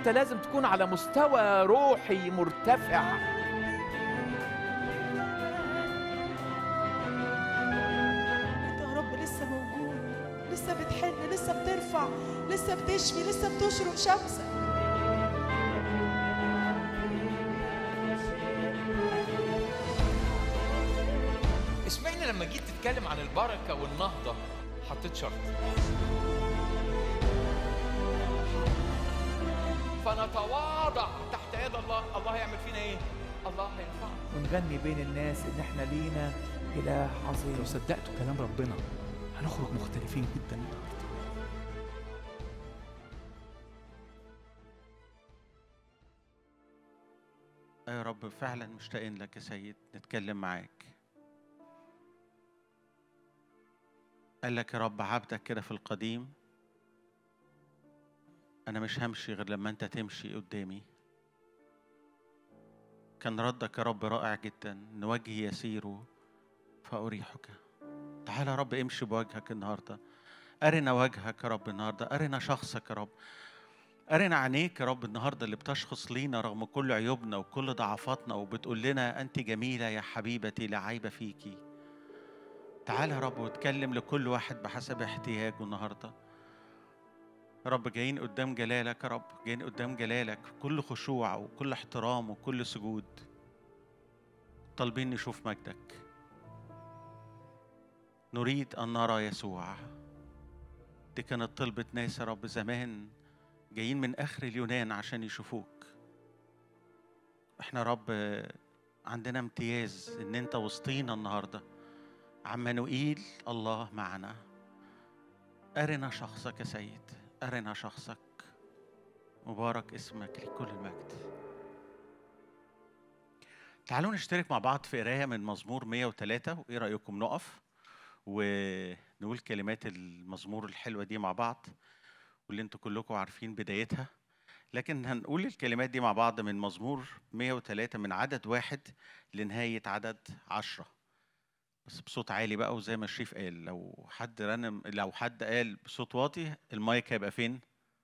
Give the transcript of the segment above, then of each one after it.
انت لازم تكون على مستوى روحي مرتفع انت يا رب لسه موجود لسه بتحن لسه بترفع لسه بتشفي لسه بتشرق شمسك اشمعنى لما جيت تتكلم عن البركه والنهضه حطيت شرط فنتواضع تحت يد الله الله هيعمل فينا ايه الله هيرفعنا ونغني بين الناس ان احنا لينا اله عظيم لو صدقتوا كلام ربنا هنخرج مختلفين جدا النهارده يا رب فعلا مشتاقين لك يا سيد نتكلم معاك قال لك يا رب عبدك كده في القديم انا مش همشي غير لما انت تمشي قدامي كان ردك يا رب رائع جدا ان وجهي يسير فاريحك تعالى يا رب امشي بوجهك النهارده ارنا وجهك يا رب النهارده ارنا شخصك يا رب أرنا عينيك يا رب النهاردة اللي بتشخص لينا رغم كل عيوبنا وكل ضعفاتنا وبتقول لنا أنت جميلة يا حبيبتي لا عيب فيكي تعال يا رب واتكلم لكل واحد بحسب احتياجه النهاردة يا رب جايين قدام جلالك يا رب جايين قدام جلالك كل خشوع وكل احترام وكل سجود طالبين نشوف مجدك نريد أن نرى يسوع دي كانت طلبة ناس يا رب زمان جايين من اخر اليونان عشان يشوفوك احنا يا رب عندنا امتياز ان انت وسطينا النهارده عمانوئيل الله معنا ارنا شخصك يا سيد ارنا شخصك مبارك اسمك لكل المجد تعالوا نشترك مع بعض في قرايه من مزمور 103 وايه رايكم نقف ونقول كلمات المزمور الحلوه دي مع بعض واللي انتوا كلكم عارفين بدايتها لكن هنقول الكلمات دي مع بعض من مزمور 103 من عدد واحد لنهاية عدد عشرة بس بصوت عالي بقى وزي ما الشريف قال لو حد رنم لو حد قال بصوت واطي المايك هيبقى فين؟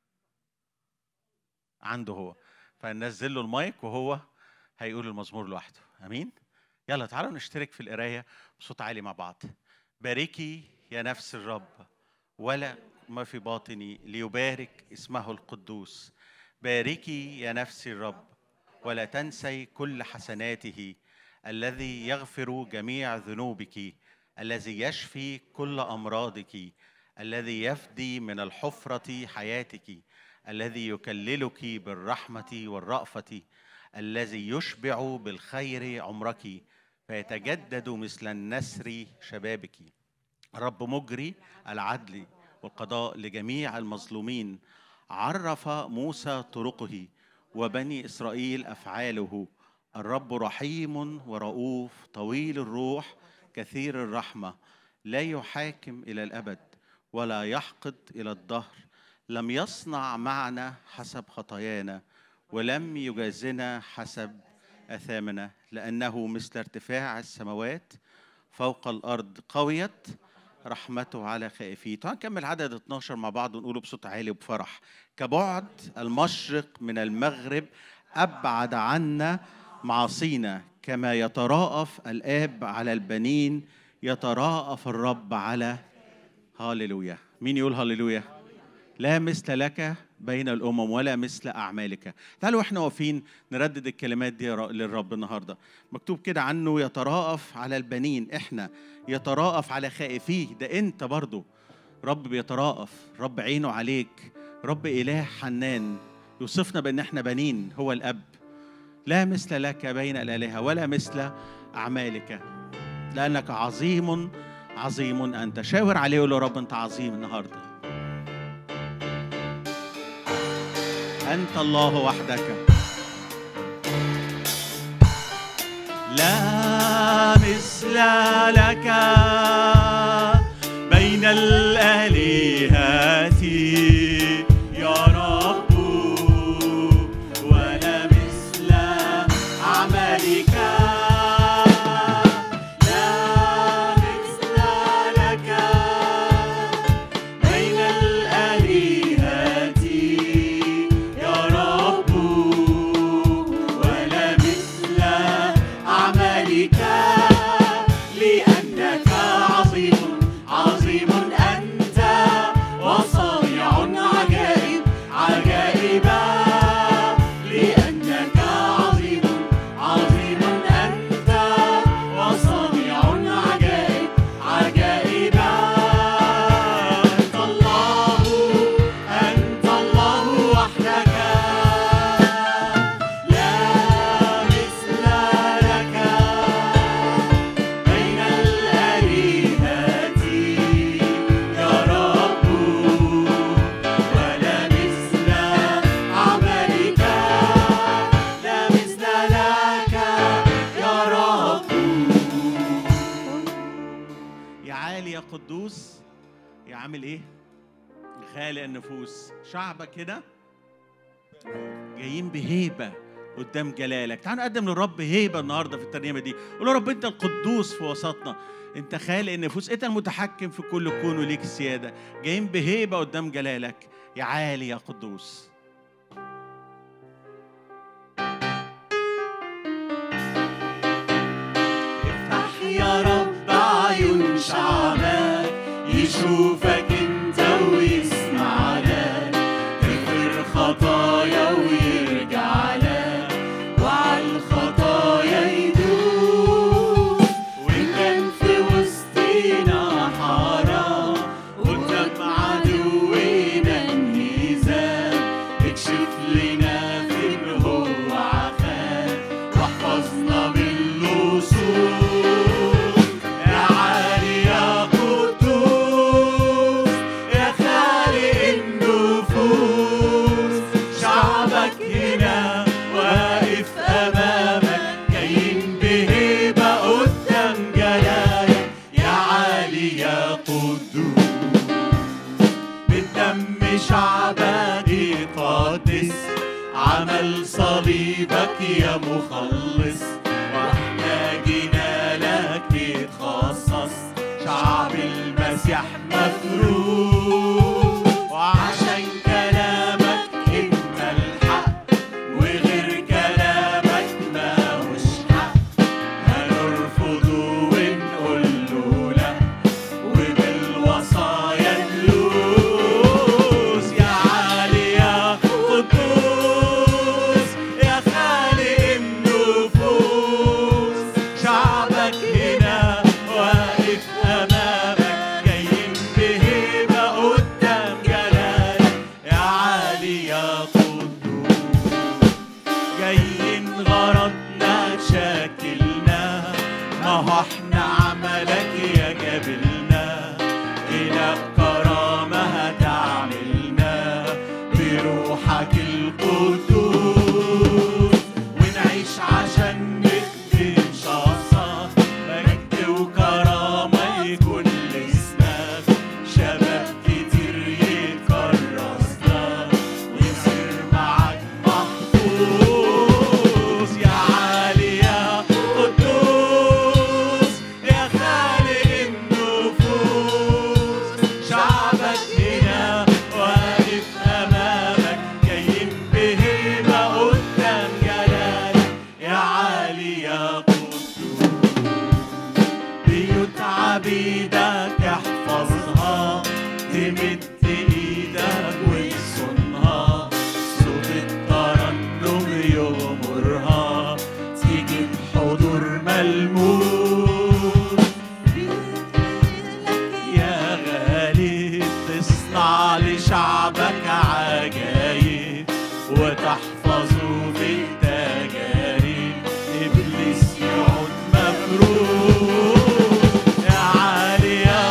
عنده هو فننزل له المايك وهو هيقول المزمور لوحده امين؟ يلا تعالوا نشترك في القرايه بصوت عالي مع بعض باركي يا نفس الرب ولا ما في باطني ليبارك اسمه القدوس باركي يا نفسي الرب ولا تنسي كل حسناته الذي يغفر جميع ذنوبك الذي يشفي كل امراضك الذي يفدي من الحفره حياتك الذي يكللك بالرحمه والرافه الذي يشبع بالخير عمرك فيتجدد مثل النسر شبابك الرب مجري العدل والقضاء لجميع المظلومين عرف موسى طرقه وبني اسرائيل افعاله الرب رحيم ورؤوف طويل الروح كثير الرحمه لا يحاكم الى الابد ولا يحقد الى الدهر لم يصنع معنا حسب خطايانا ولم يجازنا حسب اثامنا لانه مثل ارتفاع السماوات فوق الارض قويت رحمته على خائفيه تعالوا نكمل عدد 12 مع بعض ونقوله بصوت عالي وبفرح كبعد المشرق من المغرب ابعد عنا معاصينا كما يتراءف الاب على البنين يتراءف الرب على هاليلويا مين يقول هاليلويا لا مثل لك بين الامم ولا مثل اعمالك تعالوا احنا واقفين نردد الكلمات دي للرب النهارده مكتوب كده عنه يتراءف على البنين احنا يتراءف على خائفيه ده انت برضو رب بيتراءف رب عينه عليك رب اله حنان يوصفنا بان احنا بنين هو الاب لا مثل لك بين الالهه ولا مثل اعمالك لانك عظيم عظيم انت شاور عليه وقول له رب انت عظيم النهارده أنت الله وحدك لا مثل لك بين الآلهة يا رب ولا مثل عملك لا مثل لك بين الآلهة يا رب قدوس يا عامل ايه خالق النفوس شعبك هنا جايين بهيبه قدام جلالك تعالوا نقدم للرب هيبه النهارده في الترنيمه دي قول يا رب انت القدوس في وسطنا انت خالق النفوس انت المتحكم في كل كون وليك السياده جايين بهيبه قدام جلالك يا عالي يا قدوس افتح يا رب عيون شعبك يشوفك انت ويسمع لك تغفر خطايا ويرجع لك وعلى الخطايا يدوس وان كان في وسطينا حرام قدام عدونا انهزام اكشف لنا فين هو عخان واحفظنا باللصوص يا عالي يا قدوس يا خالق النفوس شعبك هنا واقف امامك جايين بهيبه قدام جلالك يا عالي يا قدوس بالدم شعبك يقدس عمل صليبك يا مخلص واحنا جينا لك نتخصص شعب المسيح مفروض وعشان كلامك انت الحق وغير كلامك ما هوش حق هنرفضه ونقول له لا وبالوصايا نلوس يا عالي يا قدوس يا خالق النفوس شعبك هنا واقف امامك جايين بهيبه قدام جلالك يا عالي يا قدوس جايين غرضنا تشكلنا ما هو احنا عملك يا جبلنا إلى كرامة هتعملنا بروحك القدوس ونعيش عشان نخدم شخصك مجد وكرامة يكون لاسمك شباب كتير يتكرس لك ويصير معاك محفوظ يا عالي يا قدوس يا خالق النفوس شعبك هنا واقف امامك جايين بهيبه قدام جلالك يا عالي يا قدوس بيوت عبيدك احفظها تمد ايدك وتصونها صوت الترنم يغمرها تيجي بحضور ملموس يا غالي تصنع لشعبك عجايب وتحفظه بالتجارب ابليس يعود مفروض يا عالي يا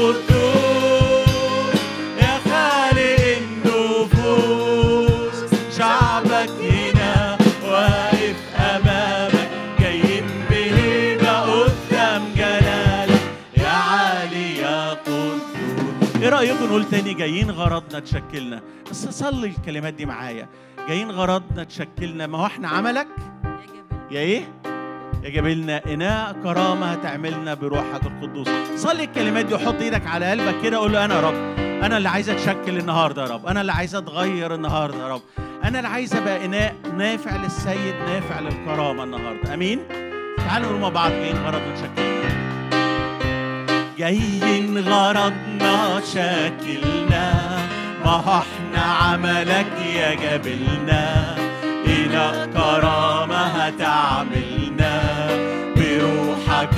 قدوس يا خالق النفوس شعبك هنا واقف امامك جايين بهيبه قدام جلالك يا عالي يا قدوس ايه رايكم نقول تاني جايين غرضنا تشكلنا بس صلي الكلمات دي معايا جايين غرضنا تشكلنا ما هو احنا عملك يا ايه يا جبلنا اناء كرامه هتعملنا بروحك القدوس صلي الكلمات دي وحط ايدك على قلبك كده قول له انا يا رب انا اللي عايز اتشكل النهارده يا رب انا اللي عايز اتغير النهارده يا رب انا اللي عايز ابقى اناء نافع للسيد نافع للكرامه النهارده امين تعالوا نقول مع بعض جايين غرضنا تشكلنا جايين غرضنا شكلنا ما هو احنا عملك يا جبلنا إلى كرامة هتعملنا بروحك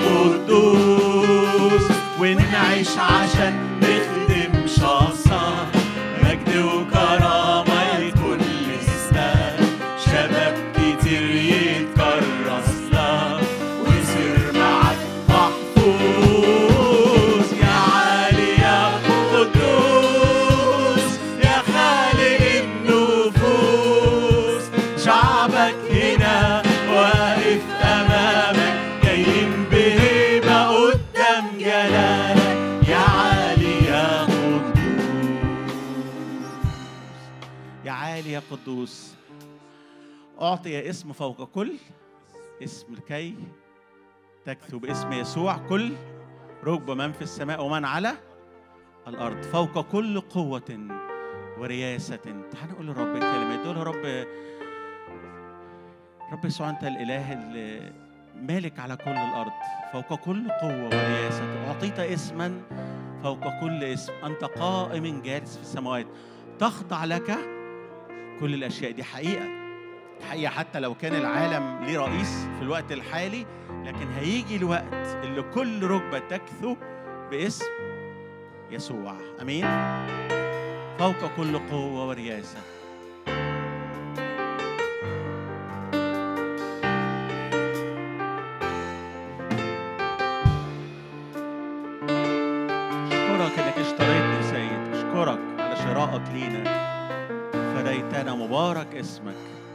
القدوس ونعيش عشان نخدم شخصك مجد وكرامة يكون لاسمك شباب كتير يتكرس لك ويصير معاك محفوظ يا عالي يا قدوس يا خالق النفوس شعبك هنا واقف امامك جايين بهيبه قدام جلالك يا يا عالي يا قدوس أعطي اسم فوق كل اسم كي تكتب اسم يسوع كل ركب من في السماء ومن على الأرض فوق كل قوة ورياسة تعال نقول للرب الكلمات دول يا رب رب يسوع أنت الإله اللي مالك على كل الأرض فوق كل قوة ورياسة أعطيت اسما فوق كل اسم أنت قائم جالس في السماوات تخضع لك كل الأشياء دي حقيقة حقيقة حتى لو كان العالم ليه رئيس في الوقت الحالي لكن هيجي الوقت اللي كل ركبة تكثو باسم يسوع أمين فوق كل قوة ورياسة أشكرك إنك اشتريتني يا سيد أشكرك على شرائك لينا فديتنا مبارك اسمك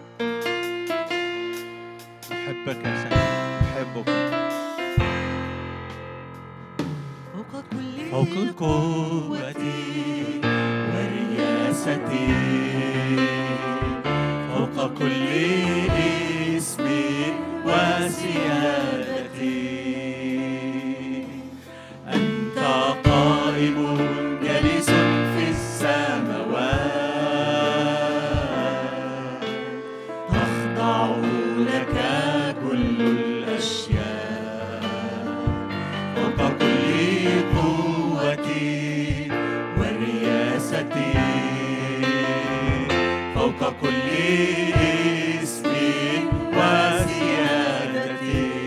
أحبك يا سيد أحبك فوق كل فوق القوة والرياسة فوق كل اسم وسيادة أنت قائم جالس في السماوات تخضع لك كل الأشياء فوق كل قوة ورياسة فوق كل اسم وسيادة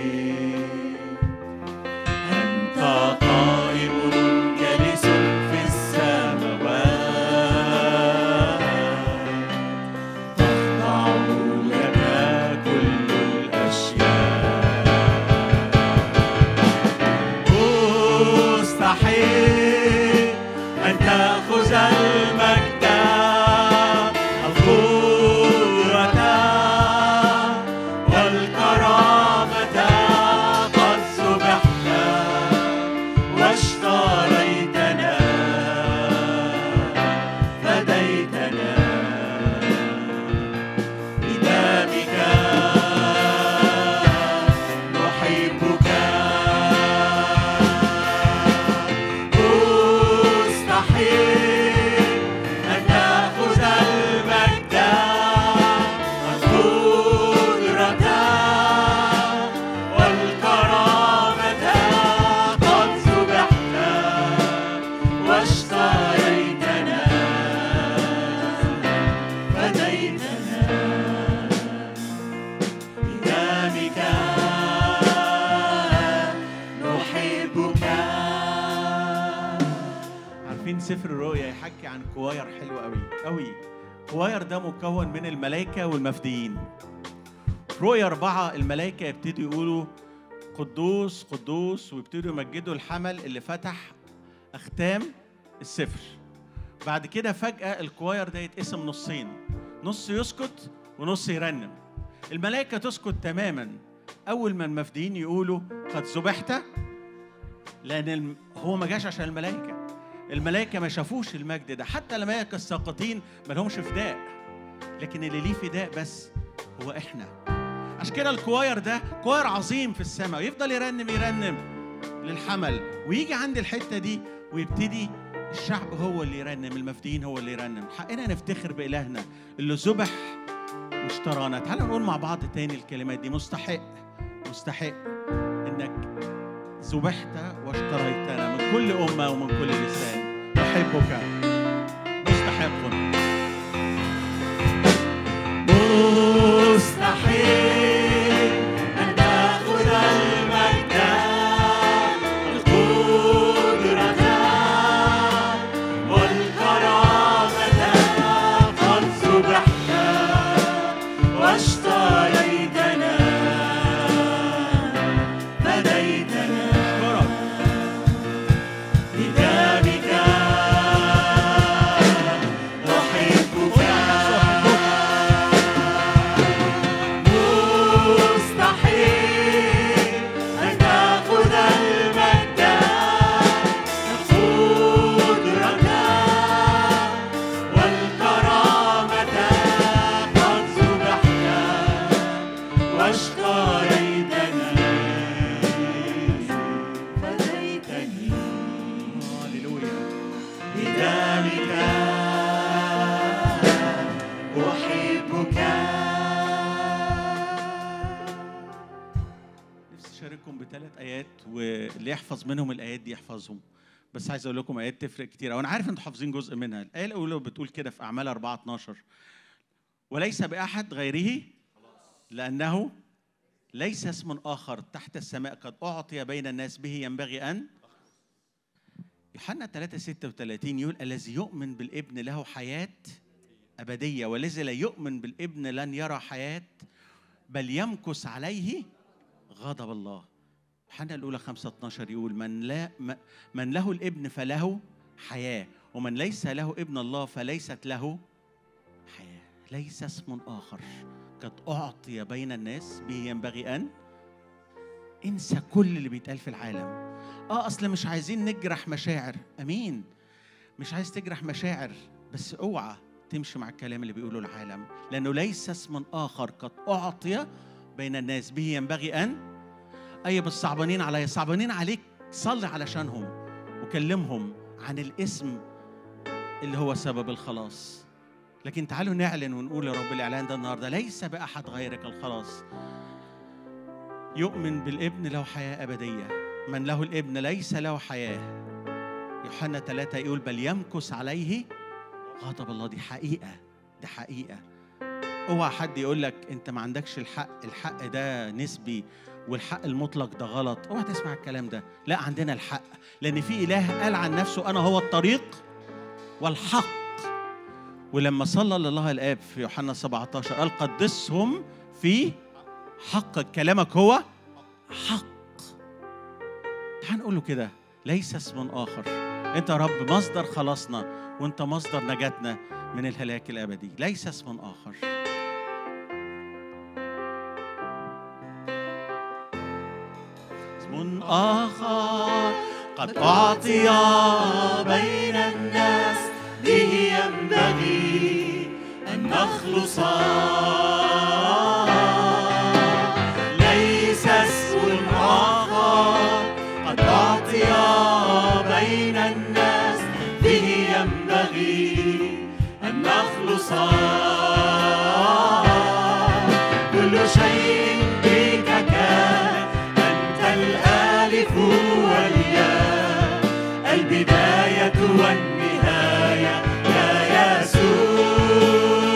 أنت قائم جالس في السماوات تخضع لك كل الأشياء مستحيل أن تأخذ المجد القدرة والكرامة قد ذبحت واشتريتنا فديتنا بدمك نحبك مستحيل أن تأخذ المجد والقدرة والكرامة قد ذبحت واشتريتنا فديتنا بدمك نحبك عارفين سفر الرؤيا يحكي عن كواير حلو قوي قوي كواير ده مكون من الملائكة والمفديين في رؤيا أربعة الملائكة يبتدوا يقولوا قدوس قدوس ويبتدوا يمجدوا الحمل اللي فتح أختام السفر بعد كده فجأة الكواير ده يتقسم نصين نص يسكت ونص يرنم الملائكة تسكت تماما أول ما المفديين يقولوا قد ذبحت لأن الم- هو ما جاش عشان الملائكة الملائكة ما شافوش المجد ده حتى الملائكة الساقطين ما لهمش فداء لكن اللي ليه فداء بس هو احنا عشان كده الكواير ده كواير عظيم في السماء ويفضل يرنم يرنم للحمل ويجي عند الحتة دي ويبتدي الشعب هو اللي يرنم المفديين هو اللي يرنم حقنا نفتخر بإلهنا اللي ذبح واشترانا تعالوا نقول مع بعض تاني الكلمات دي مستحق مستحق انك ذبحت واشتريتنا من كل أمة ومن كل لسان أحبك مستحق مستحيل أن تأخذ المجد القدرة والكرامة قد ذبحت واشتريتنا فديتنا بدمك نحبك ثلاث ايات واللي يحفظ منهم الايات دي يحفظهم بس عايز اقول لكم ايات تفرق كتير وانا عارف انتوا حافظين جزء منها الايه الاولى بتقول كده في اعمال 4 12 وليس باحد غيره لانه ليس اسم اخر تحت السماء قد اعطي بين الناس به ينبغي ان يوحنا 3 36 يقول الذي يؤمن بالابن له حياه ابديه والذي لا يؤمن بالابن لن يرى حياه بل يمكث عليه غضب الله يوحنا الاولى 5 12 يقول من لا م- من له الابن فله حياه ومن ليس له ابن الله فليست له حياه ليس اسم اخر قد اعطي بين الناس به ينبغي ان انسى كل اللي بيتقال في العالم اه اصل مش عايزين نجرح مشاعر امين مش عايز تجرح مشاعر بس اوعى تمشي مع الكلام اللي بيقوله العالم لانه ليس اسم اخر قد اعطي بين الناس به ينبغي ان اي بس صعبانين عليا صعبانين عليك صلي علشانهم وكلمهم عن الاسم اللي هو سبب الخلاص لكن تعالوا نعلن ونقول يا رب الاعلان ده النهارده ليس باحد غيرك الخلاص يؤمن بالابن له حياه ابديه من له الابن ليس له حياه يوحنا ثلاثة يقول بل يمكث عليه غضب الله دي حقيقة دي حقيقة اوعى حد يقول لك انت ما عندكش الحق الحق ده نسبي والحق المطلق ده غلط اوعى تسمع الكلام ده لا عندنا الحق لان في اله قال عن نفسه انا هو الطريق والحق ولما صلى لله الاب في يوحنا 17 قال قدسهم في حقك كلامك هو حق تعال نقول له كده ليس اسم اخر انت يا رب مصدر خلاصنا وانت مصدر نجاتنا من الهلاك الابدي ليس اسم اخر اسم اخر قد أعطي بين الناس به ينبغي أن نخلص ليس اسم آخر قد أعطي بين الناس به ينبغي أن نخلص كل شيء بك كان أنت الألف والياء البداية والنهاية يا يسوع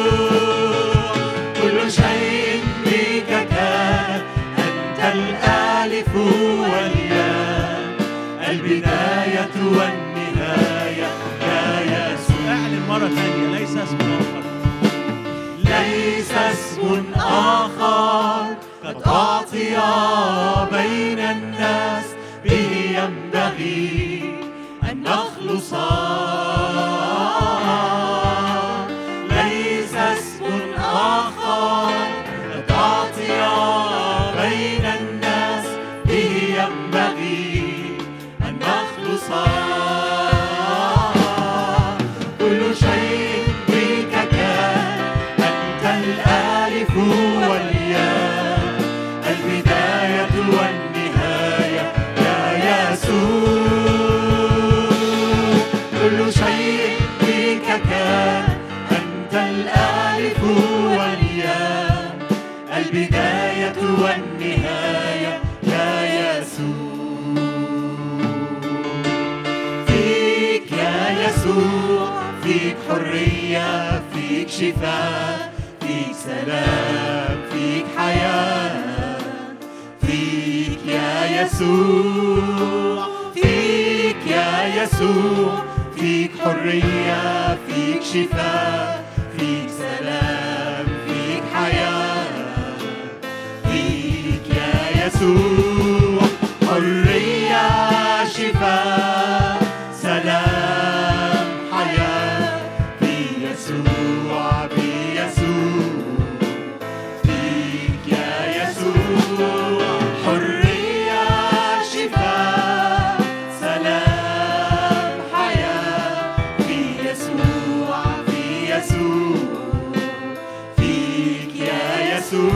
كل شيء بك كان أنت الألف والياء البداية والنهاية يا يسوع اعلن مرة ثانية ليس اسم اخر ليس اسم آخر قد أعطي بين الناس به ينبغي أن نخلص ليس اسم آخر قد أعطي بين الناس به ينبغي أن نخلص كل شيء بك كان أنت الألف والياء البداية والنهاية يا يسوع كل شيء بك كان أنت الألف والياء البداية والنهاية يا يسوع فيك يا يسوع فيك حرية فيك شفاء فيك سلام فيك حياة فيك يا يسوع فيك يا يسوع فيك حرية فيك شفاء فيك سلام فيك حياة فيك يا يسوع حرية شفاء سلام حياة في يسوع في يسوع فيك يا يسوع حرية شفاء سلام حياة في يسوع في يسوع فيك يا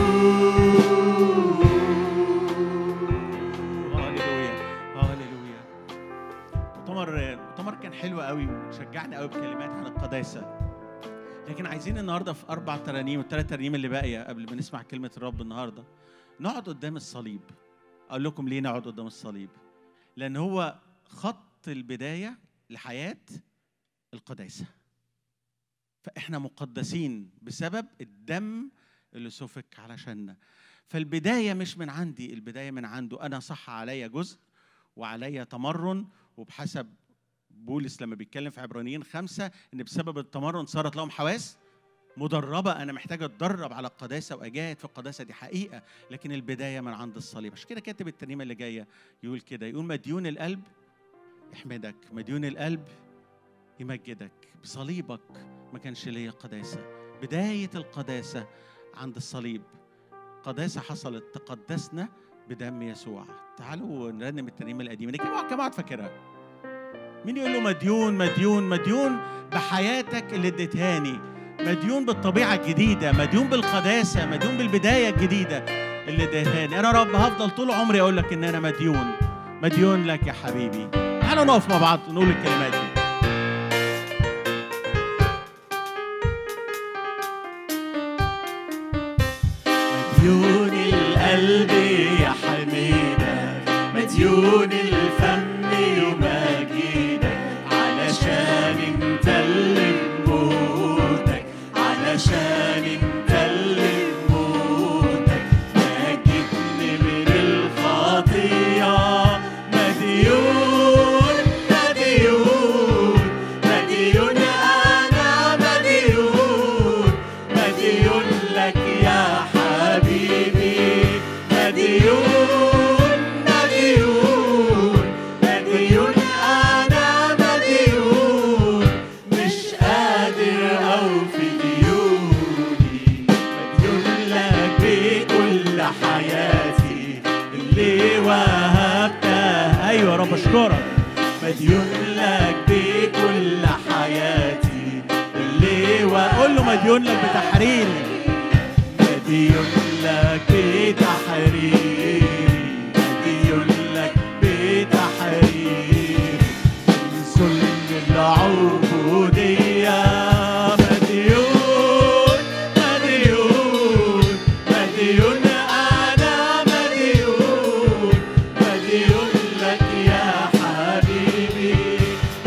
يسوع هللويا هللويا مؤتمر مؤتمر كان حلو قوي وشجعني قوي بكلمات عن القداسه لكن عايزين النهارده في اربع ترانيم والثلاث ترانيم اللي باقيه قبل ما نسمع كلمه الرب النهارده نقعد قدام الصليب اقول لكم ليه نقعد قدام الصليب لان هو خط البدايه لحياه القداسه فاحنا مقدسين بسبب الدم اللي سفك علشاننا فالبدايه مش من عندي البدايه من عنده انا صح عليا جزء وعليا تمرن وبحسب بولس لما بيتكلم في عبرانيين خمسة ان بسبب التمرن صارت لهم حواس مدربة أنا محتاج أتدرب على القداسة وأجاهد في القداسة دي حقيقة لكن البداية من عند الصليب عشان كده كاتب الترنيمة اللي جاية يقول كده يقول مديون القلب يحمدك مديون القلب يمجدك بصليبك ما كانش ليا قداسة بداية القداسة عند الصليب قداسة حصلت تقدسنا بدم يسوع تعالوا نرنم الترنيمة القديمة دي كم كم واحد فاكرها مين يقول له مديون مديون مديون بحياتك اللي اديتهاني مديون بالطبيعة الجديدة مديون بالقداسة مديون بالبداية الجديدة اللي اديتهاني أنا رب هفضل طول عمري أقول لك إن أنا مديون مديون لك يا حبيبي تعالوا نقف مع بعض ونقول الكلمات دي مديون القلب يا حميدك مديون الفم يمجدك علشان انت اللي بموتك علشان انت اللي بموتك نجدني من الخطية مديون مديون مديون أنا مديون مديون لك يا حبيبي مديون مديون مديون أنا مديون مش قادر أوفي ديوني مديون لك بكل حياتي اللي وهبتها أيوة يا رب أشكرك مديون لك بكل حياتي اللي وأقول له مديون لك بتحريري مديون لك بتحريري مديون لك بتحريري من ظلم العبودية مديون مديون مديون أنا مديون مديون لك يا حبيبي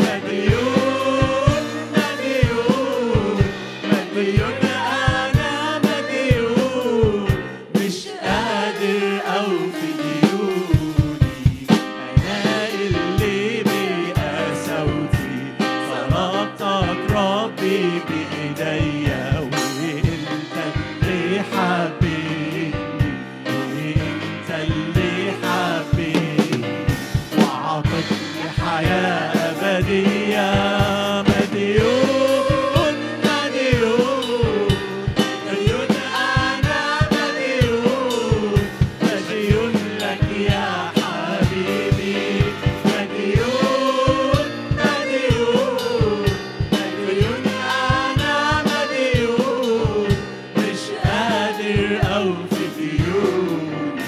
مديون مديون مديون أنا مديون مش قادر أوفي ديوني أنا اللي بقساوتي صلاتك ربي بإيديا وأنت اللي حبيبني وأنت اللي حبيبني وعطتني حياة أبدية مديون مديون مديون أنا مديون مديون لك يا حبيبي مديون مديون مديون أنا مديون مش قادر أوفي ديوني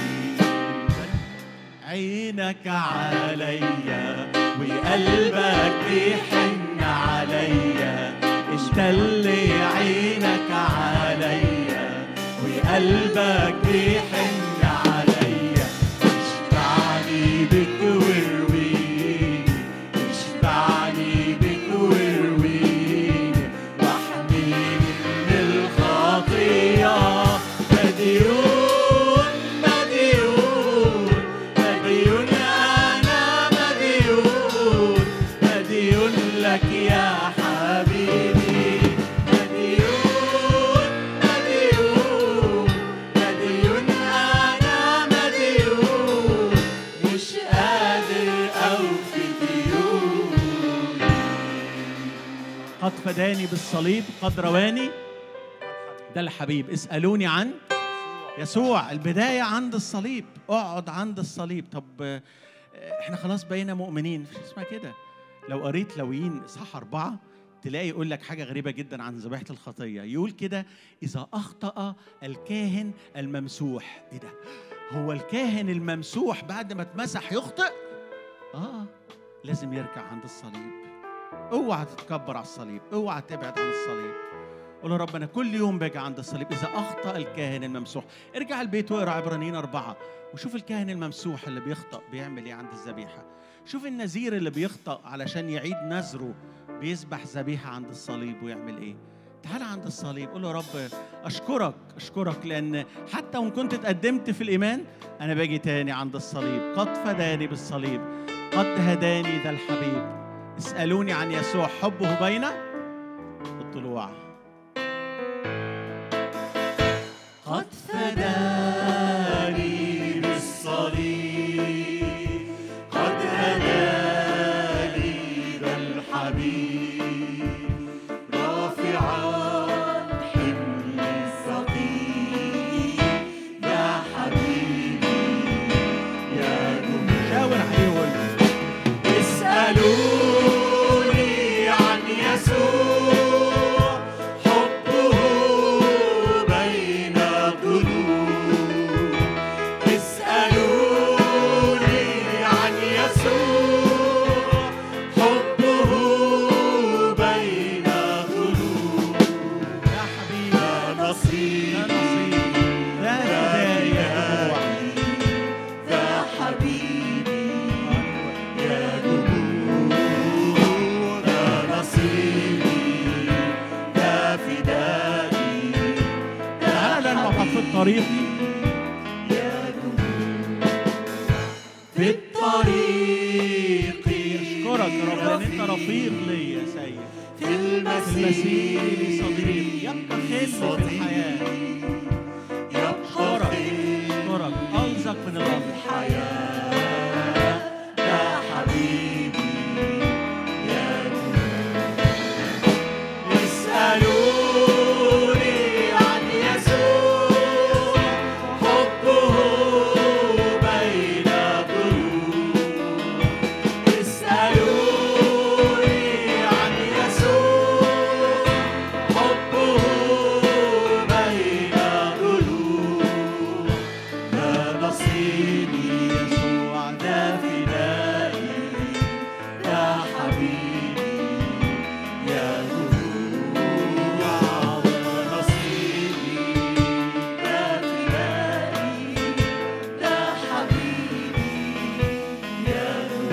عينك عليا وقلبك بيحن عليا انت اللي عينك عليا وقلبك بيحن عليا اشبعني بك ورويني اشبعني بك ورويني واحميني من الخطيه مديون مديون مديون انا مديون مديون لك يا حبيبي مديون مديون مديون انا مديون مش قادر اوفي ديوني قد فداني بالصليب قد رواني ده الحبيب اسألوني عن يسوع البداية عند الصليب اقعد عند الصليب طب آه، احنا خلاص بقينا مؤمنين مفيش اسمها كده لو قريت لويين اصحاح أربعة تلاقي يقول لك حاجة غريبة جدا عن ذبيحة الخطية يقول كده إذا أخطأ الكاهن الممسوح إيه ده؟ هو الكاهن الممسوح بعد ما اتمسح يخطئ؟ آه لازم يركع عند الصليب اوعى تتكبر على الصليب اوعى تبعد عن الصليب قول يا رب انا كل يوم باجي عند الصليب اذا اخطا الكاهن الممسوح ارجع البيت واقرا عبرانيين اربعه وشوف الكاهن الممسوح اللي بيخطا بيعمل ايه عند الذبيحه شوف النذير اللي بيخطا علشان يعيد نذره بيذبح ذبيحه عند الصليب ويعمل ايه تعال عند الصليب قول يا رب اشكرك اشكرك لان حتى وان كنت اتقدمت في الايمان انا باجي تاني عند الصليب قد فداني بالصليب قد هداني ذا الحبيب اسالوني عن يسوع حبه بين الطلوع قد فداني بالصليب قد هداني ذا الحبيب رافعا حملي الثقيل يا حبيبي يا جميل شاور عليه وقول له اسألوني عن يسوع حبه بين الضلوع اسألوني عن يسوع حبه بين الضلوع يا حبيبي يا نصيب يا نصيب لا هدايا دموع يا حبيبي يا جمهور يا نصيبي يا فدائي تعالى لان وقف في الطريق يا جمهور في الطريق اشكرك يا رب لان انت رفيق لي يا سيد في في المسير لي المسير صديق يبقى خل في الحياه يبقى اشكرك خير اشكرك الزق من الارض الحياة يا حبيبي يا اسألوني عن يسوع حبه بين ضلوع اسألوني عن يسوع حبه بين ضلوع ده نصيبي يسوع ده فدائي يا حبيبي يا جموع ده نصيبي ده فدائي ده حبيبي يا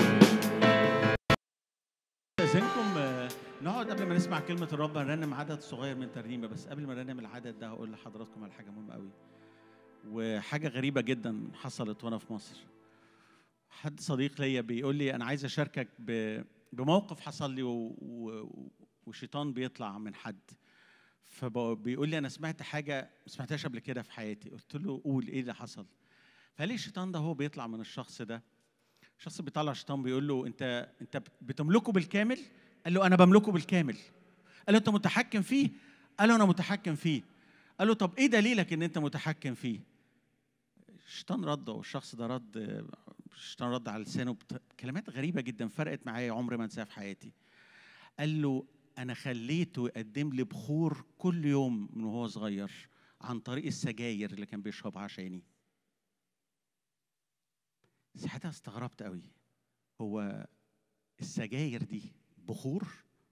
استاذنكم آه، نقعد قبل ما نسمع كلمه الرب هنرنم عدد صغير من ترنيمه بس قبل ما نرنم العدد ده هقول لحضراتكم على حاجه مهمه قوي وحاجه غريبه جدا حصلت وانا في مصر حد صديق ليا بيقول لي انا عايز اشاركك ب- بموقف حصل لي و... و... وشيطان بيطلع من حد فبيقول لي انا سمعت حاجه ما سمعتهاش قبل كده في حياتي قلت له قول ايه اللي حصل فقال لي الشيطان ده هو بيطلع من الشخص ده الشخص بيطلع الشيطان بيقول له انت انت بتملكه بالكامل قال له انا بملكه بالكامل قال له انت متحكم فيه قال له انا متحكم فيه قال له طب ايه دليلك ان انت متحكم فيه الشيطان رد والشخص ده رد الشيطان رد على لسانه بت- كلمات غريبه جدا فرقت معايا عمري ما انساها في حياتي قال له انا خليته يقدم لي بخور كل يوم من وهو صغير عن طريق السجاير اللي كان بيشربها عشاني ساعتها استغربت قوي هو السجاير دي بخور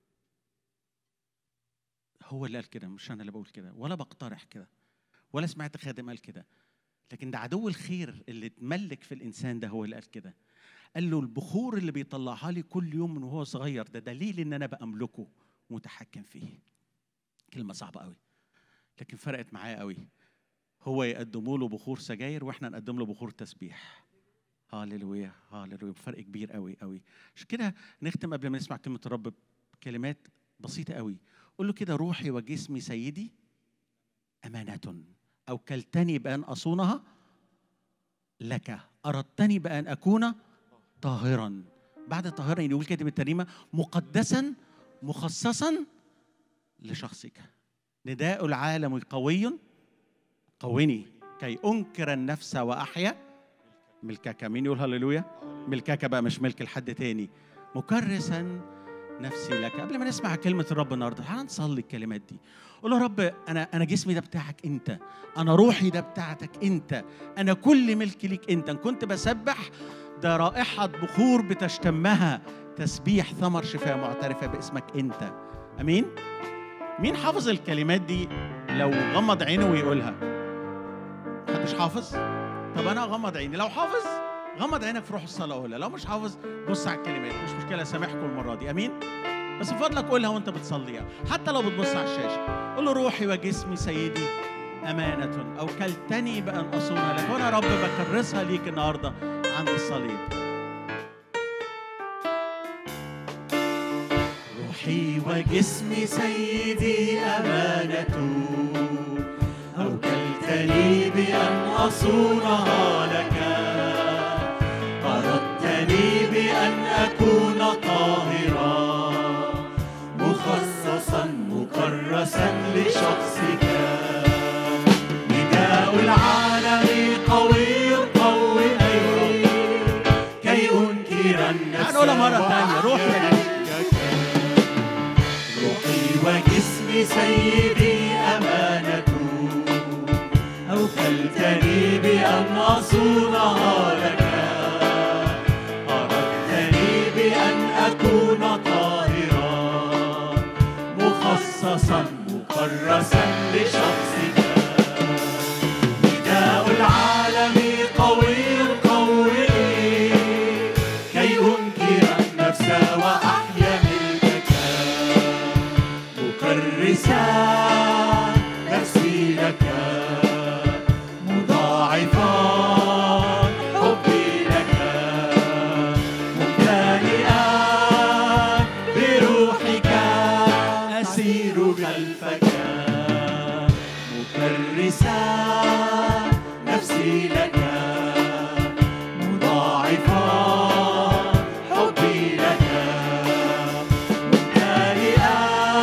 هو اللي قال كده مش انا اللي بقول كده ولا بقترح كده ولا سمعت خادم قال كده لكن ده عدو الخير اللي اتملك في الانسان ده هو اللي قال كده قال له البخور اللي بيطلعها لي كل يوم من وهو صغير ده دليل ان انا باملكه ومتحكم فيه كلمه صعبه قوي لكن فرقت معايا قوي هو يقدموا له بخور سجاير واحنا نقدم له بخور تسبيح هاليلويا هاليلويا فرق كبير قوي قوي عشان كده نختم قبل ما نسمع كلمه الرب بكلمات بسيطه قوي قول له كده روحي وجسمي سيدي امانه اوكلتني بان اصونها لك اردتني بان اكون طاهرا بعد طاهرا يقول كده بالترنيمه مقدسا مخصصا لشخصك نداء العالم قوي قوني كي انكر النفس واحيا ملكك مين يقول هللويا ملكك بقى مش ملك لحد تاني مكرسا نفسي لك قبل ما نسمع كلمة الرب النهارده تعال نصلي الكلمات دي قول يا رب انا انا جسمي ده بتاعك انت انا روحي ده بتاعتك انت انا كل ملك ليك انت ان كنت بسبح ده رائحة بخور بتشتمها تسبيح ثمر شفاء معترفة باسمك انت امين مين حافظ الكلمات دي لو غمض عينه ويقولها محدش حافظ طب انا اغمض عيني لو حافظ غمض عينك في روح الصلاه قولها لو مش حافظ بص على الكلمات مش مشكله سامحكم المره دي امين بس بفضلك قولها وانت بتصليها حتى لو بتبص على الشاشه قول له روحي وجسمي سيدي أمانة أوكلتني بأن أصون لك وأنا يا رب بكرسها ليك النهاردة عند الصليب روحي وجسمي سيدي أمانة أوكلتني بأن أصونها لك أردتني بأن أكون طاهرا مخصصا مكرسا لشخصك نداء العالم قوي قوي كي أنكر النفس هنقولها مرة تانية روحي وأحيا روحي وجسمي سيدي أمانة أوكلتني بأن أصونها لك أردتني بأن أكون طاهرا مخصصا مكرسا لشخصك نداء العالم قوي قوي كي أنكر النفس وأحيا ملكك مكرسا نفسي لك مضاعفا حبي لك ممتلئا بروحك أسير خلفك مكرسا نفسي لك مضاعفا حبي لك ممتلئا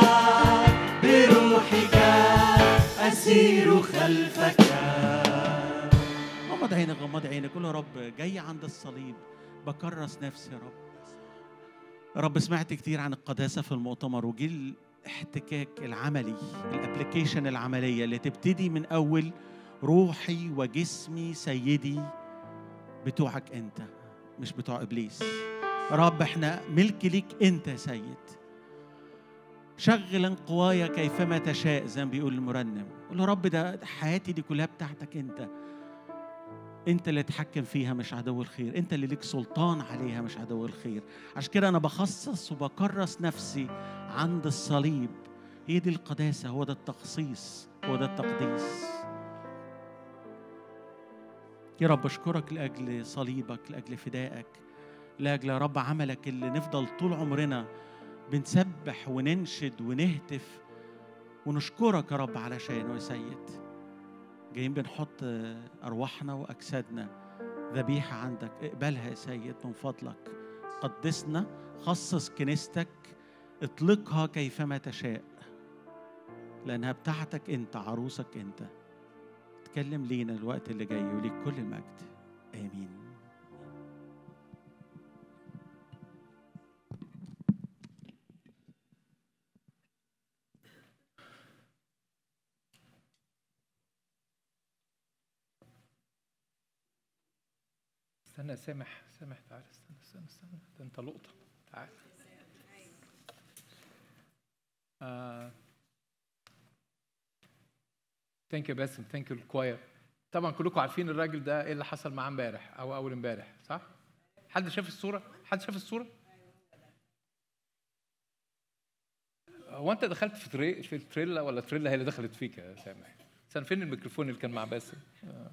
بروحك أسير خلفك غمض عينك غمض عينك قول يا رب جاي عند الصليب بكرس نفسي يا رب يا رب سمعت كتير عن القداسة في المؤتمر وجي الاحتكاك العملي الابلكيشن العملية اللي تبتدي من أول روحي وجسمي سيدي بتوعك أنت مش بتوع إبليس يا رب احنا ملك ليك أنت يا سيد شغل قوايا كيفما تشاء زي ما بيقول المرنم قول يا رب ده حياتي دي كلها بتاعتك انت انت اللي تحكم فيها مش عدو الخير انت اللي ليك سلطان عليها مش عدو الخير عشان كده انا بخصص وبكرس نفسي عند الصليب هي دي القداسة هو ده التخصيص هو ده التقديس يا رب اشكرك لاجل صليبك لاجل فدائك لاجل يا رب عملك اللي نفضل طول عمرنا بنسبح وننشد ونهتف ونشكرك يا رب علشانه يا سيد جايين بنحط ارواحنا واجسادنا ذبيحه عندك اقبلها يا سيد من فضلك قدسنا خصص كنيستك اطلقها كيفما تشاء لانها بتاعتك انت عروسك انت تكلم لينا الوقت اللي جاي وليك كل المجد امين استنى يا سامح سامح تعالى استنى استنى استنى ده انت لقطه تعالى ثانك يو باسم ثانك يو الكواير طبعا كلكم عارفين الراجل ده ايه اللي حصل معاه امبارح او اول امبارح صح؟ حد شاف الصوره؟ حد شاف الصوره؟ هو انت دخلت في تري... في التريلا ولا التريلا هي اللي دخلت فيك يا سامح؟ استنى فين الميكروفون اللي كان مع باسم؟ آه.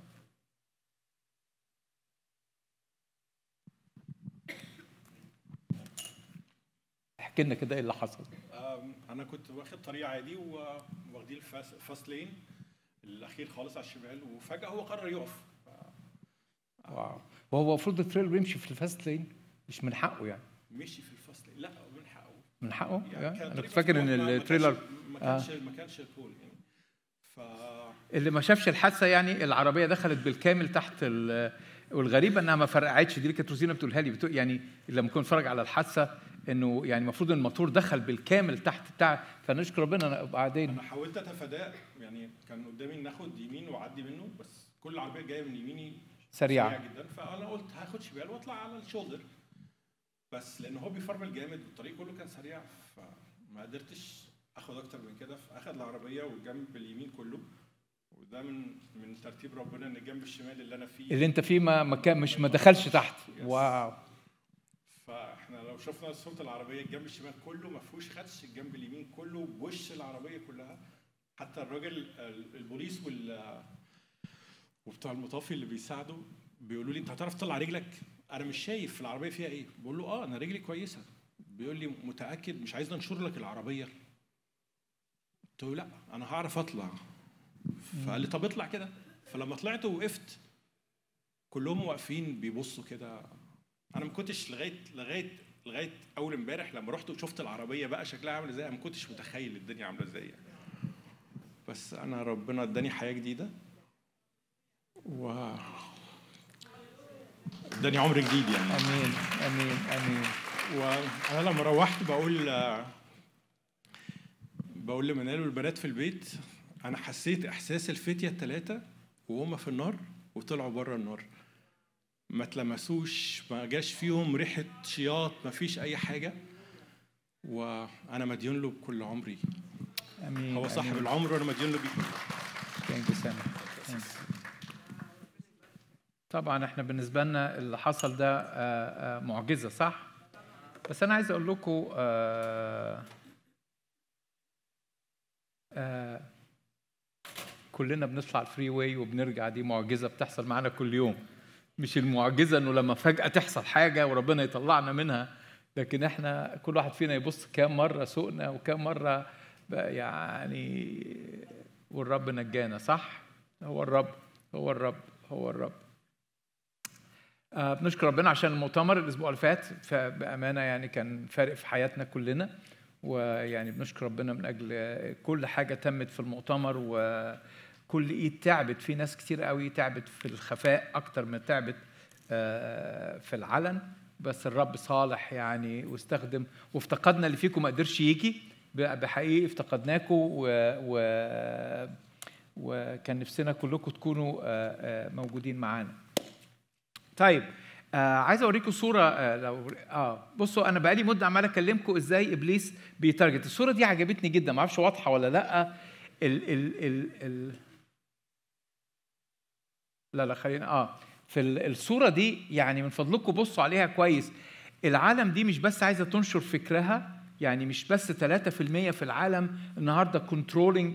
احكي لنا كده ايه اللي حصل أم، انا كنت واخد طريق عادي وواخدين الفاست فاست لين الاخير خالص على الشمال وفجاه هو قرر يقف واو وهو المفروض التريل بيمشي في الفاست لين مش من حقه يعني مشي في الفاست لين لا من حقه من حقه يعني كان انا طريق كنت فاكر ان مفتوح، ما- ما التريلر كانش- ما كانش ما كانش البول يعني ف اللي ما شافش الحادثه يعني العربيه دخلت بالكامل تحت ال والغريبه انها ما فرقعتش دي اللي كانت روزينا بتقولها لي بتقول يعني لما كنت اتفرج على الحادثه انه يعني المفروض ان الموتور دخل بالكامل تحت بتاع فنشكر ربنا أنا بعدين انا حاولت اتفاداه يعني كان قدامي ان اخد يمين واعدي منه بس كل العربيه جايه من يميني سريعة. سريعه جدا فانا قلت هاخد شمال واطلع على الشولدر بس لان هو بيفرمل جامد والطريق كله كان سريع فما قدرتش اخد اكتر من كده فاخد العربيه والجنب اليمين كله وده من من ترتيب ربنا ان الجنب الشمال اللي انا فيه اللي انت فيه ما ما كان- مش ما دخلش تحت واو فاحنا لو شفنا صوره العربيه الجنب الشمال كله ما فيهوش خدش الجنب اليمين كله بوش العربيه كلها حتى الراجل ال- البوليس وال وبتوع المطافي اللي بيساعدوا بيقولوا لي انت هتعرف تطلع رجلك انا مش شايف العربيه فيها ايه بقول له اه انا رجلي كويسه بيقول لي متاكد مش عايز ننشر لك العربيه قلت له لا انا هعرف اطلع فقال لي طب اطلع كده فلما طلعت ووقفت كلهم واقفين بيبصوا كده انا ما كنتش لغايه لغايه لغايه اول امبارح لما رحت وشفت العربيه بقى شكلها عامل ازاي انا ما كنتش متخيل الدنيا عامله ازاي يعني. بس انا ربنا اداني حياه جديده و اداني عمر جديد يعني امين امين امين وانا لما روحت بقول بقول لمنال والبنات في البيت انا حسيت احساس الفتيه الثلاثه وهم في النار وطلعوا بره النار ما اتلمسوش ما جاش فيهم ريحه شياط ما فيش اي حاجه وانا مديون له بكل عمري امين هو صاحب آمين. العمر وانا مديون له بيه Thank you, Sam. Thank you. طبعا احنا بالنسبه لنا اللي حصل ده آه، آه، معجزه صح بس انا عايز اقول لكم آه، آه، كلنا بنطلع الفري واي وبنرجع دي معجزه بتحصل معانا كل يوم مش المعجزه انه لما فجاه تحصل حاجه وربنا يطلعنا منها لكن احنا كل واحد فينا يبص كام مره سوقنا وكام مره بقى يعني والرب نجانا صح هو الرب هو الرب هو الرب آه بنشكر ربنا عشان المؤتمر الاسبوع اللي فات فبامانه يعني كان فارق في حياتنا كلنا ويعني بنشكر ربنا من اجل كل حاجه تمت في المؤتمر وكل ايد تعبت في ناس كتير قوي تعبت في الخفاء اكتر من تعبت آه، في العلن بس الرب صالح يعني واستخدم وافتقدنا اللي فيكم ما قدرش يجي بحقيقي افتقدناكم و, و وكان نفسنا كلكم تكونوا آه، آه، موجودين معانا طيب آه عايز اوريكم صوره آه لو اه بصوا انا بقالي مده عمال اكلمكم ازاي ابليس بيتارجت الصوره دي عجبتني جدا ما اعرفش واضحه ولا لا ال ال ال ال لا لا خلينا اه في ال- الصوره دي يعني من فضلكم بصوا عليها كويس العالم دي مش بس عايزه تنشر فكرها يعني مش بس 3% في العالم النهارده كنترولينج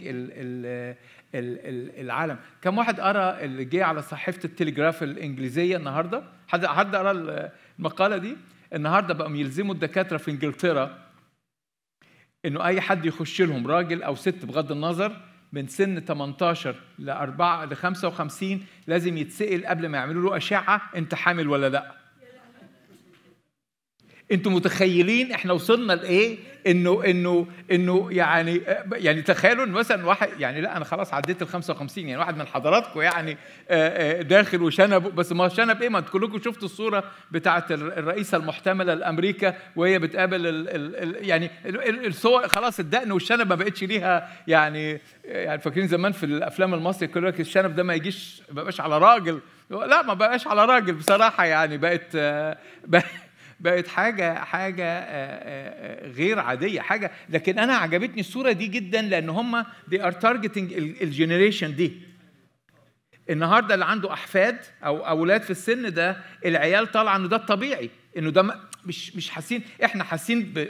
العالم كم واحد قرا اللي جه على صحيفه التليجراف الانجليزيه النهارده حد حد قرا المقاله دي النهارده بقوا يلزموا الدكاتره في انجلترا انه اي حد يخش لهم راجل او ست بغض النظر من سن 18 ل 4 ل 55 لازم يتسال قبل ما يعملوا له اشعه انت حامل ولا لا انتوا متخيلين احنا وصلنا لايه انه انه انه يعني يعني تخيلوا ان مثلا واحد يعني لا انا خلاص عديت ال 55 يعني واحد من حضراتكم يعني آه، آه، داخل وشنب بس ما شنب ايه ما انتوا كلكم شفتوا الصوره بتاعه الرئيسه المحتمله لامريكا وهي بتقابل ال ال ال يعني ال- ال- الصور خلاص الدقن والشنب ما بقتش ليها يعني يعني فاكرين زمان في الافلام المصري يقول لك الشنب ده ما يجيش ما بقاش على راجل لا ما بقاش على راجل بصراحه يعني بقت آه، بقت بقت حاجة حاجة آه، آه، آه، غير عادية حاجة لكن أنا عجبتني الصورة دي جدا لأن هم they are targeting الجنريشن دي النهارده اللي عنده أحفاد أو أولاد في السن ده العيال طالعة إنه ده الطبيعي إنه ده ما- مش مش حاسين إحنا حاسين ب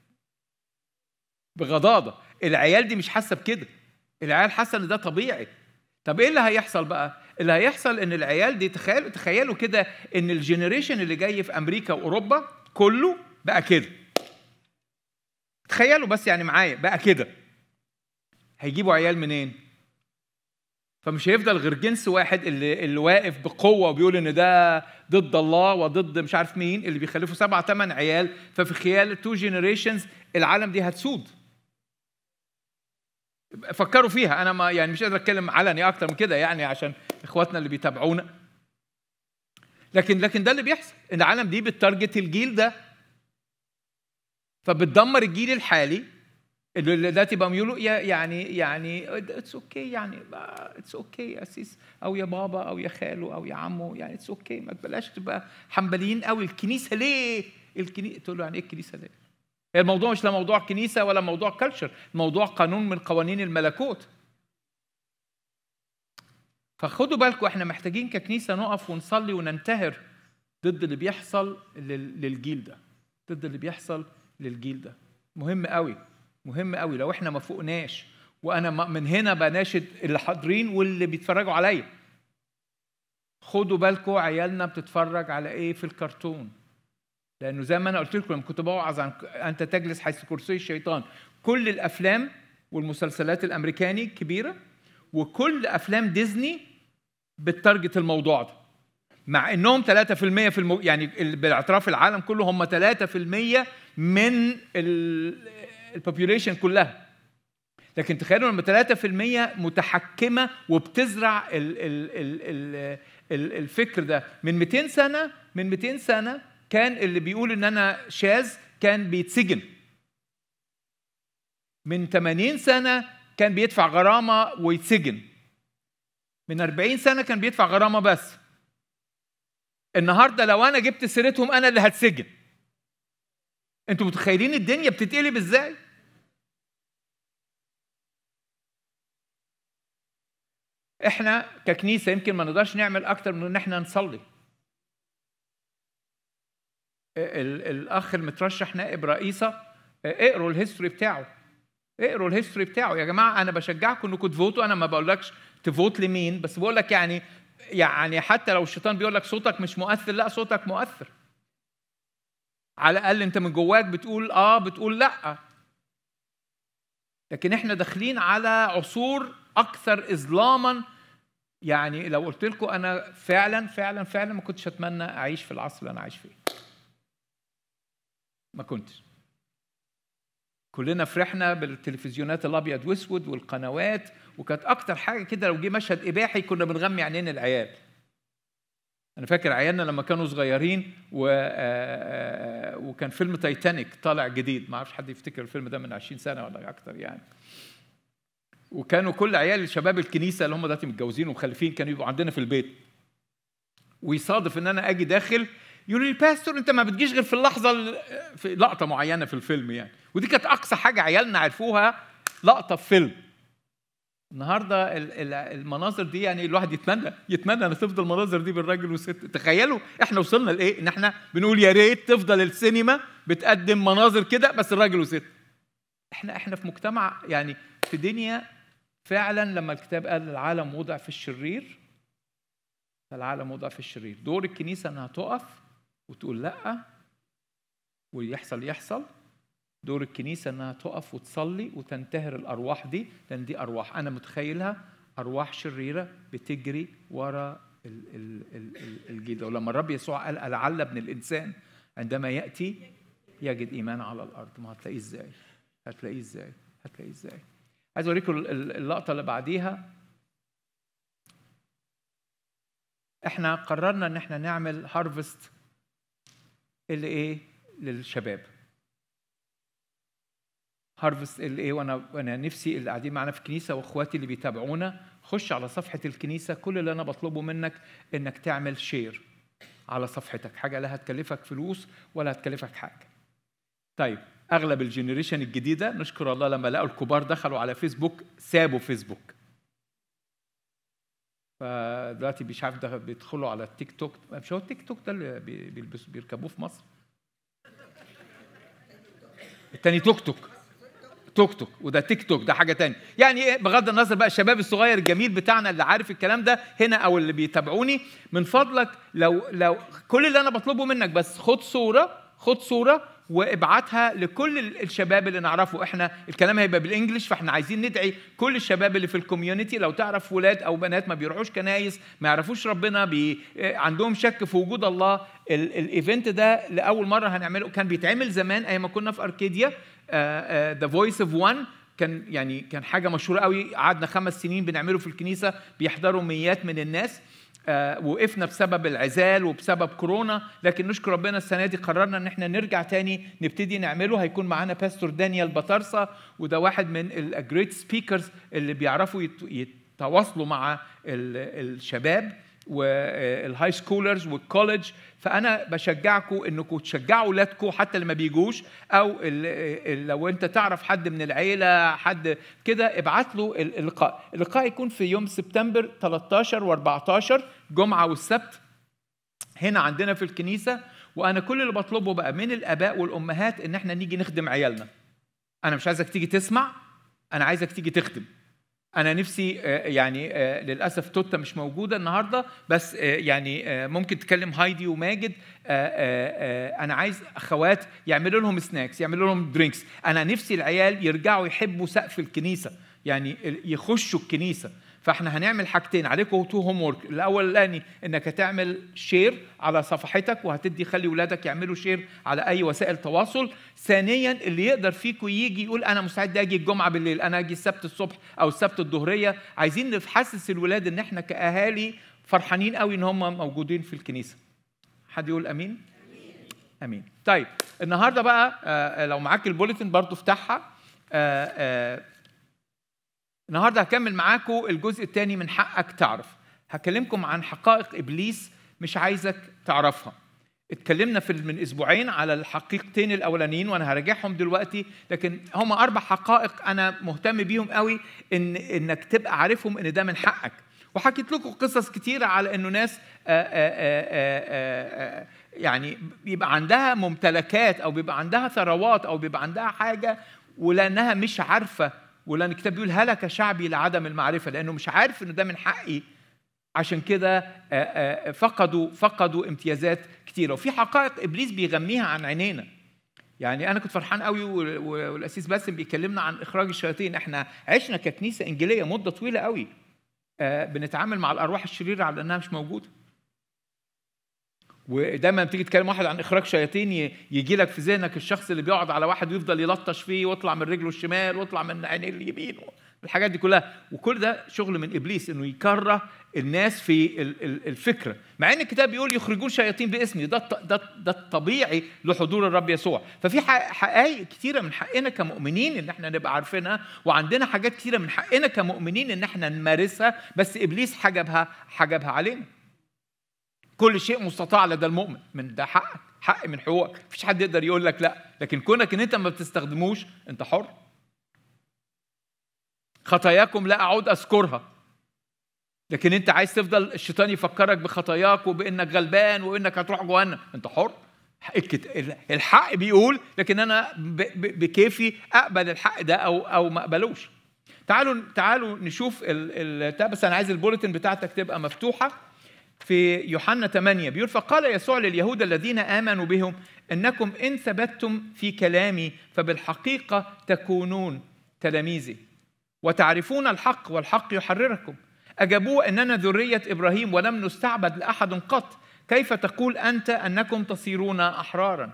بغضاضة العيال دي مش حاسة بكده العيال حاسة إن ده طبيعي طب ايه اللي هيحصل بقى؟ اللي هيحصل ان العيال دي تخيلوا تخيلوا كده ان الجنريشن اللي جاي في امريكا واوروبا كله بقى كده. تخيلوا بس يعني معايا بقى كده. هيجيبوا عيال منين؟ فمش هيفضل غير جنس واحد اللي اللي واقف بقوه وبيقول ان ده ضد الله وضد مش عارف مين اللي بيخلفوا سبعة ثمان عيال ففي خلال تو جنريشنز العالم دي هتسود. فكروا فيها انا ما يعني مش قادر اتكلم علني اكتر من كده يعني عشان اخواتنا اللي بيتابعونا لكن لكن ده اللي بيحصل ان العالم دي بتارجت الجيل ده فبتدمر الجيل الحالي اللي اللي دلوقتي بقوا يقولوا يا- يعني يعني اتس اوكي يعني اتس اوكي يا سيس او يا بابا او يا خاله او يا عمو يعني اتس اوكي ما تبلاش تبقى حنبليين قوي الكنيسه ليه؟ الكنيسه تقول له يعني ايه الكنيسه ليه؟ الموضوع مش لا موضوع كنيسه ولا موضوع كلتشر الموضوع قانون من قوانين الملكوت فخدوا بالكم احنا محتاجين ككنيسه نقف ونصلي وننتهر ضد اللي بيحصل لل- للجيل ده ضد اللي بيحصل للجيل ده مهم قوي مهم قوي لو احنا ما فوقناش وانا م- من هنا بناشد اللي حاضرين واللي بيتفرجوا عليا خدوا بالكم عيالنا بتتفرج على ايه في الكرتون لانه زي ما انا قلت لكم لما كنت بوعظ عن انت تجلس حيث كرسي الشيطان كل الافلام والمسلسلات الامريكاني كبيره وكل افلام ديزني بتارجت الموضوع ده مع انهم 3% في المو... يعني ال- بالاعتراف العالم كله هم 3% من البوبيوليشن كلها لكن تخيلوا لما 3% متحكمه وبتزرع ال ال ال ال ال الفكر ده من 200 سنه من 200 سنه كان اللي بيقول ان انا شاذ كان بيتسجن من 80 سنه كان بيدفع غرامه ويتسجن من 40 سنه كان بيدفع غرامه بس النهارده لو انا جبت سيرتهم انا اللي هتسجن انتوا متخيلين الدنيا بتتقلب ازاي احنا ككنيسه يمكن ما نقدرش نعمل اكتر من ان احنا نصلي ال- الاخ المترشح نائب رئيسه اقروا الهيستوري بتاعه اقروا الهيستوري بتاعه يا جماعه انا بشجعكم انكم تفوتوا انا ما بقولكش تفوت لمين بس بقول لك يعني يعني حتى لو الشيطان بيقول لك صوتك مش مؤثر لا صوتك مؤثر على الاقل انت من جواك بتقول اه بتقول لا لكن احنا داخلين على عصور اكثر اظلاما يعني لو قلت لكم انا فعلا فعلا فعلا ما كنتش اتمنى اعيش في العصر اللي انا عايش فيه ما كنتش كلنا فرحنا بالتلفزيونات الابيض واسود والقنوات وكانت اكتر حاجه كده لو جه مشهد اباحي كنا بنغمي عينين العيال انا فاكر عيالنا لما كانوا صغيرين و... آه، آه، وكان فيلم تايتانيك طالع جديد ما اعرفش حد يفتكر الفيلم ده من 20 سنه ولا اكتر يعني وكانوا كل عيال شباب الكنيسه اللي هم دلوقتي متجوزين ومخلفين كانوا يبقوا عندنا في البيت ويصادف ان انا اجي داخل يقولوا لي الباستور انت ما بتجيش غير في اللحظه ال- في لقطه معينه في الفيلم يعني ودي كانت اقصى حاجه عيالنا عرفوها لقطه في فيلم النهارده ال- ال- المناظر دي يعني الواحد يتمنى يتمنى ان تفضل المناظر دي بالراجل والست تخيلوا احنا وصلنا لايه ان احنا بنقول يا ريت تفضل السينما بتقدم مناظر كده بس الراجل وست احنا احنا في مجتمع يعني في دنيا فعلا لما الكتاب قال العالم وضع في الشرير فالعالم وضع في الشرير دور الكنيسه انها تقف وتقول لا ويحصل يحصل دور الكنيسه انها تقف وتصلي وتنتهر الارواح دي لان دي ارواح انا متخيلها ارواح شريره بتجري ورا ال- ال- ال- ال- الجيل ده ولما الرب يسوع قال لعل ابن الانسان عندما ياتي يجد ايمان على الارض ما هتلاقيه ازاي هتلاقيه ازاي هتلاقيه ازاي عايز اوريكم ال- ال- اللقطه اللي بعديها احنا قررنا ان احنا نعمل هارفست اللي ايه للشباب هارفست اللي ايه وانا وانا نفسي اللي قاعدين معانا في الكنيسه واخواتي اللي بيتابعونا خش على صفحه الكنيسه كل اللي انا بطلبه منك انك تعمل شير على صفحتك حاجه لا هتكلفك فلوس ولا هتكلفك حاجه طيب اغلب الجنريشن الجديده نشكر الله لما لقوا الكبار دخلوا على فيسبوك سابوا فيسبوك فدلوقتي مش عارف ده بيدخلوا على التيك توك مش هو التيك توك ده اللي بي- بيلبسوا بيركبوه في مصر التاني توك توك توك توك وده تيك توك ده حاجه تانية يعني ايه بغض النظر بقى الشباب الصغير الجميل بتاعنا اللي عارف الكلام ده هنا او اللي بيتابعوني من فضلك لو لو كل اللي انا بطلبه منك بس خد صوره خد صوره وابعتها لكل ال- الشباب اللي نعرفه احنا الكلام هيبقى بالانجلش فاحنا عايزين ندعي كل الشباب اللي في الكوميونتي لو تعرف ولاد او بنات ما بيروحوش كنايس ما يعرفوش ربنا بي آه، عندهم شك في وجود الله ال- الايفنت ده لاول مره هنعمله كان بيتعمل زمان ايام ما كنا في اركيديا ذا فويس اوف وان كان يعني كان حاجه مشهوره قوي قعدنا خمس سنين بنعمله في الكنيسه بيحضروا ميات من الناس آه، وقفنا بسبب العزال وبسبب كورونا لكن نشكر ربنا السنه دي قررنا ان احنا نرجع تاني نبتدي نعمله هيكون معانا باستور دانيال بطرسه وده واحد من الجريت سبيكرز اللي بيعرفوا يت- يتواصلوا مع ال- الشباب والهاي سكولرز والكولج فانا بشجعكم انكم تشجعوا اولادكم حتى اللي ما بيجوش او ال- ال- لو انت تعرف حد من العيله حد كده ابعت له ال- اللقاء اللقاء يكون في يوم سبتمبر 13 و14 جمعه والسبت هنا عندنا في الكنيسه وانا كل اللي بطلبه بقى من الاباء والامهات ان احنا نيجي نخدم عيالنا انا مش عايزك تيجي تسمع انا عايزك تيجي تخدم انا نفسي آه، يعني آه، للاسف توتا مش موجوده النهارده بس آه، يعني آه، ممكن تكلم هايدي وماجد آه، آه، آه، انا عايز اخوات يعملوا لهم سناكس يعملوا لهم درينكس انا نفسي العيال يرجعوا يحبوا سقف الكنيسه يعني يخشوا الكنيسه فاحنا هنعمل حاجتين عليكم تو هوم ورك الاولاني انك هتعمل شير على صفحتك وهتدي خلي ولادك يعملوا شير على اي وسائل تواصل ثانيا اللي يقدر فيكم يجي يقول انا مستعد اجي الجمعه بالليل انا اجي السبت الصبح او السبت الظهريه عايزين نحسس الولاد ان احنا كاهالي فرحانين قوي ان هم موجودين في الكنيسه حد يقول امين امين طيب النهارده بقى آه، لو معاك البوليتن برضو افتحها آه، آه، النهارده هكمل معاكم الجزء الثاني من حقك تعرف هكلمكم عن حقائق ابليس مش عايزك تعرفها اتكلمنا في من اسبوعين على الحقيقتين الاولانيين وانا هراجعهم دلوقتي لكن هم اربع حقائق انا مهتم بيهم قوي ان انك تبقى عارفهم ان ده من حقك وحكيت لكم قصص كتيره على انه ناس آآ آآ آآ آآ يعني بيبقى عندها ممتلكات او بيبقى عندها ثروات او بيبقى عندها حاجه ولانها مش عارفه ولان الكتاب بيقول هلك شعبي لعدم المعرفه لانه مش عارف انه ده من حقي عشان كده آه، آه، فقدوا فقدوا امتيازات كتيره وفي حقائق ابليس بيغميها عن عينينا يعني انا كنت فرحان قوي وال- والاسيس باسم بيكلمنا عن اخراج الشياطين احنا عشنا ككنيسه انجيليه مده طويله قوي آه، بنتعامل مع الارواح الشريره على انها مش موجوده ودايما لما تيجي تكلم واحد عن اخراج شياطين يجي لك في ذهنك الشخص اللي بيقعد على واحد ويفضل يلطش فيه ويطلع من رجله الشمال ويطلع من عينيه اليمين الحاجات دي كلها وكل ده شغل من ابليس انه يكره الناس في ال- ال- الفكره مع ان الكتاب بيقول يخرجون شياطين باسمي ده الط- ده ده الطبيعي لحضور الرب يسوع ففي ح- حقائق كتيره من حقنا كمؤمنين ان احنا نبقى عارفينها وعندنا حاجات كتيره من حقنا كمؤمنين ان احنا نمارسها بس ابليس حجبها حجبها علينا كل شيء مستطاع لدى المؤمن من ده حقك حق من حقوقك مفيش حد يقدر يقول لك لا لكن كونك ان انت ما بتستخدموش انت حر خطاياكم لا اعود اذكرها لكن انت عايز تفضل الشيطان يفكرك بخطاياك وبانك غلبان وانك هتروح جهنم انت حر الكت- الحق بيقول لكن انا ب- ب- بكيفي اقبل الحق ده او او ما اقبلوش تعالوا تعالوا نشوف ال ال ده بس انا عايز البوليتن بتاعتك تبقى مفتوحه في يوحنا 8 بيقول فقال يسوع لليهود الذين امنوا بهم انكم ان ثبتتم في كلامي فبالحقيقه تكونون تلاميذي وتعرفون الحق والحق يحرركم اجابوه اننا ذريه ابراهيم ولم نستعبد لاحد قط كيف تقول انت انكم تصيرون احرارا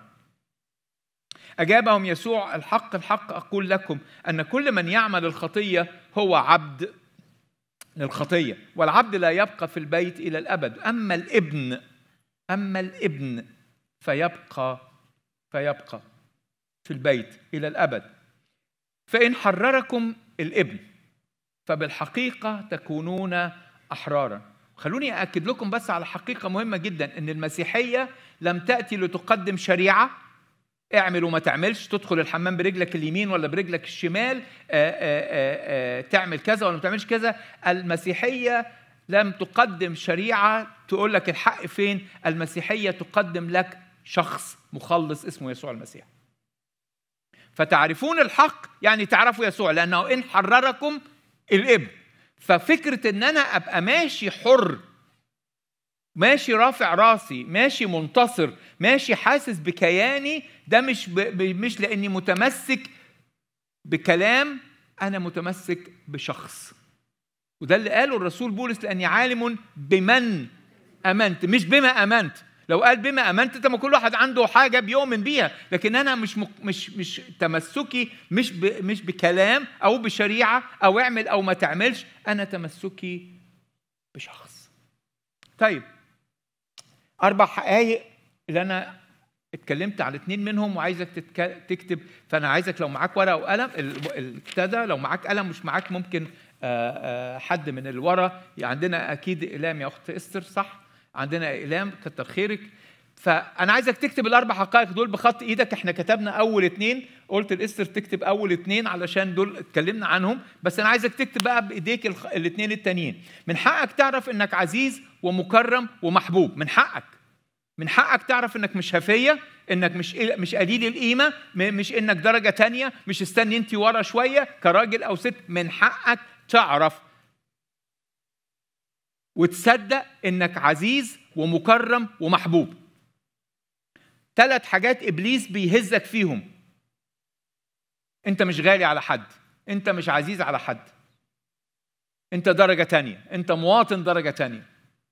اجابهم يسوع الحق الحق اقول لكم ان كل من يعمل الخطيه هو عبد للخطيه والعبد لا يبقى في البيت الى الابد اما الابن اما الابن فيبقى فيبقى في البيت الى الابد فان حرركم الابن فبالحقيقه تكونون احرارا خلوني اكد لكم بس على حقيقه مهمه جدا ان المسيحيه لم تاتي لتقدم شريعه اعمل وما تعملش تدخل الحمام برجلك اليمين ولا برجلك الشمال آآ آآ آآ تعمل كذا ولا ما تعملش كذا المسيحيه لم تقدم شريعه تقول لك الحق فين المسيحيه تقدم لك شخص مخلص اسمه يسوع المسيح فتعرفون الحق يعني تعرفوا يسوع لانه ان حرركم الابن ففكره ان انا ابقى ماشي حر ماشي رافع راسي ماشي منتصر ماشي حاسس بكياني ده مش ب... ب... مش لاني متمسك بكلام انا متمسك بشخص وده اللي قاله الرسول بولس لاني عالم بمن امنت مش بما امنت لو قال بما امنت انت ما كل واحد عنده حاجه بيؤمن بيها لكن انا مش مك... مش مش تمسكي مش ب... مش بكلام او بشريعه او اعمل او ما تعملش انا تمسكي بشخص طيب اربع حقائق اللي انا اتكلمت على اتنين منهم وعايزك تتك... تكتب فانا عايزك لو معاك ورقه وقلم ال- البتاع ده لو معاك قلم مش معاك ممكن آه، آه، حد من الورا عندنا اكيد اقلام يا اخت استر صح عندنا اقلام كتر خيرك فانا عايزك تكتب الاربع حقائق دول بخط ايدك احنا كتبنا اول اتنين قلت لاستر تكتب اول اتنين علشان دول اتكلمنا عنهم بس انا عايزك تكتب بقى بايديك الخ- الاتنين التانيين من حقك تعرف انك عزيز ومكرم ومحبوب من حقك من حقك تعرف انك مش هفيه انك مش مش قليل القيمه م- مش انك درجه تانية مش استني انت ورا شويه كراجل او ست من حقك تعرف وتصدق انك عزيز ومكرم ومحبوب ثلاث حاجات ابليس بيهزك فيهم انت مش غالي على حد انت مش عزيز على حد انت درجه تانية انت مواطن درجه تانية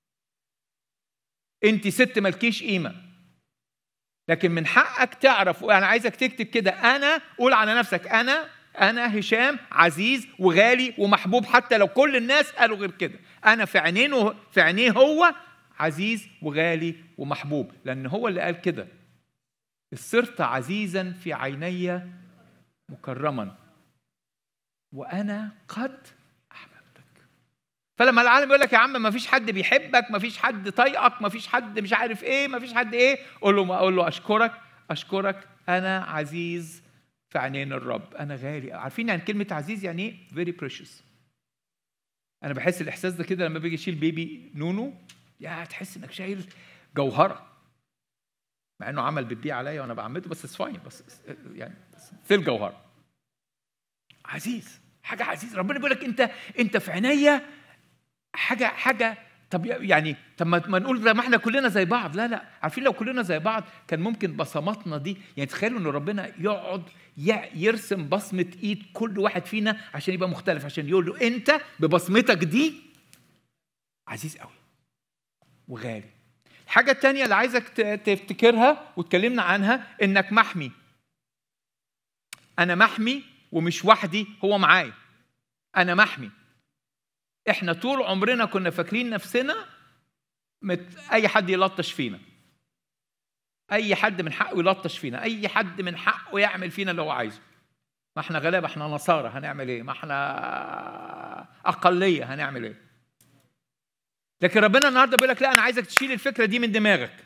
انت ست ملكيش قيمه لكن من حقك تعرف وانا عايزك تكتب كده انا قول على نفسك انا انا هشام عزيز وغالي ومحبوب حتى لو كل الناس قالوا غير كده انا في عينيه في عينيه هو عزيز وغالي ومحبوب لان هو اللي قال كده صرت عزيزا في عيني مكرما وانا قد احببتك فلما العالم يقول لك يا عم ما فيش حد بيحبك ما فيش حد طايقك ما فيش حد مش عارف ايه ما فيش حد ايه قول له اقول له اشكرك اشكرك انا عزيز في عينين الرب انا غالي عارفين يعني كلمه عزيز يعني ايه فيري بريشس انا بحس الاحساس ده كده لما باجي اشيل بيبي نونو يا تحس انك شايل جوهره مع انه عمل بتضيع عليا وانا بعمته بس فاين بس يعني ستيل جوهره عزيز حاجه عزيز ربنا بيقول لك انت انت في عينيا حاجه حاجه طب يعني طب ما ما نقول ده ما احنا كلنا زي بعض لا لا عارفين لو كلنا زي بعض كان ممكن بصماتنا دي يعني تخيلوا ان ربنا يقعد ي- يرسم بصمه ايد كل واحد فينا عشان يبقى مختلف عشان يقول له انت ببصمتك دي عزيز قوي وغالي الحاجة التانية اللي عايزك ت- تفتكرها واتكلمنا عنها انك محمي انا محمي ومش وحدي هو معايا انا محمي احنا طول عمرنا كنا فاكرين نفسنا مت... اي حد يلطش فينا اي حد من حقه يلطش فينا اي حد من حقه يعمل فينا اللي هو عايزه ما احنا غلابه احنا نصارى هنعمل ايه ما احنا اقليه هنعمل ايه لكن ربنا النهارده بيقول لك لا انا عايزك تشيل الفكره دي من دماغك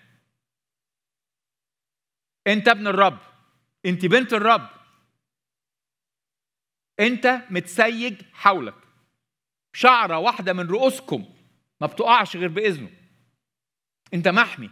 انت ابن الرب انت بنت الرب انت متسيج حولك شعره واحده من رؤوسكم ما بتقعش غير باذنه انت محمي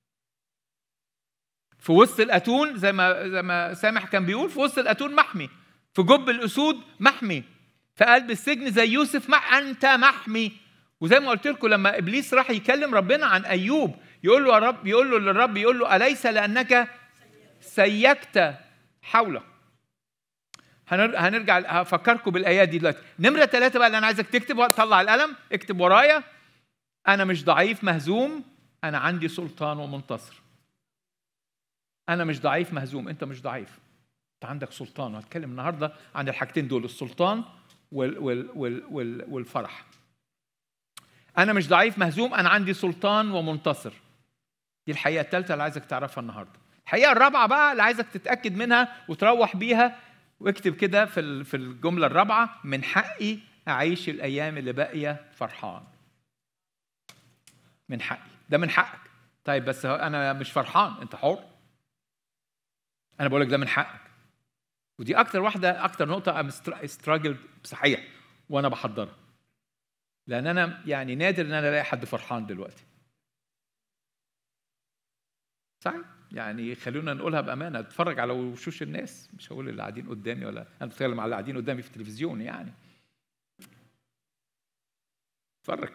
في وسط الاتون زي ما زي ما سامح كان بيقول في وسط الاتون محمي في جب الاسود محمي في قلب السجن زي يوسف ما انت محمي وزي ما قلت لكم لما ابليس راح يكلم ربنا عن ايوب يقول له يا رب يقول له للرب يقول له اليس لانك سيكت حوله هنر- هنرجع هفكركم بالايات دي دلوقتي نمره ثلاثه بقى اللي انا عايزك تكتب طلع القلم اكتب ورايا انا مش ضعيف مهزوم انا عندي سلطان ومنتصر انا مش ضعيف مهزوم انت مش ضعيف انت عندك سلطان وهتكلم النهارده عن الحاجتين دول السلطان وال وال وال وال والفرح انا مش ضعيف مهزوم انا عندي سلطان ومنتصر دي الحقيقه الثالثه اللي عايزك تعرفها النهارده الحقيقه الرابعه بقى اللي عايزك تتاكد منها وتروح بيها واكتب كده في ال- في الجمله الرابعه من حقي اعيش الايام اللي باقيه فرحان من حقي ده من حقك طيب بس هو انا مش فرحان انت حر انا بقول لك ده من حقك ودي اكتر واحده اكتر نقطه ام استراجل صحيح وانا بحضرها لان انا يعني نادر ان انا الاقي حد فرحان دلوقتي صحيح يعني خلونا نقولها بامانه اتفرج على وشوش الناس مش هقول اللي قاعدين قدامي ولا انا بتكلم على اللي قاعدين قدامي في التلفزيون يعني اتفرج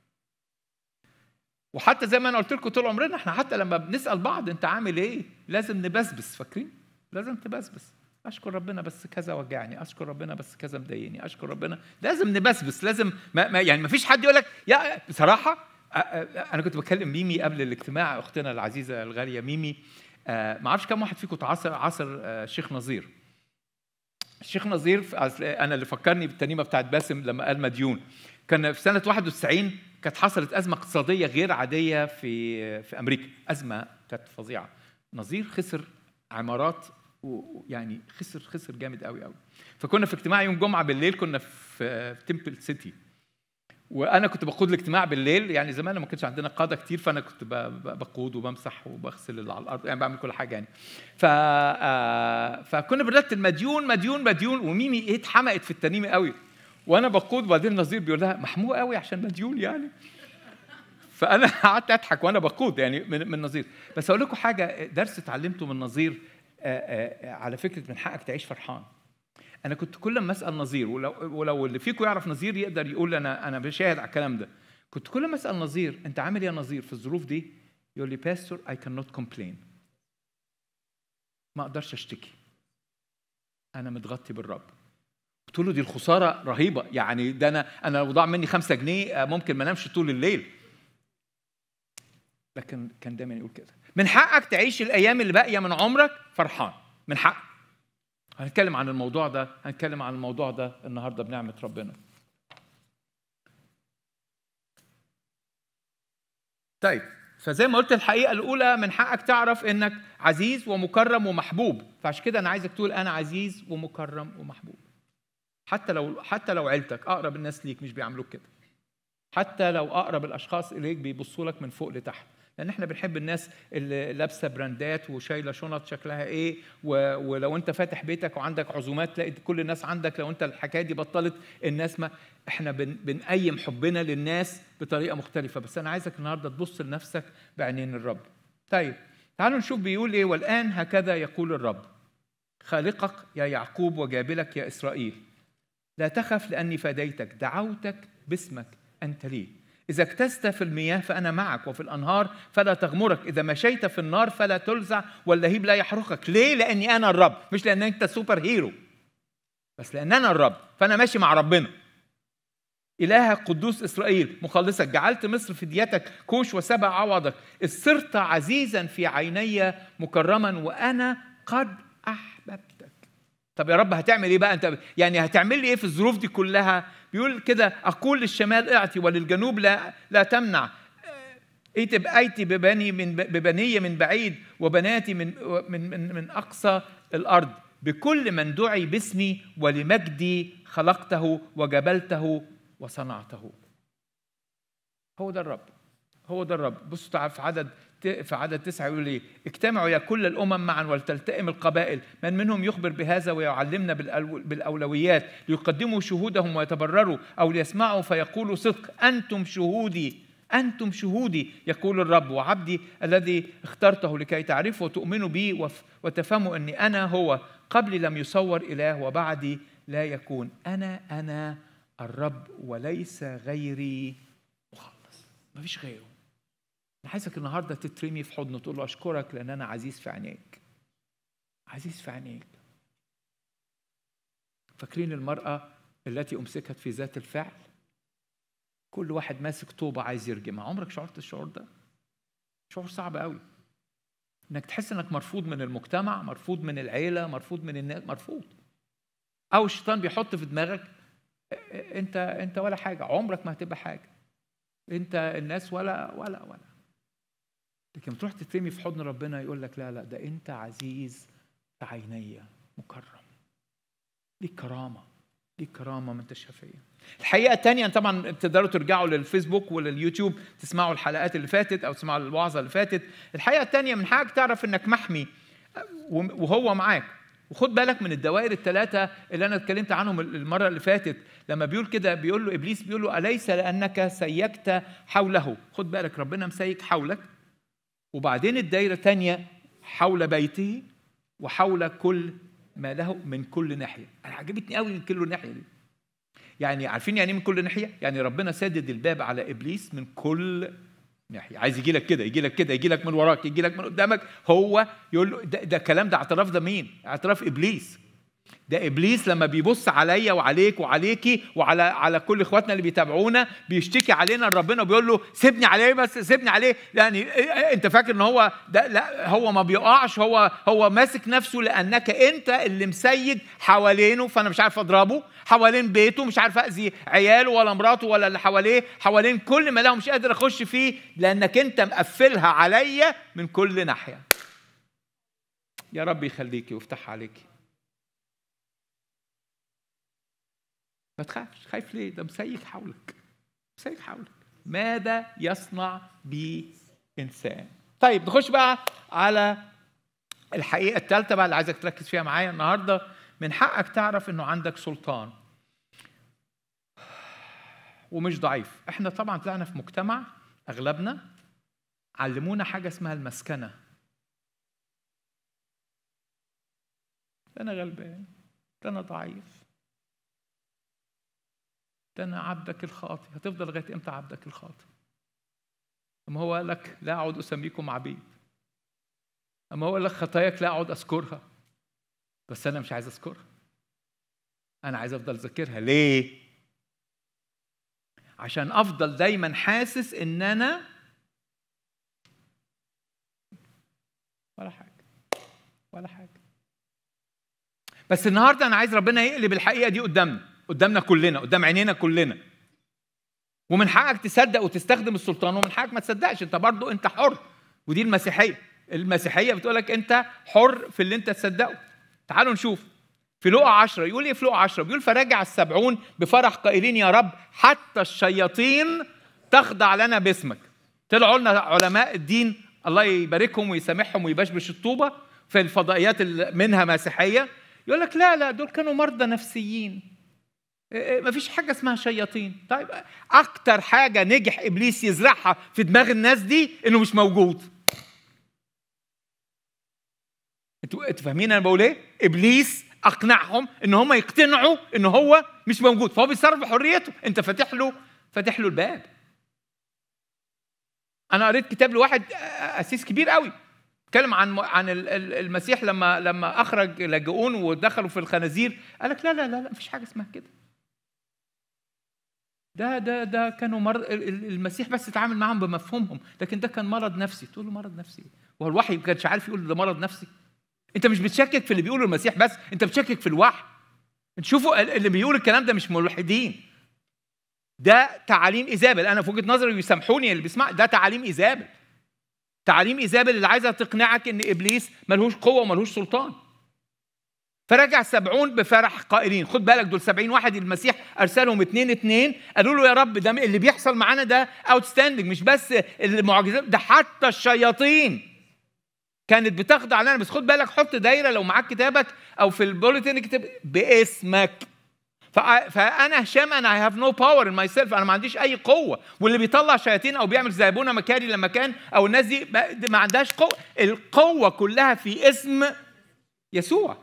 وحتى زي ما انا قلت لكم طول عمرنا احنا حتى لما بنسال بعض انت عامل ايه لازم نبسبس فاكرين لازم تبسبس اشكر ربنا بس كذا وجعني اشكر ربنا بس كذا مضايقني اشكر ربنا لازم نبسبس لازم ما ما يعني ما فيش حد يقول لك يا بصراحه أ- أ- انا كنت بكلم ميمي قبل الاجتماع اختنا العزيزه الغاليه ميمي آه، ما اعرفش كم واحد فيكم تعاصر عصر آه، الشيخ نظير الشيخ نظير في- أصل انا اللي فكرني بالترنيمه بتاعت باسم لما قال مديون كان في سنه 91 كانت حصلت ازمه اقتصاديه غير عاديه في في امريكا ازمه كانت فظيعه نظير خسر عمارات ويعني خسر خسر جامد قوي قوي فكنا في اجتماع يوم جمعه بالليل كنا في في تمبل سيتي وانا كنت بقود الاجتماع بالليل يعني زمان ما كانش عندنا قاده كتير فانا كنت ب- ب- بقود وبمسح وبغسل اللي على الارض يعني بعمل كل حاجه يعني ف آه، فكنا بنرتب مديون مديون مديون وميمي ايه اتحمقت في التنيمه قوي وانا بقود وبعدين نظير بيقول لها محموق قوي عشان مديون يعني فانا قعدت اضحك وانا بقود يعني من من نظير بس اقول لكم حاجه درس اتعلمته من نظير آه، آه، على فكره من حقك تعيش فرحان انا كنت كل ما اسال نظير ولو ولو اللي فيكم يعرف نظير يقدر يقول انا انا بشاهد على الكلام ده كنت كل ما اسال نظير انت عامل ايه يا نظير في الظروف دي يقول لي باستور اي كان نوت كومبلين ما اقدرش اشتكي انا متغطي بالرب قلت له دي الخساره رهيبه يعني ده انا انا لو ضاع مني خمسة جنيه آه، ممكن ما انامش طول الليل لكن كان دايما يقول كده من حقك تعيش الايام اللي باقيه من عمرك فرحان من حقك هنتكلم عن الموضوع ده هنتكلم عن الموضوع ده النهارده بنعمه ربنا طيب فزي ما قلت الحقيقه الاولى من حقك تعرف انك عزيز ومكرم ومحبوب فعشان كده انا عايزك تقول انا عزيز ومكرم ومحبوب حتى لو حتى لو عيلتك اقرب الناس ليك مش بيعملوك كده حتى لو اقرب الاشخاص اليك بيبصوا لك من فوق لتحت لان احنا بنحب الناس اللي لابسه براندات وشايله شنط شكلها ايه و... ولو انت فاتح بيتك وعندك عزومات تلاقي كل الناس عندك لو انت الحكايه دي بطلت الناس ما احنا بن... بنقيم حبنا للناس بطريقه مختلفه بس انا عايزك النهارده تبص لنفسك بعينين الرب طيب تعالوا نشوف بيقول ايه والان هكذا يقول الرب خالقك يا يعقوب وجابلك يا اسرائيل لا تخف لاني فديتك دعوتك باسمك انت لي إذا اكتست في المياه فأنا معك وفي الأنهار فلا تغمرك إذا مشيت في النار فلا تلزع واللهيب لا يحرقك ليه؟ لأني أنا الرب مش لأن أنت سوبر هيرو بس لأن أنا الرب فأنا ماشي مع ربنا إلهك قدوس إسرائيل مخلصك جعلت مصر فديتك كوش وسبع عوضك إذ صرت عزيزا في عيني مكرما وأنا قد أحببتك طب يا رب هتعمل ايه بقى انت يعني هتعمل لي ايه في الظروف دي كلها بيقول كده اقول للشمال اعطي وللجنوب لا لا تمنع ائت بايتي ببني من ببنيه من بعيد وبناتي من من من, من اقصى الارض بكل من دعي باسمي ولمجدي خلقته وجبلته وصنعته هو ده الرب هو ده الرب بصوا تعال في عدد في عدد تسعة يقول ايه اجتمعوا يا كل الامم معا ولتلتئم القبائل من منهم يخبر بهذا ويعلمنا بالاولويات ليقدموا شهودهم ويتبرروا او ليسمعوا فيقولوا صدق انتم شهودي انتم شهودي يقول الرب وعبدي الذي اخترته لكي تعرفوا وتؤمنوا بي وتفهموا اني انا هو قبلي لم يصور اله وبعدي لا يكون انا انا الرب وليس غيري مخلص مفيش غيره انا عايزك النهارده تترمي في حضنه تقول له اشكرك لان انا عزيز في عينيك عزيز في عينيك فاكرين المراه التي امسكت في ذات الفعل كل واحد ماسك طوبه عايز يرجمها عمرك شعرت الشعور ده شعور صعب قوي انك تحس انك مرفوض من المجتمع مرفوض من العيله مرفوض من الناس مرفوض او الشيطان بيحط في دماغك انت انت ولا حاجه عمرك ما هتبقى حاجه انت الناس ولا ولا ولا لكن تروح تترمي في حضن ربنا يقول لك لا لا ده انت عزيز في عيني مكرم ليك كرامه ليك كرامه ما انت شافيه الحقيقه الثانيه طبعا تقدروا ترجعوا للفيسبوك ولليوتيوب تسمعوا الحلقات اللي فاتت او تسمعوا الوعظه اللي فاتت الحقيقه الثانيه من حقك تعرف انك محمي وهو معاك وخد بالك من الدوائر الثلاثة اللي أنا اتكلمت عنهم المرة اللي فاتت لما بيقول كده بيقول له إبليس بيقول له أليس لأنك سيكت حوله خد بالك ربنا مسيك حولك وبعدين الدايرة الثانية حول بيته وحول كل ما له من كل ناحية أنا عجبتني قوي من كل ناحية دي يعني عارفين يعني من كل ناحية يعني ربنا سدد الباب على إبليس من كل ناحيه عايز يجي لك كده يجي لك كده يجي لك من وراك يجي لك من قدامك هو يقول له ده, ده الكلام ده اعتراف ده مين اعتراف ابليس ده ابليس لما بيبص عليا وعليك وعليكي وعلى على كل اخواتنا اللي بيتابعونا بيشتكي علينا لربنا وبيقول له سيبني عليه بس سيبني عليه يعني انت فاكر ان هو ده لا هو ما بيقعش هو هو ماسك نفسه لانك انت اللي مسيد حوالينه فانا مش عارف اضربه حوالين بيته مش عارف اذي عياله ولا مراته ولا اللي حواليه حوالين كل ما له مش قادر اخش فيه لانك انت مقفلها عليا من كل ناحيه يا رب يخليكي ويفتح عليكي ما تخافش خايف ليه ده مسيك حولك مسيك حولك ماذا يصنع بي انسان طيب نخش بقى على الحقيقه الثالثه بقى اللي عايزك تركز فيها معايا النهارده من حقك تعرف انه عندك سلطان ومش ضعيف احنا طبعا طلعنا في مجتمع اغلبنا علمونا حاجه اسمها المسكنه ده انا غلبان ده انا ضعيف ده انا عبدك الخاطي هتفضل لغايه امتى عبدك الخاطي اما هو قال لك لا اعود اسميكم عبيد اما هو قال لك خطاياك لا اعود اذكرها بس انا مش عايز اذكرها انا عايز افضل ذاكرها ليه عشان افضل دايما حاسس ان انا ولا حاجه ولا حاجه بس النهارده انا عايز ربنا يقلب الحقيقه دي قدامنا قدامنا كلنا قدام عينينا كلنا ومن حقك تصدق وتستخدم السلطان ومن حقك ما تصدقش انت برضو انت حر ودي المسيحيه المسيحيه بتقول لك انت حر في اللي انت تصدقه تعالوا نشوف في لقا عشرة يقول ايه في لقا عشرة بيقول فرجع السبعون بفرح قائلين يا رب حتى الشياطين تخضع لنا باسمك طلعوا لنا علماء الدين الله يباركهم ويسامحهم ويبشبش الطوبة في الفضائيات اللي منها مسيحية يقول لك لا لا دول كانوا مرضى نفسيين ما فيش حاجة اسمها شياطين طيب أكتر حاجة نجح إبليس يزرعها في دماغ الناس دي إنه مش موجود انتوا انتوا فاهمين انا بقول ايه؟ ابليس اقنعهم ان هم يقتنعوا ان هو مش موجود فهو بيتصرف بحريته انت فاتح له فاتح له الباب انا قريت كتاب لواحد اسيس كبير قوي اتكلم عن عن المسيح لما لما اخرج لاجئون ودخلوا في الخنازير قال لك لا لا لا لا مفيش حاجه اسمها كده ده ده ده كانوا مرض المسيح بس اتعامل معاهم بمفهومهم لكن ده كان مرض نفسي تقول له مرض نفسي وهو الوحي ما كانش عارف يقول ده مرض نفسي انت مش بتشكك في اللي بيقوله المسيح بس انت بتشكك في الوحي شوفوا اللي بيقول الكلام ده مش ملحدين ده تعاليم ايزابل انا في وجهه نظري يسامحوني اللي بيسمع ده تعاليم ايزابل تعاليم ايزابل اللي عايزه تقنعك ان ابليس ملهوش قوه وملهوش سلطان فرجع سبعون بفرح قائلين خد بالك دول سبعين واحد المسيح ارسلهم اتنين اتنين قالوا له يا رب ده اللي بيحصل معانا ده اوتستاندنج مش بس المعجزات ده حتى الشياطين كانت بتخضع لنا بس خد بالك حط دايره لو معاك كتابك او في البوليتين اكتب باسمك فانا هشام انا اي هاف نو باور ان ماي سيلف انا ما عنديش اي قوه واللي بيطلع شياطين او بيعمل زي ابونا مكاري لما كان او الناس دي ما عندهاش قوه القوه كلها في اسم يسوع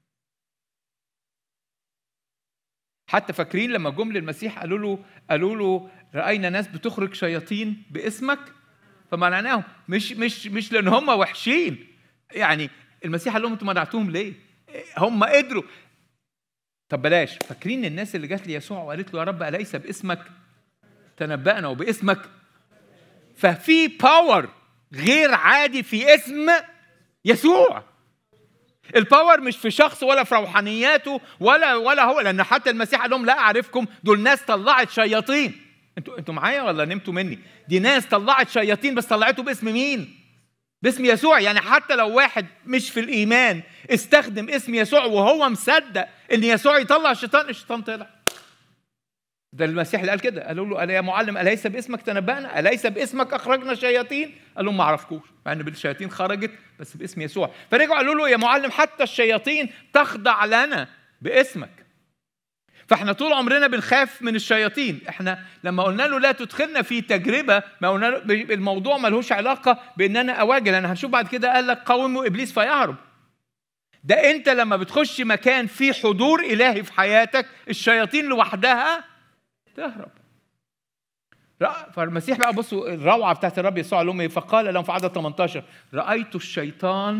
حتى فاكرين لما جم للمسيح قالوا له قالوا له راينا ناس بتخرج شياطين باسمك فمنعناهم مش مش مش لان هم وحشين يعني المسيح قال لهم انتوا منعتوهم ليه؟ هم قدروا طب بلاش فاكرين الناس اللي جات ليسوع وقالت له يا رب اليس باسمك تنبأنا وباسمك ففي باور غير عادي في اسم يسوع الباور مش في شخص ولا في روحانياته ولا ولا هو لان حتى المسيح قال لهم لا اعرفكم دول ناس طلعت شياطين انتوا انتوا معايا ولا نمتوا مني دي ناس طلعت شياطين بس طلعته باسم مين باسم يسوع يعني حتى لو واحد مش في الايمان استخدم اسم يسوع وهو مصدق ان يسوع يطلع الشيطان الشيطان طلع ده المسيح اللي قال كده قالوا له يا معلم اليس باسمك تنبأنا اليس باسمك اخرجنا شياطين قال لهم ما اعرفكوش مع ان الشياطين خرجت بس باسم يسوع فرجعوا قالوا له يا معلم حتى الشياطين تخضع لنا باسمك فاحنا طول عمرنا بنخاف من الشياطين احنا لما قلنا له لا تدخلنا في تجربه ما قلنا له الموضوع ملهوش علاقه بان انا اواجه لان هنشوف بعد كده قال لك قاوموا ابليس فيهرب ده انت لما بتخش مكان فيه حضور الهي في حياتك الشياطين لوحدها تهرب فالمسيح بقى بصوا الروعه بتاعت الرب يسوع لهم فقال لهم في عدد 18 رايت الشيطان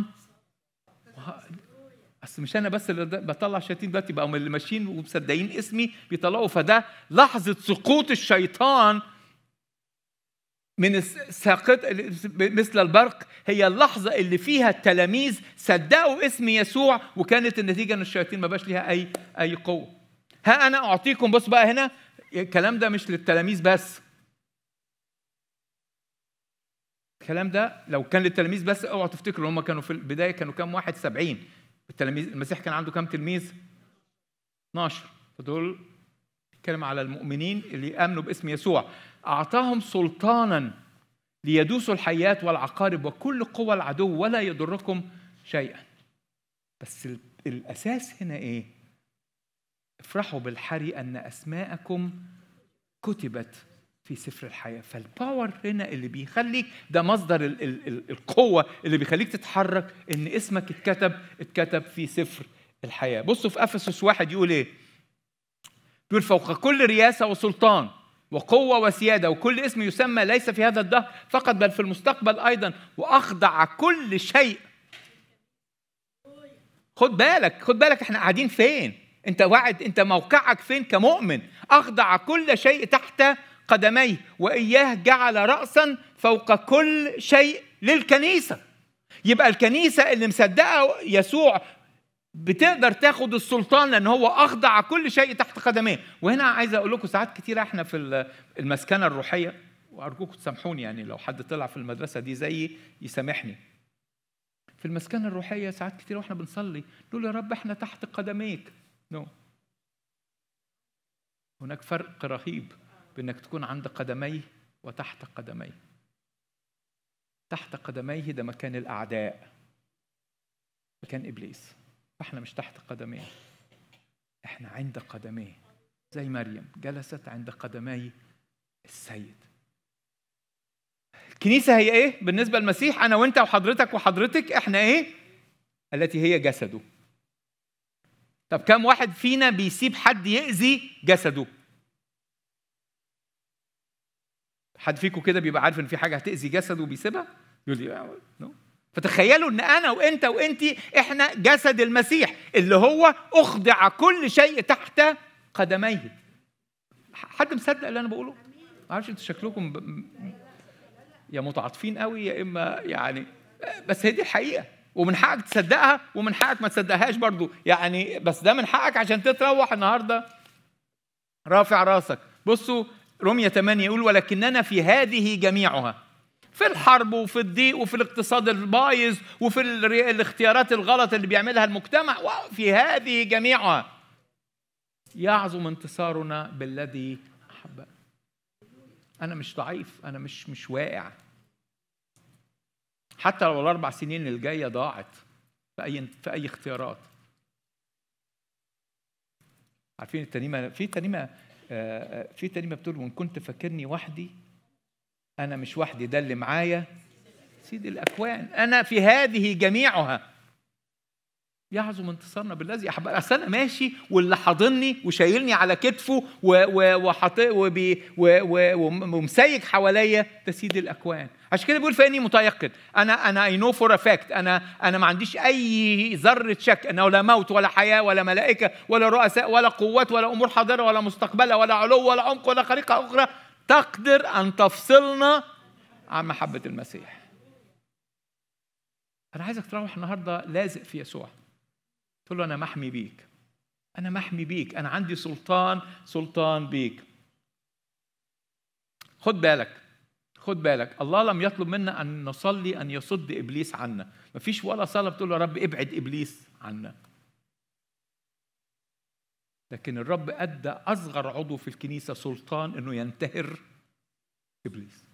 اصل مش انا بس اللي بطلع الشياطين دلوقتي بقوا اللي ماشيين ومصدقين اسمي بيطلعوا فده لحظه سقوط الشيطان من ساقط مثل البرق هي اللحظه اللي فيها التلاميذ صدقوا اسم يسوع وكانت النتيجه ان الشياطين ما بقاش ليها اي اي قوه ها انا اعطيكم بص بقى هنا الكلام ده مش للتلاميذ بس الكلام ده لو كان للتلاميذ بس اوعوا تفتكروا هم كانوا في البدايه كانوا كام واحد سبعين التلاميذ المسيح كان عنده كام تلميذ 12 فدول بيتكلم على المؤمنين اللي امنوا باسم يسوع اعطاهم سلطانا ليدوسوا الحيات والعقارب وكل قوى العدو ولا يضركم شيئا بس ال- الاساس هنا ايه افرحوا بالحري ان اسماءكم كتبت في سفر الحياه فالباور هنا اللي بيخليك ده مصدر ال ال ال القوه اللي بيخليك تتحرك ان اسمك اتكتب اتكتب في سفر الحياه بصوا في افسس واحد يقول ايه بيقول فوق كل رياسه وسلطان وقوة وسيادة وكل اسم يسمى ليس في هذا الدهر فقط بل في المستقبل أيضا وأخضع كل شيء خد بالك خد بالك احنا قاعدين فين انت واعد انت موقعك فين كمؤمن اخضع كل شيء تحت قدميه واياه جعل راسا فوق كل شيء للكنيسه يبقى الكنيسه اللي مصدقه يسوع بتقدر تاخد السلطان لان هو اخضع كل شيء تحت قدميه وهنا عايز اقول لكم ساعات كتير احنا في المسكنه الروحيه وارجوكم تسامحوني يعني لو حد طلع في المدرسه دي زيي يسامحني في المسكنه الروحيه ساعات كتير واحنا بنصلي نقول يا رب احنا تحت قدميك نو no. هناك فرق رهيب بانك تكون عند قدميه وتحت قدميه تحت قدميه ده مكان الاعداء مكان ابليس فاحنا مش تحت قدميه احنا عند قدميه زي مريم جلست عند قدمي السيد الكنيسه هي ايه بالنسبه للمسيح انا وانت وحضرتك وحضرتك احنا ايه التي هي جسده طب كم واحد فينا بيسيب حد يأذي جسده حد فيكم كده بيبقى عارف ان في حاجه هتأذي جسده وبيسيبها يقول لي نو فتخيلوا ان انا وانت وانت احنا جسد المسيح اللي هو اخضع كل شيء تحت قدميه حد مصدق اللي انا بقوله ما اعرفش انتوا شكلكم ب... يا متعاطفين قوي يا اما يعني بس هي دي الحقيقه ومن حقك تصدقها ومن حقك ما تصدقهاش برضو يعني بس ده من حقك عشان تتروح النهارده رافع راسك بصوا رومية 8 يقول ولكننا في هذه جميعها في الحرب وفي الضيق وفي الاقتصاد البايظ وفي الاختيارات الغلط اللي بيعملها المجتمع وفي هذه جميعها يعظم انتصارنا بالذي أحب أنا مش ضعيف أنا مش مش واقع حتى لو الأربع سنين الجاية ضاعت في أي في أي اختيارات عارفين الترنيمة في ترنيمة في ترنيمة بتقول وإن كنت فاكرني وحدي أنا مش وحدي ده اللي معايا سيد الأكوان أنا في هذه جميعها يعظم انتصارنا بالذي أحب أصل أنا ماشي واللي حاضني وشايلني على كتفه ومسيك حواليا ده سيد الأكوان عشان كده بيقول فإني متيقن أنا أنا أي نو فور فاكت أنا أنا ما عنديش أي ذرة شك أنه لا موت ولا حياة ولا ملائكة ولا رؤساء ولا قوات ولا أمور حاضرة ولا مستقبلة ولا علو ولا عمق ولا خريقة أخرى تقدر أن تفصلنا عن محبة المسيح أنا عايزك تروح النهاردة لازق في يسوع تقول له أنا محمي بيك أنا محمي بيك أنا عندي سلطان سلطان بيك خد بالك خد بالك الله لم يطلب منا أن نصلي أن يصد إبليس عنا مفيش ولا صلاة بتقول له يا رب ابعد إبليس عنا لكن الرب ادى اصغر عضو في الكنيسه سلطان انه ينتهر ابليس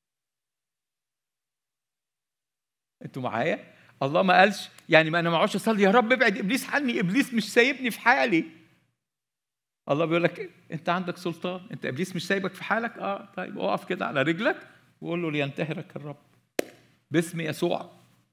انتوا معايا الله ما قالش يعني ما انا ما اقعدش اصلي يا رب ابعد ابليس عني ابليس مش سايبني في حالي الله بيقول لك انت عندك سلطان انت ابليس مش سايبك في حالك اه طيب اقف كده على رجلك وقول له لينتهرك الرب باسم يسوع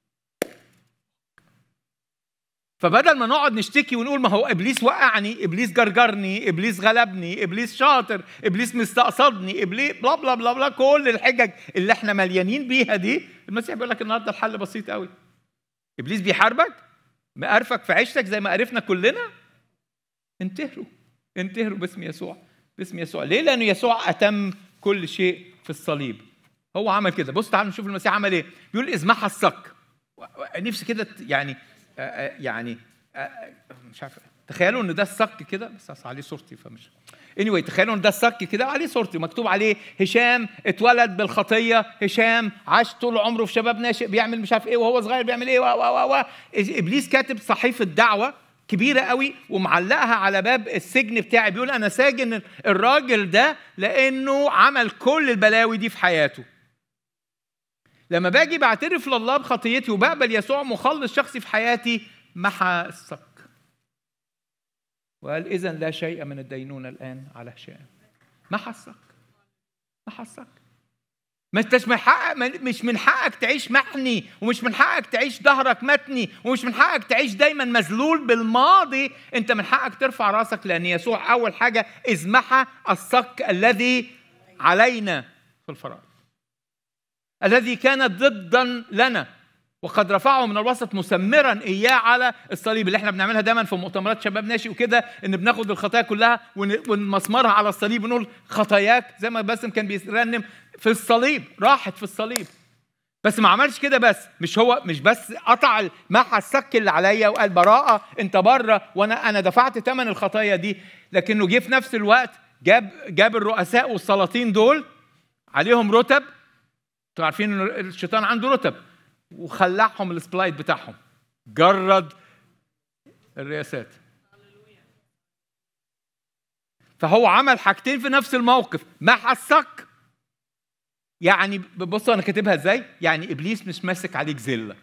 فبدل ما نقعد نشتكي ونقول ما هو ابليس وقعني ابليس جرجرني ابليس غلبني ابليس شاطر ابليس مستقصدني ابليس بلا بلا بلا بلا كل الحجج اللي احنا مليانين بيها دي المسيح بيقول لك النهارده الحل بسيط قوي ابليس بيحاربك مقرفك في عيشتك زي ما قرفنا كلنا انتهروا انتهروا باسم يسوع باسم يسوع ليه لانه يسوع اتم كل شيء في الصليب هو عمل كده بص تعالوا نشوف المسيح عمل ايه بيقول ازمعها الصك نفسي كده يعني يعني مش عارف تخيلوا ان ده الصك كده بس أصل عليه صورتي فمش anyway تخيلوا ان ده الصك كده عليه صورتي مكتوب عليه هشام اتولد بالخطيه هشام عاش طول عمره في شباب ناشئ بيعمل مش عارف ايه وهو صغير بيعمل ايه و و و ابليس كاتب صحيفه دعوه كبيره قوي ومعلقها على باب السجن بتاعي بيقول انا ساجن الراجل ده لانه عمل كل البلاوي دي في حياته لما باجي بعترف لله بخطيتي وبقبل يسوع مخلص شخصي في حياتي محى الصك وقال اذا لا شيء من الدينونه الان على هشام محى الصك محى الصك ما انتش من حقك مش من حقك تعيش محني ومش من حقك تعيش ظهرك متني ومش من حقك تعيش دايما مذلول بالماضي انت من حقك ترفع راسك لان يسوع اول حاجه اذ محى الصك الذي علينا في الفرائض الذي كان ضدا لنا وقد رفعه من الوسط مسمرا اياه على الصليب اللي احنا بنعملها دايما في مؤتمرات شباب ناشئ وكده ان بناخد الخطايا كلها ون- ونمسمرها على الصليب ونقول خطاياك زي ما باسم كان بيرنم في الصليب راحت في الصليب بس ما عملش كده بس مش هو مش بس قطع محى السك اللي عليا وقال براءة انت بره وانا انا دفعت ثمن الخطايا دي لكنه جه في نفس الوقت جاب جاب الرؤساء والسلاطين دول عليهم رتب انتوا عارفين ان الشيطان عنده رتب وخلعهم السبلايت بتاعهم جرد الرئاسات فهو عمل حاجتين في نفس الموقف محى الصك يعني بص انا كاتبها ازاي يعني ابليس مش ماسك عليك زله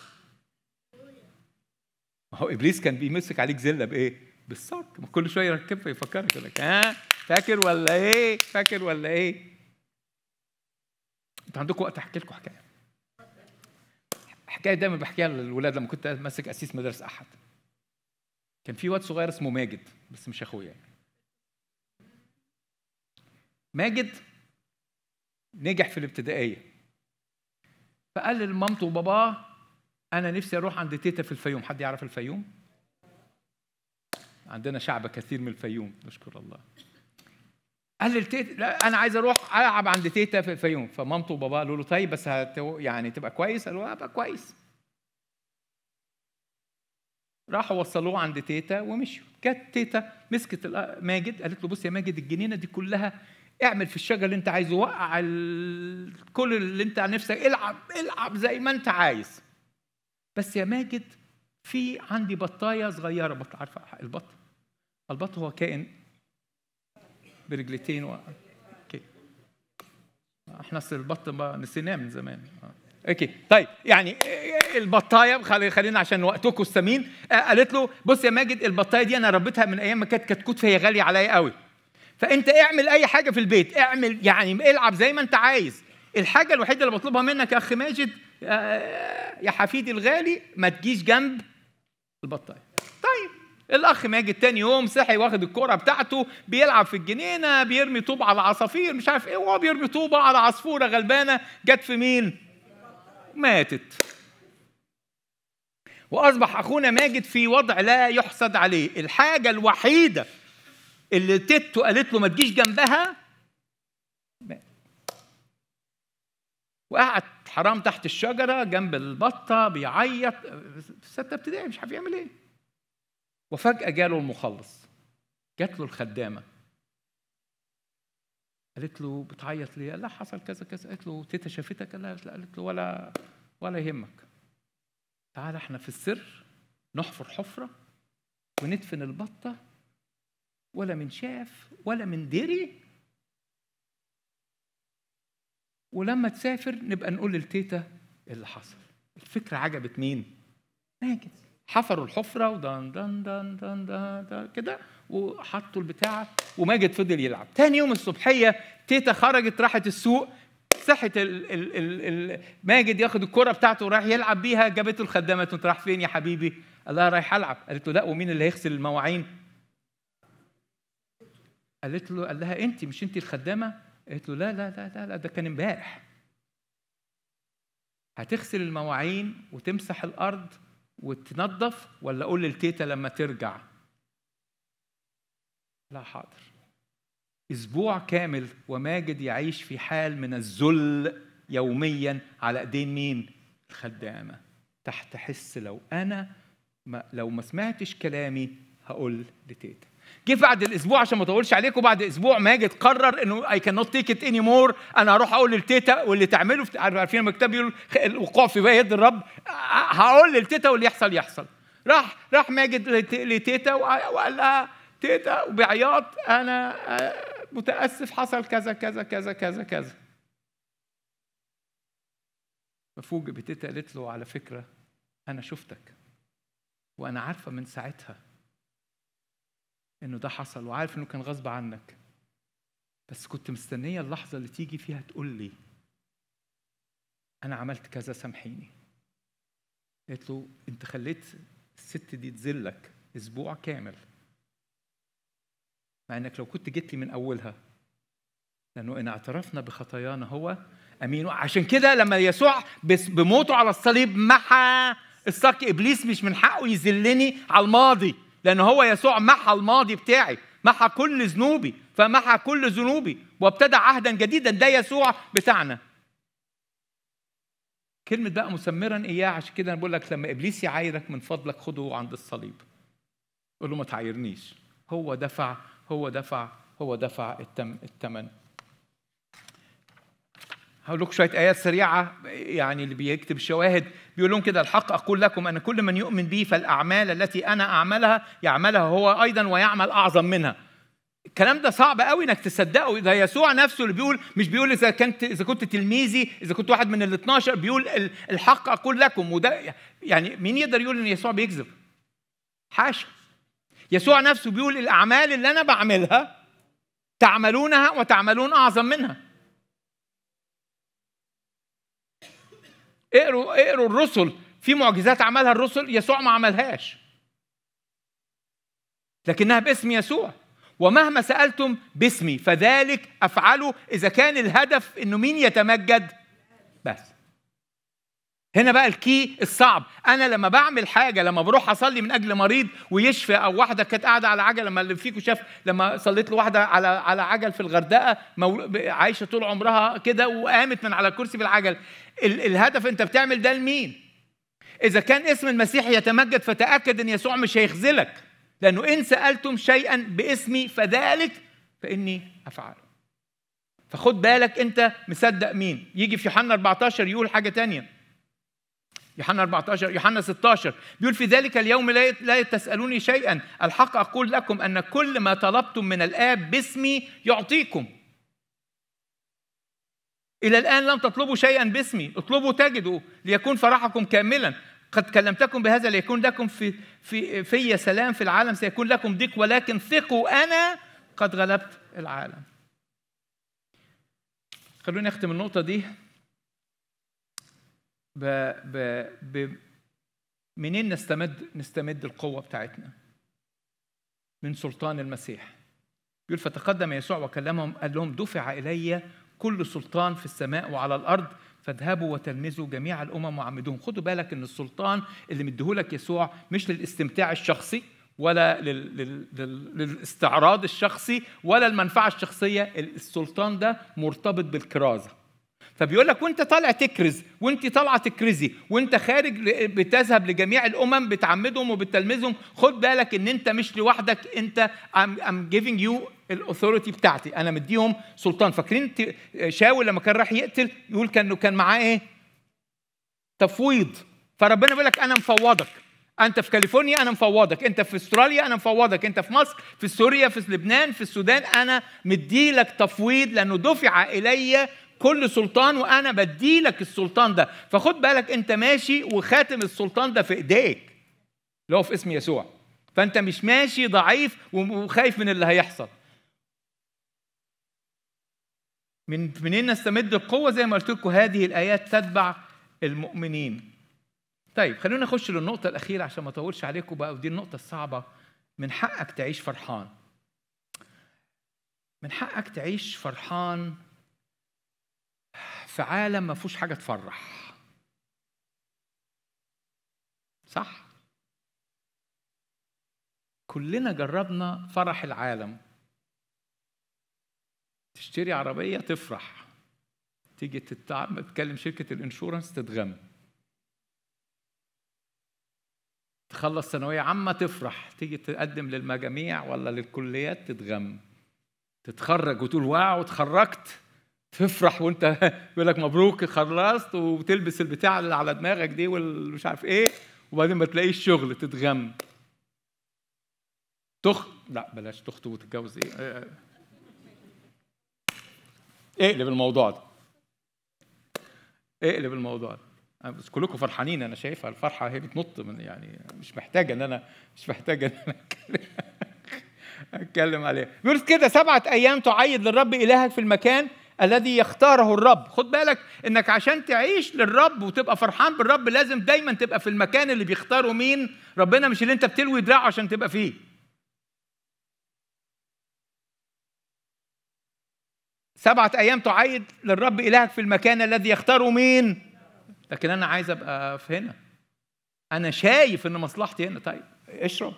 ما هو ابليس كان بيمسك عليك زله بايه بالصك ما كل شويه يركبها يفكرك يقول لك ها فاكر ولا ايه فاكر ولا ايه انتوا عندكم وقت احكي لكم حكايه حكايه دايما بحكيها للولاد لما كنت ماسك اسيس مدارس احد كان في واد صغير اسمه ماجد بس مش اخويا يعني. ماجد نجح في الابتدائيه فقال لمامته وباباه انا نفسي اروح عند تيتا في الفيوم حد يعرف الفيوم عندنا شعب كثير من الفيوم نشكر الله قال للتيتا لا انا عايز اروح العب عند تيتا في الفيوم فمامته وباباه قالوا له طيب بس هت... يعني تبقى كويس قال له ابقى كويس راحوا وصلوه عند تيتا ومشوا كانت تيتا مسكت الأ- ماجد قالت له بص يا ماجد الجنينه دي كلها اعمل في الشجر اللي انت عايزه وقع ال... كل اللي انت نفسك العب العب زي ما انت عايز بس يا ماجد في عندي بطايه صغيره بط عارفه البط البط هو كائن برجلتين و... اوكي احنا اصل البط ما نسيناه من زمان آه. اوكي طيب يعني البطايه خلي خلينا عشان وقتكم الثمين آه، قالت له بص يا ماجد البطايه دي انا ربيتها من ايام ما كانت كتكوت فهي غاليه عليا قوي فانت اعمل اي حاجه في البيت اعمل يعني العب زي ما انت عايز الحاجه الوحيده اللي بطلبها منك يا اخي ماجد آه، يا حفيدي الغالي ما تجيش جنب البطايه طيب الاخ ماجد تاني يوم صحي واخد الكرة بتاعته بيلعب في الجنينه بيرمي طوب على عصافير مش عارف ايه وهو بيرمي طوبه على عصفوره غلبانه جت في مين؟ ماتت واصبح اخونا ماجد في وضع لا يحسد عليه الحاجه الوحيده اللي تيتو قالت له ما تجيش جنبها مات. وقعد حرام تحت الشجره جنب البطه بيعيط في سته ابتدائي مش عارف يعمل ايه وفجاه جاله المخلص جات له الخدامه قالت له بتعيط ليه؟ قال لا حصل كذا كذا قالت له تيتا شافتك؟ قال لها لا قالت له ولا ولا يهمك تعال احنا في السر نحفر حفره وندفن البطه ولا من شاف ولا من دري ولما تسافر نبقى نقول للتيتا اللي حصل الفكرة عجبت مين؟ ماجد حفروا الحفرة ودان دان دان دان دان, دان كده وحطوا البتاع وماجد فضل يلعب تاني يوم الصبحية تيتا خرجت راحت السوق صحت ال ال ال ال ماجد ياخد الكرة بتاعته وراح يلعب بيها جابته الخدامة انت رايح فين يا حبيبي؟ قال لها رايح العب قالت له لا ومين اللي هيغسل المواعين؟ قالت له قال لها انت مش انت الخدامه قالت له لا لا لا لا, لا ده كان امبارح هتغسل المواعين وتمسح الارض وتنظف ولا اقول للتيتا لما ترجع لا حاضر اسبوع كامل وماجد يعيش في حال من الذل يوميا على ايدين مين الخدامه تحت حس لو انا ما لو ما سمعتش كلامي هقول لتيتا جه بعد الاسبوع عشان ما اطولش عليكم بعد اسبوع ماجد قرر انه اي كان نوت تيك ات اني مور انا هروح اقول للتيتا واللي تعمله في عارفين لما الكتاب بيقول خ- الوقوع في بقى يد الرب هقول للتيتا واللي يحصل يحصل راح راح ماجد لت- لتيتا وع- وقال لها تيتا وبعياط انا آه، متاسف حصل كذا كذا كذا كذا كذا ففوجئ بتيتا قالت له على فكره انا شفتك وانا عارفه من ساعتها انه ده حصل وعارف انه كان غصب عنك بس كنت مستنيه اللحظه اللي تيجي فيها تقول لي انا عملت كذا سامحيني قالت له انت خليت الست دي تذلك اسبوع كامل مع انك لو كنت جيت لي من اولها لانه ان اعترفنا بخطايانا هو امين عشان كده لما يسوع بس- بموته على الصليب محى الصك ابليس مش من حقه يذلني على الماضي لان هو يسوع محى الماضي بتاعي محى كل ذنوبي فمحى كل ذنوبي وابتدى عهدا جديدا ده يسوع بتاعنا كلمة بقى مسمرا إياه عشان كده أنا بقول لك لما إبليس يعايرك من فضلك خده عند الصليب قول له ما تعايرنيش هو دفع هو دفع هو دفع التم الثمن هقول لكم شويه ايات سريعه يعني اللي بيكتب الشواهد بيقول لهم كده الحق اقول لكم ان كل من يؤمن بي فالاعمال التي انا اعملها يعملها هو ايضا ويعمل اعظم منها الكلام ده صعب قوي انك تصدقه ده يسوع نفسه اللي بيقول مش بيقول اذا كنت اذا كنت تلميذي اذا كنت واحد من ال 12 بيقول ال- الحق اقول لكم وده يعني مين يقدر يقول ان يسوع بيكذب؟ حاشا يسوع نفسه بيقول الاعمال اللي انا بعملها تعملونها وتعملون اعظم منها اقروا اقروا الرسل في معجزات عملها الرسل يسوع ما عملهاش لكنها باسم يسوع ومهما سألتم باسمي فذلك أفعله إذا كان الهدف إنه مين يتمجد بس هنا بقى الكي الصعب انا لما بعمل حاجه لما بروح اصلي من اجل مريض ويشفى او واحده كانت قاعده على عجل لما اللي فيكم شاف لما صليت لواحده على على عجل في الغردقه مول... عايشه طول عمرها كده وقامت من على الكرسي بالعجل ال... الهدف انت بتعمل ده لمين اذا كان اسم المسيح يتمجد فتاكد ان يسوع مش هيخذلك لانه ان سالتم شيئا باسمي فذلك فاني افعله فخد بالك انت مصدق مين يجي في يوحنا 14 يقول حاجه تانية يوحنا 14 يوحنا 16 بيقول في ذلك اليوم لا لا تسالوني شيئا الحق اقول لكم ان كل ما طلبتم من الاب باسمي يعطيكم الى الان لم تطلبوا شيئا باسمي اطلبوا تجدوا ليكون فرحكم كاملا قد كلمتكم بهذا ليكون لكم في في في سلام في العالم سيكون لكم ضيق ولكن ثقوا انا قد غلبت العالم خلوني اختم النقطه دي ب ب ب منين نستمد نستمد القوة بتاعتنا؟ من سلطان المسيح. يقول فتقدم يسوع وكلمهم قال لهم دفع إلي كل سلطان في السماء وعلى الأرض فاذهبوا وتلمذوا جميع الأمم وعمدوهم. خدوا بالك إن السلطان اللي مديهولك يسوع مش للاستمتاع الشخصي ولا لل... لل... لل... للاستعراض الشخصي ولا المنفعة الشخصية السلطان ده مرتبط بالكرازة فبيقول لك وانت طالع تكرز وانت طالعه تكرزي وانت خارج ل- بتذهب لجميع الامم بتعمدهم وبتلمذهم خد بالك ان انت مش لوحدك انت I'm, I'm giving you الاثوريتي بتاعتي انا مديهم سلطان فاكرين ت- شاول لما كان راح يقتل يقول كانه كان معاه ايه تفويض فربنا بيقول لك انا مفوضك انت في كاليفورنيا انا مفوضك انت في استراليا انا مفوضك انت في مصر في سوريا في لبنان في السودان انا مديلك تفويض لانه دفع الي كل سلطان وانا بديلك السلطان ده فخد بالك انت ماشي وخاتم السلطان ده في ايديك اللي هو في اسم يسوع فانت مش ماشي ضعيف وخايف من اللي هيحصل من منين نستمد القوه زي ما قلت لكم هذه الايات تتبع المؤمنين طيب خلونا نخش للنقطة الأخيرة عشان ما أطولش عليكم بقى ودي النقطة الصعبة من حقك تعيش فرحان من حقك تعيش فرحان في عالم ما فيهوش حاجة تفرح صح كلنا جربنا فرح العالم تشتري عربية تفرح تيجي تتع- تتكلم شركة الانشورنس تتغم تخلص ثانويه عامه تفرح تيجي تقدم للمجاميع ولا للكليات تتغم تتخرج وتقول واو اتخرجت تفرح وانت يقول لك مبروك خلصت وتلبس البتاع اللي على دماغك دي والمش عارف ايه وبعدين ما تلاقيش شغل تتغم تخ لا بلاش تخطب وتتجوز ايه اه. اقلب الموضوع ده اقلب الموضوع ده أنا بس كلكم فرحانين انا شايفها الفرحه هي بتنط من يعني مش محتاجه ان انا مش محتاجه ان انا اتكلم اتكلم عليها بيقول كده سبعه ايام تعيد للرب الهك في المكان الذي يختاره الرب خد بالك انك عشان تعيش للرب وتبقى فرحان بالرب لازم دايما تبقى في المكان اللي بيختاره مين ربنا مش اللي انت بتلوي دراعه عشان تبقى فيه سبعة أيام تعيد للرب إلهك في المكان الذي يختاره مين؟ لكن أنا عايز أبقى في هنا. أنا شايف إن مصلحتي هنا، طيب اشرب.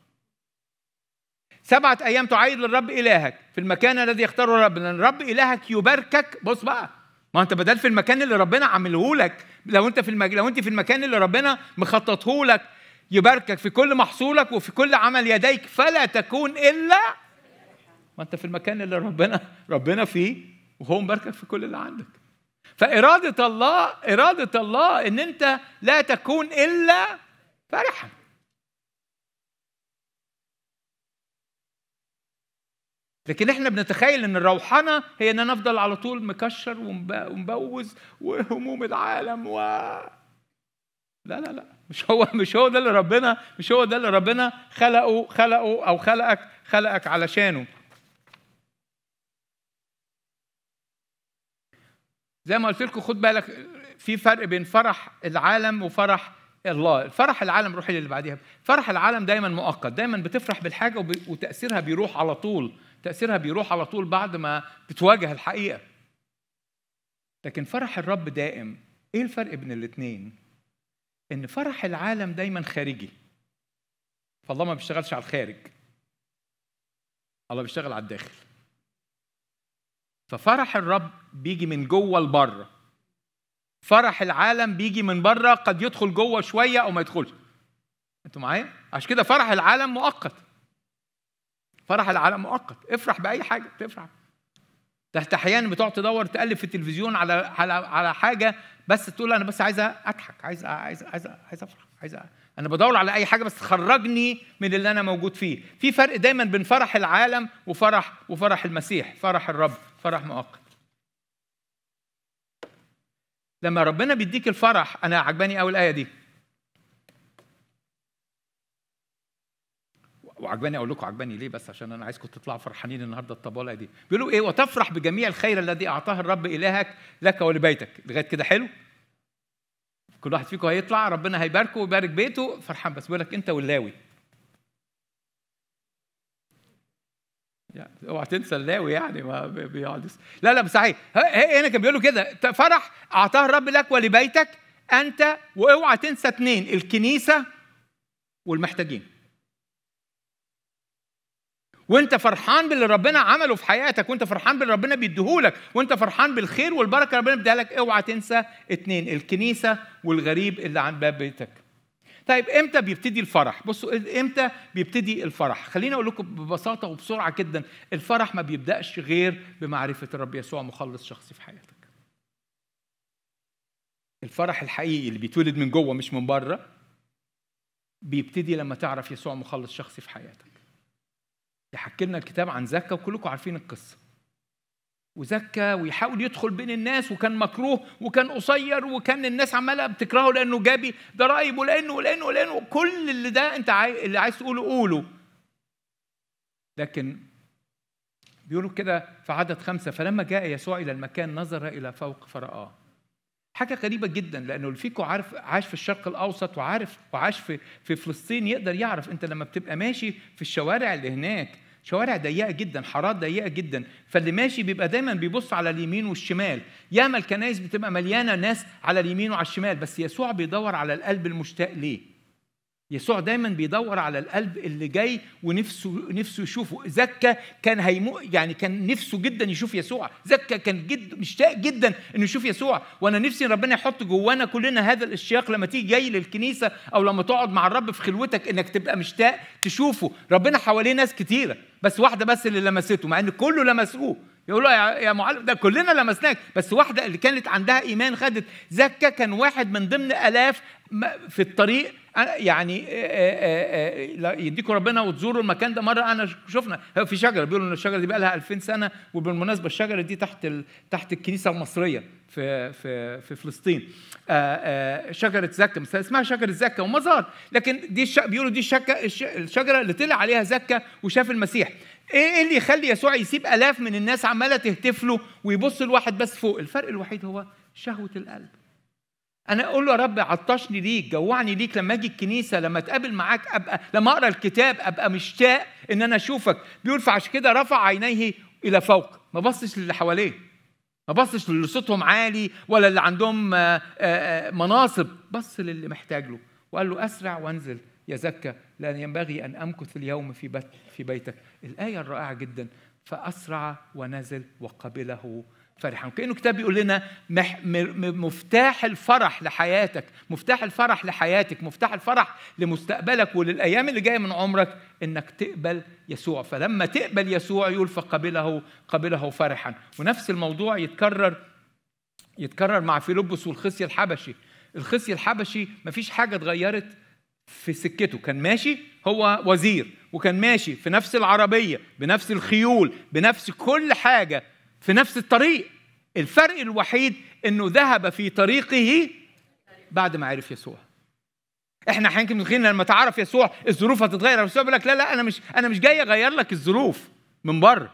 سبعة أيام تعيد للرب إلهك في المكان الذي يختاره الرب، لأن الرب إلهك يباركك، بص بقى، ما أنت بدل في المكان اللي ربنا عامله لك، لو أنت في المج... لو أنت في المكان اللي ربنا مخططه لك يباركك في كل محصولك وفي كل عمل يديك فلا تكون إلا ما انت في المكان اللي ربنا ربنا فيه وهو مباركك في كل اللي عندك فإرادة الله إرادة الله إن أنت لا تكون إلا فرحا لكن احنا بنتخيل ان الروحنه هي ان انا افضل على طول مكشر ومب- ومبوز وهموم العالم و لا لا لا مش هو مش هو ده اللي ربنا مش هو ده اللي ربنا خلقه خلقه او خلقك خلقك علشانه زي ما قلت لكم خد بالك في فرق بين فرح العالم وفرح الله الفرح العالم روحي اللي بعديها فرح العالم دايما مؤقت دايما بتفرح بالحاجه وب- وتاثيرها بيروح على طول تاثيرها بيروح على طول بعد ما بتواجه الحقيقه لكن فرح الرب دائم ايه الفرق بين الاثنين ان فرح العالم دايما خارجي فالله ما بيشتغلش على الخارج الله بيشتغل على الداخل ففرح الرب بيجي من جوه لبره فرح العالم بيجي من بره قد يدخل جوه شويه او ما يدخلش انتوا معايا عشان كده فرح العالم مؤقت فرح العالم مؤقت افرح باي حاجه تفرح تحت احيانا بتقعد تدور تقلب في التلفزيون على على على حاجه بس تقول انا بس عايز اضحك عايز عايز عايز عايز افرح عايز انا بدور على اي حاجه بس تخرجني من اللي انا موجود فيه في فرق دايما بين فرح العالم وفرح وفرح المسيح فرح الرب فرح مؤقت لما ربنا بيديك الفرح انا عجباني قوي الايه دي وعجباني اقول لكم عجباني ليه بس عشان انا عايزكم تطلعوا فرحانين النهارده الطباله دي بيقولوا ايه وتفرح بجميع الخير الذي اعطاه الرب الهك لك ولبيتك لغايه كده حلو كل واحد فيكم هيطلع ربنا هيباركه ويبارك بيته فرحان بس بيقول لك انت واللاوي يعني اوعى تنسى اللاوي يعني ما بي- بيقعد يس- لا لا بس صحيح ه- ه- هنا كان بيقولوا كده ت- فرح اعطاه الرب لك ولبيتك انت واوعى تنسى اثنين الكنيسه والمحتاجين وانت فرحان باللي ربنا عمله في حياتك وانت فرحان باللي ربنا بيديهولك وانت فرحان بالخير والبركه اللي ربنا بيديها لك اوعى تنسى اتنين الكنيسه والغريب اللي عند باب بيتك طيب امتى بيبتدي الفرح بصوا امتى بيبتدي الفرح خليني اقول لكم ببساطه وبسرعه جدا الفرح ما بيبداش غير بمعرفه الرب يسوع مخلص شخصي في حياتك الفرح الحقيقي اللي بيتولد من جوه مش من بره بيبتدي لما تعرف يسوع مخلص شخصي في حياتك يحكي لنا الكتاب عن زكا وكلكم عارفين القصه وزكى ويحاول يدخل بين الناس وكان مكروه وكان قصير وكان الناس عماله بتكرهه لانه جابي ضرايب ولانه ولانه ولانه كل اللي ده انت عاي... اللي عايز تقوله قوله لكن بيقولوا كده في عدد خمسة فلما جاء يسوع إلى المكان نظر إلى فوق فرآه حاجة غريبة جدا لأنه اللي فيكم عارف عاش في الشرق الأوسط وعارف وعاش في في فلسطين يقدر يعرف أنت لما بتبقى ماشي في الشوارع اللي هناك شوارع ضيقة جدا حارات ضيقة جدا فاللي ماشي بيبقى دايما بيبص على اليمين والشمال ياما الكنائس بتبقى مليانة ناس على اليمين وعلى الشمال بس يسوع بيدور على القلب المشتاق ليه يسوع دايما بيدور على القلب اللي جاي ونفسه نفسه يشوفه زكا كان هيمو يعني كان نفسه جدا يشوف يسوع زكا كان جد مشتاق جدا انه يشوف يسوع وانا نفسي ربنا يحط جوانا كلنا هذا الاشتياق لما تيجي جاي للكنيسه او لما تقعد مع الرب في خلوتك انك تبقى مشتاق تشوفه ربنا حواليه ناس كتيره بس واحده بس اللي لمسته مع ان كله لمسوه يقولوا يا يا معلم ده كلنا لمسناك بس واحده اللي كانت عندها ايمان خدت زكا كان واحد من ضمن الاف م- في الطريق أنا- يعني آه، آه، آه، لا يديكم ربنا وتزوروا المكان ده مره انا شفنا في شجره بيقولوا ان الشجره دي بقى لها 2000 سنه وبالمناسبه الشجره دي تحت ال... تحت الكنيسه المصريه في في في فلسطين آه، آه، شجره زكا بس اسمها شجره زكا ومزار لكن دي الش... بيقولوا دي الشكه الش... الشجره اللي طلع عليها زكا وشاف المسيح ايه اللي يخلي يسوع يسيب الاف من الناس عماله تهتف له ويبص لواحد بس فوق الفرق الوحيد هو شهوه القلب انا اقول له يا رب عطشني ليك جوعني ليك لما اجي الكنيسه لما اتقابل معاك ابقى لما اقرا الكتاب ابقى مشتاق ان انا اشوفك بيقول فعشان كده رفع عينيه الى فوق ما بصش للي حواليه ما بصش للي صوتهم عالي ولا اللي عندهم آه، آه، آه، مناصب بص للي محتاج له وقال له اسرع وانزل يا زكا لان ينبغي ان امكث اليوم في بيت في بيتك الايه الرائعه جدا فاسرع ونزل وقبله فرحا كانه كتاب بيقول لنا مح م- م- مفتاح الفرح لحياتك مفتاح الفرح لحياتك مفتاح الفرح لمستقبلك وللايام اللي جايه من عمرك انك تقبل يسوع فلما تقبل يسوع يقول فقبله قبله فرحا ونفس الموضوع يتكرر يتكرر مع فيلبس والخصي الحبشي الخصي الحبشي مفيش حاجه اتغيرت في سكته كان ماشي هو وزير وكان ماشي في نفس العربيه بنفس الخيول بنفس كل حاجه في نفس الطريق الفرق الوحيد انه ذهب في طريقه بعد ما عرف يسوع احنا احيانا كنا متخيلين لما تعرف يسوع الظروف هتتغير يسوع بيقول لك لا لا انا مش انا مش جاي اغير لك الظروف من بره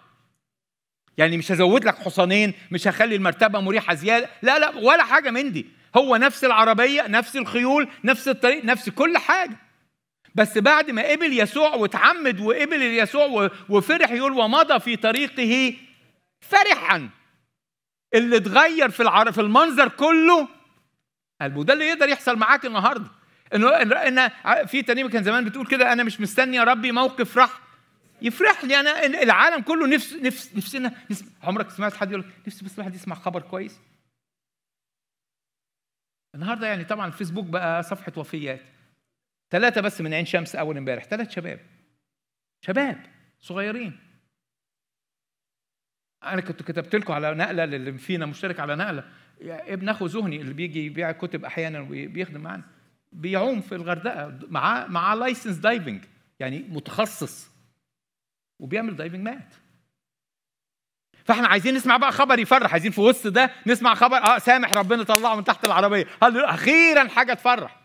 يعني مش هزود لك حصانين مش هخلي المرتبه مريحه زياده لا لا ولا حاجه من دي هو نفس العربيه نفس الخيول نفس الطريق نفس كل حاجه بس بعد ما قبل يسوع واتعمد وقبل يسوع و- وفرح يقول ومضى في طريقه فرحا اللي اتغير في العر... في المنظر كله قلبه ده اللي يقدر يحصل معاك النهارده انه ان إن في ترنيمه كان زمان بتقول كده انا مش مستني يا ربي موقف راح يفرح لي انا إن العالم كله نفس نفس نفسنا نسمع. عمرك سمعت حد يقول لك نفسي بس الواحد يسمع خبر كويس النهارده يعني طبعا الفيسبوك بقى صفحه وفيات ثلاثه بس من عين شمس اول امبارح ثلاث شباب شباب صغيرين انا كنت كتبت لكم على نقله للي فينا مشترك على نقله يا ابن اخو زهني اللي بيجي يبيع كتب احيانا وبيخدم معانا بيعوم في الغردقه معاه معاه لايسنس دايفنج يعني متخصص وبيعمل دايفنج مات فاحنا عايزين نسمع بقى خبر يفرح عايزين في وسط ده نسمع خبر اه سامح ربنا طلعه من تحت العربيه هللويا. اخيرا حاجه تفرح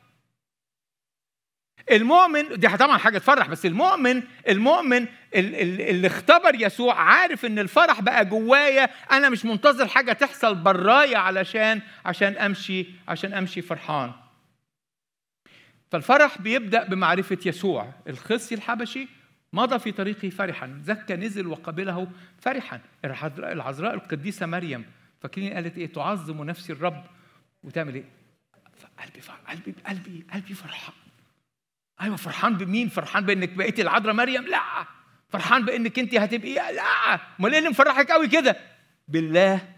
المؤمن دي طبعا حاجه تفرح بس المؤمن المؤمن ال- ال- اللي اختبر يسوع عارف ان الفرح بقى جوايا انا مش منتظر حاجه تحصل برايا علشان عشان امشي عشان امشي فرحان فالفرح بيبدا بمعرفه يسوع الخصي الحبشي مضى في طريقه فرحا زكى نزل وقبله فرحا العذراء العذراء القديسه مريم فاكرين قالت ايه تعظم نفسي الرب وتعمل ايه قلبي فرح قلبي قلبي قلبي فرحان ايوه فرحان بمين فرحان بانك بقيتي العذراء مريم لا فرحان بانك انت هتبقي لا امال ايه اللي مفرحك قوي كده بالله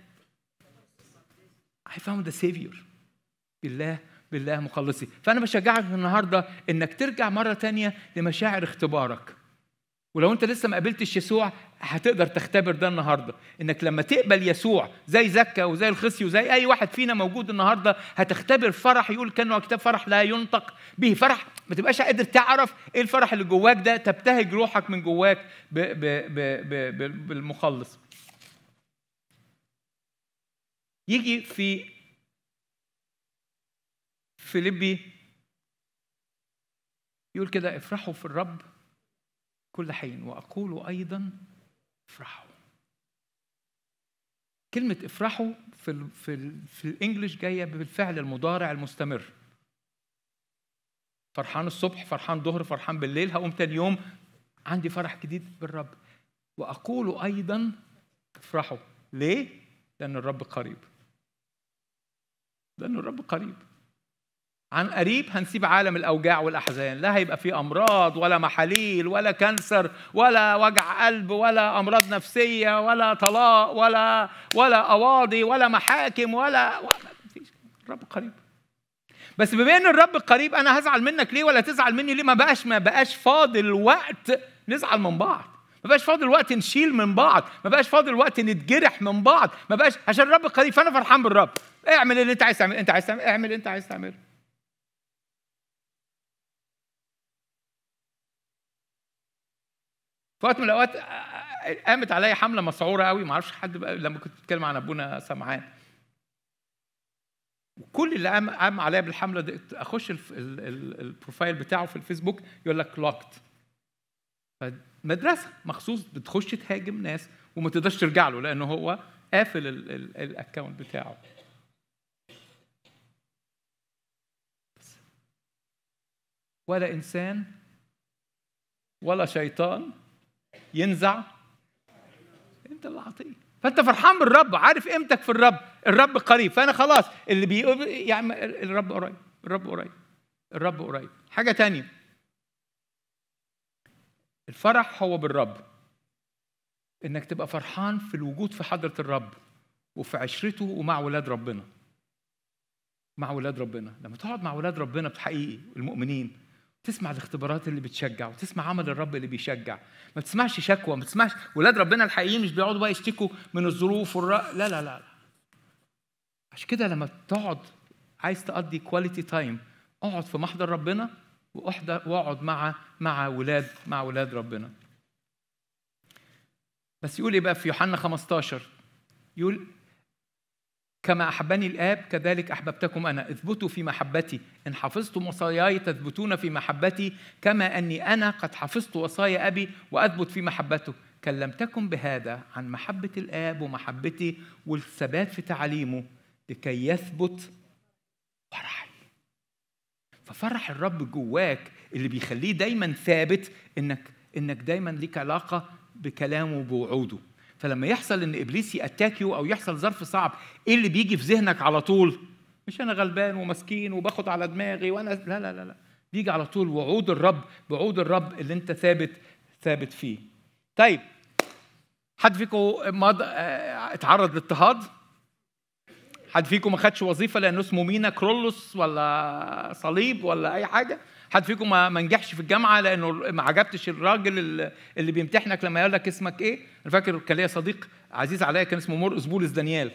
I found a savior بالله بالله مخلصي فانا بشجعك النهارده انك ترجع مره تانية لمشاعر اختبارك ولو انت لسه ما قابلتش يسوع هتقدر تختبر ده النهارده انك لما تقبل يسوع زي زكا وزي الخصي وزي اي واحد فينا موجود النهارده هتختبر فرح يقول كانه كتاب فرح لا ينطق به فرح ما تبقاش قادر تعرف ايه الفرح اللي جواك ده تبتهج روحك من جواك ب ب ب ب ب بالمخلص يجي في فيليبي يقول كده افرحوا في الرب كل حين واقول ايضا افرحوا كلمة افرحوا في ال في ال في الانجليش جاية بالفعل المضارع المستمر. فرحان الصبح، فرحان ظهر، فرحان بالليل، هقوم تاني يوم عندي فرح جديد بالرب. واقول ايضا افرحوا. ليه؟ لأن الرب قريب. لأن الرب قريب. عن قريب هنسيب عالم الاوجاع والاحزان لا هيبقى في امراض ولا محاليل ولا كانسر ولا وجع قلب ولا امراض نفسيه ولا طلاق ولا ولا قواضي ولا محاكم ولا, ولا مفيش الرب قريب بس بما ان الرب قريب انا هزعل منك ليه ولا تزعل مني ليه ما بقاش ما بقاش فاضل وقت نزعل من بعض ما بقاش فاضل وقت نشيل من بعض ما بقاش فاضل وقت نتجرح من بعض ما بقاش عشان الرب قريب فانا فرحان بالرب اعمل اللي انت عايز تعمل انت عايز تعمل اعمل اللي انت عايز تعمله في وقت من الاوقات قامت عليا حمله مسعوره قوي ما اعرفش حد بقى لما كنت بتكلم عن ابونا سمعان وكل اللي قام قام عليا بالحمله دي اخش الف- ال- ال- البروفايل بتاعه في الفيسبوك يقول لك لوكت مدرسه مخصوص بتخش تهاجم ناس وما تقدرش ترجع له لانه هو قافل ال- ال- الاكونت بتاعه ولا انسان ولا شيطان ينزع انت اللي عطيه فانت فرحان بالرب عارف قيمتك في الرب الرب قريب فانا خلاص اللي بيقول يعني الرب قريب الرب قريب الرب قريب حاجه تانية الفرح هو بالرب انك تبقى فرحان في الوجود في حضره الرب وفي عشرته ومع ولاد ربنا مع ولاد ربنا لما تقعد مع ولاد ربنا بحقيقي المؤمنين تسمع الاختبارات اللي بتشجع وتسمع عمل الرب اللي بيشجع ما تسمعش شكوى ما تسمعش ولاد ربنا الحقيقيين مش بيقعدوا بقى يشتكوا من الظروف والرأ... لا لا لا لا عشان كده لما تقعد عايز تقضي كواليتي تايم اقعد في محضر ربنا واحضر واقعد مع مع ولاد مع ولاد ربنا بس يقول ايه بقى في يوحنا 15 يقول كما أحبني الآب كذلك أحببتكم أنا اثبتوا في محبتي إن حفظتم وصاياي تثبتون في محبتي كما أني أنا قد حفظت وصايا أبي وأثبت في محبته كلمتكم بهذا عن محبة الآب ومحبتي والثبات في تعاليمه لكي يثبت فرحي ففرح الرب جواك اللي بيخليه دايما ثابت انك انك دايما ليك علاقه بكلامه وبوعوده فلما يحصل ان ابليس ياتاك يو او يحصل ظرف صعب ايه اللي بيجي في ذهنك على طول مش انا غلبان ومسكين وباخد على دماغي وانا لا لا لا لا بيجي على طول وعود الرب وعود الرب اللي انت ثابت ثابت فيه طيب حد فيكم مض... اه، اتعرض لاضطهاد حد فيكم ما خدش وظيفه لانه اسمه مينا كرولوس ولا صليب ولا اي حاجه حد فيكم ما ما نجحش في الجامعه لانه ما عجبتش الراجل اللي- اللي بيمتحنك لما يقول لك اسمك ايه انا فاكر كان ليا صديق عزيز عليا كان اسمه مرقس بولس دانيال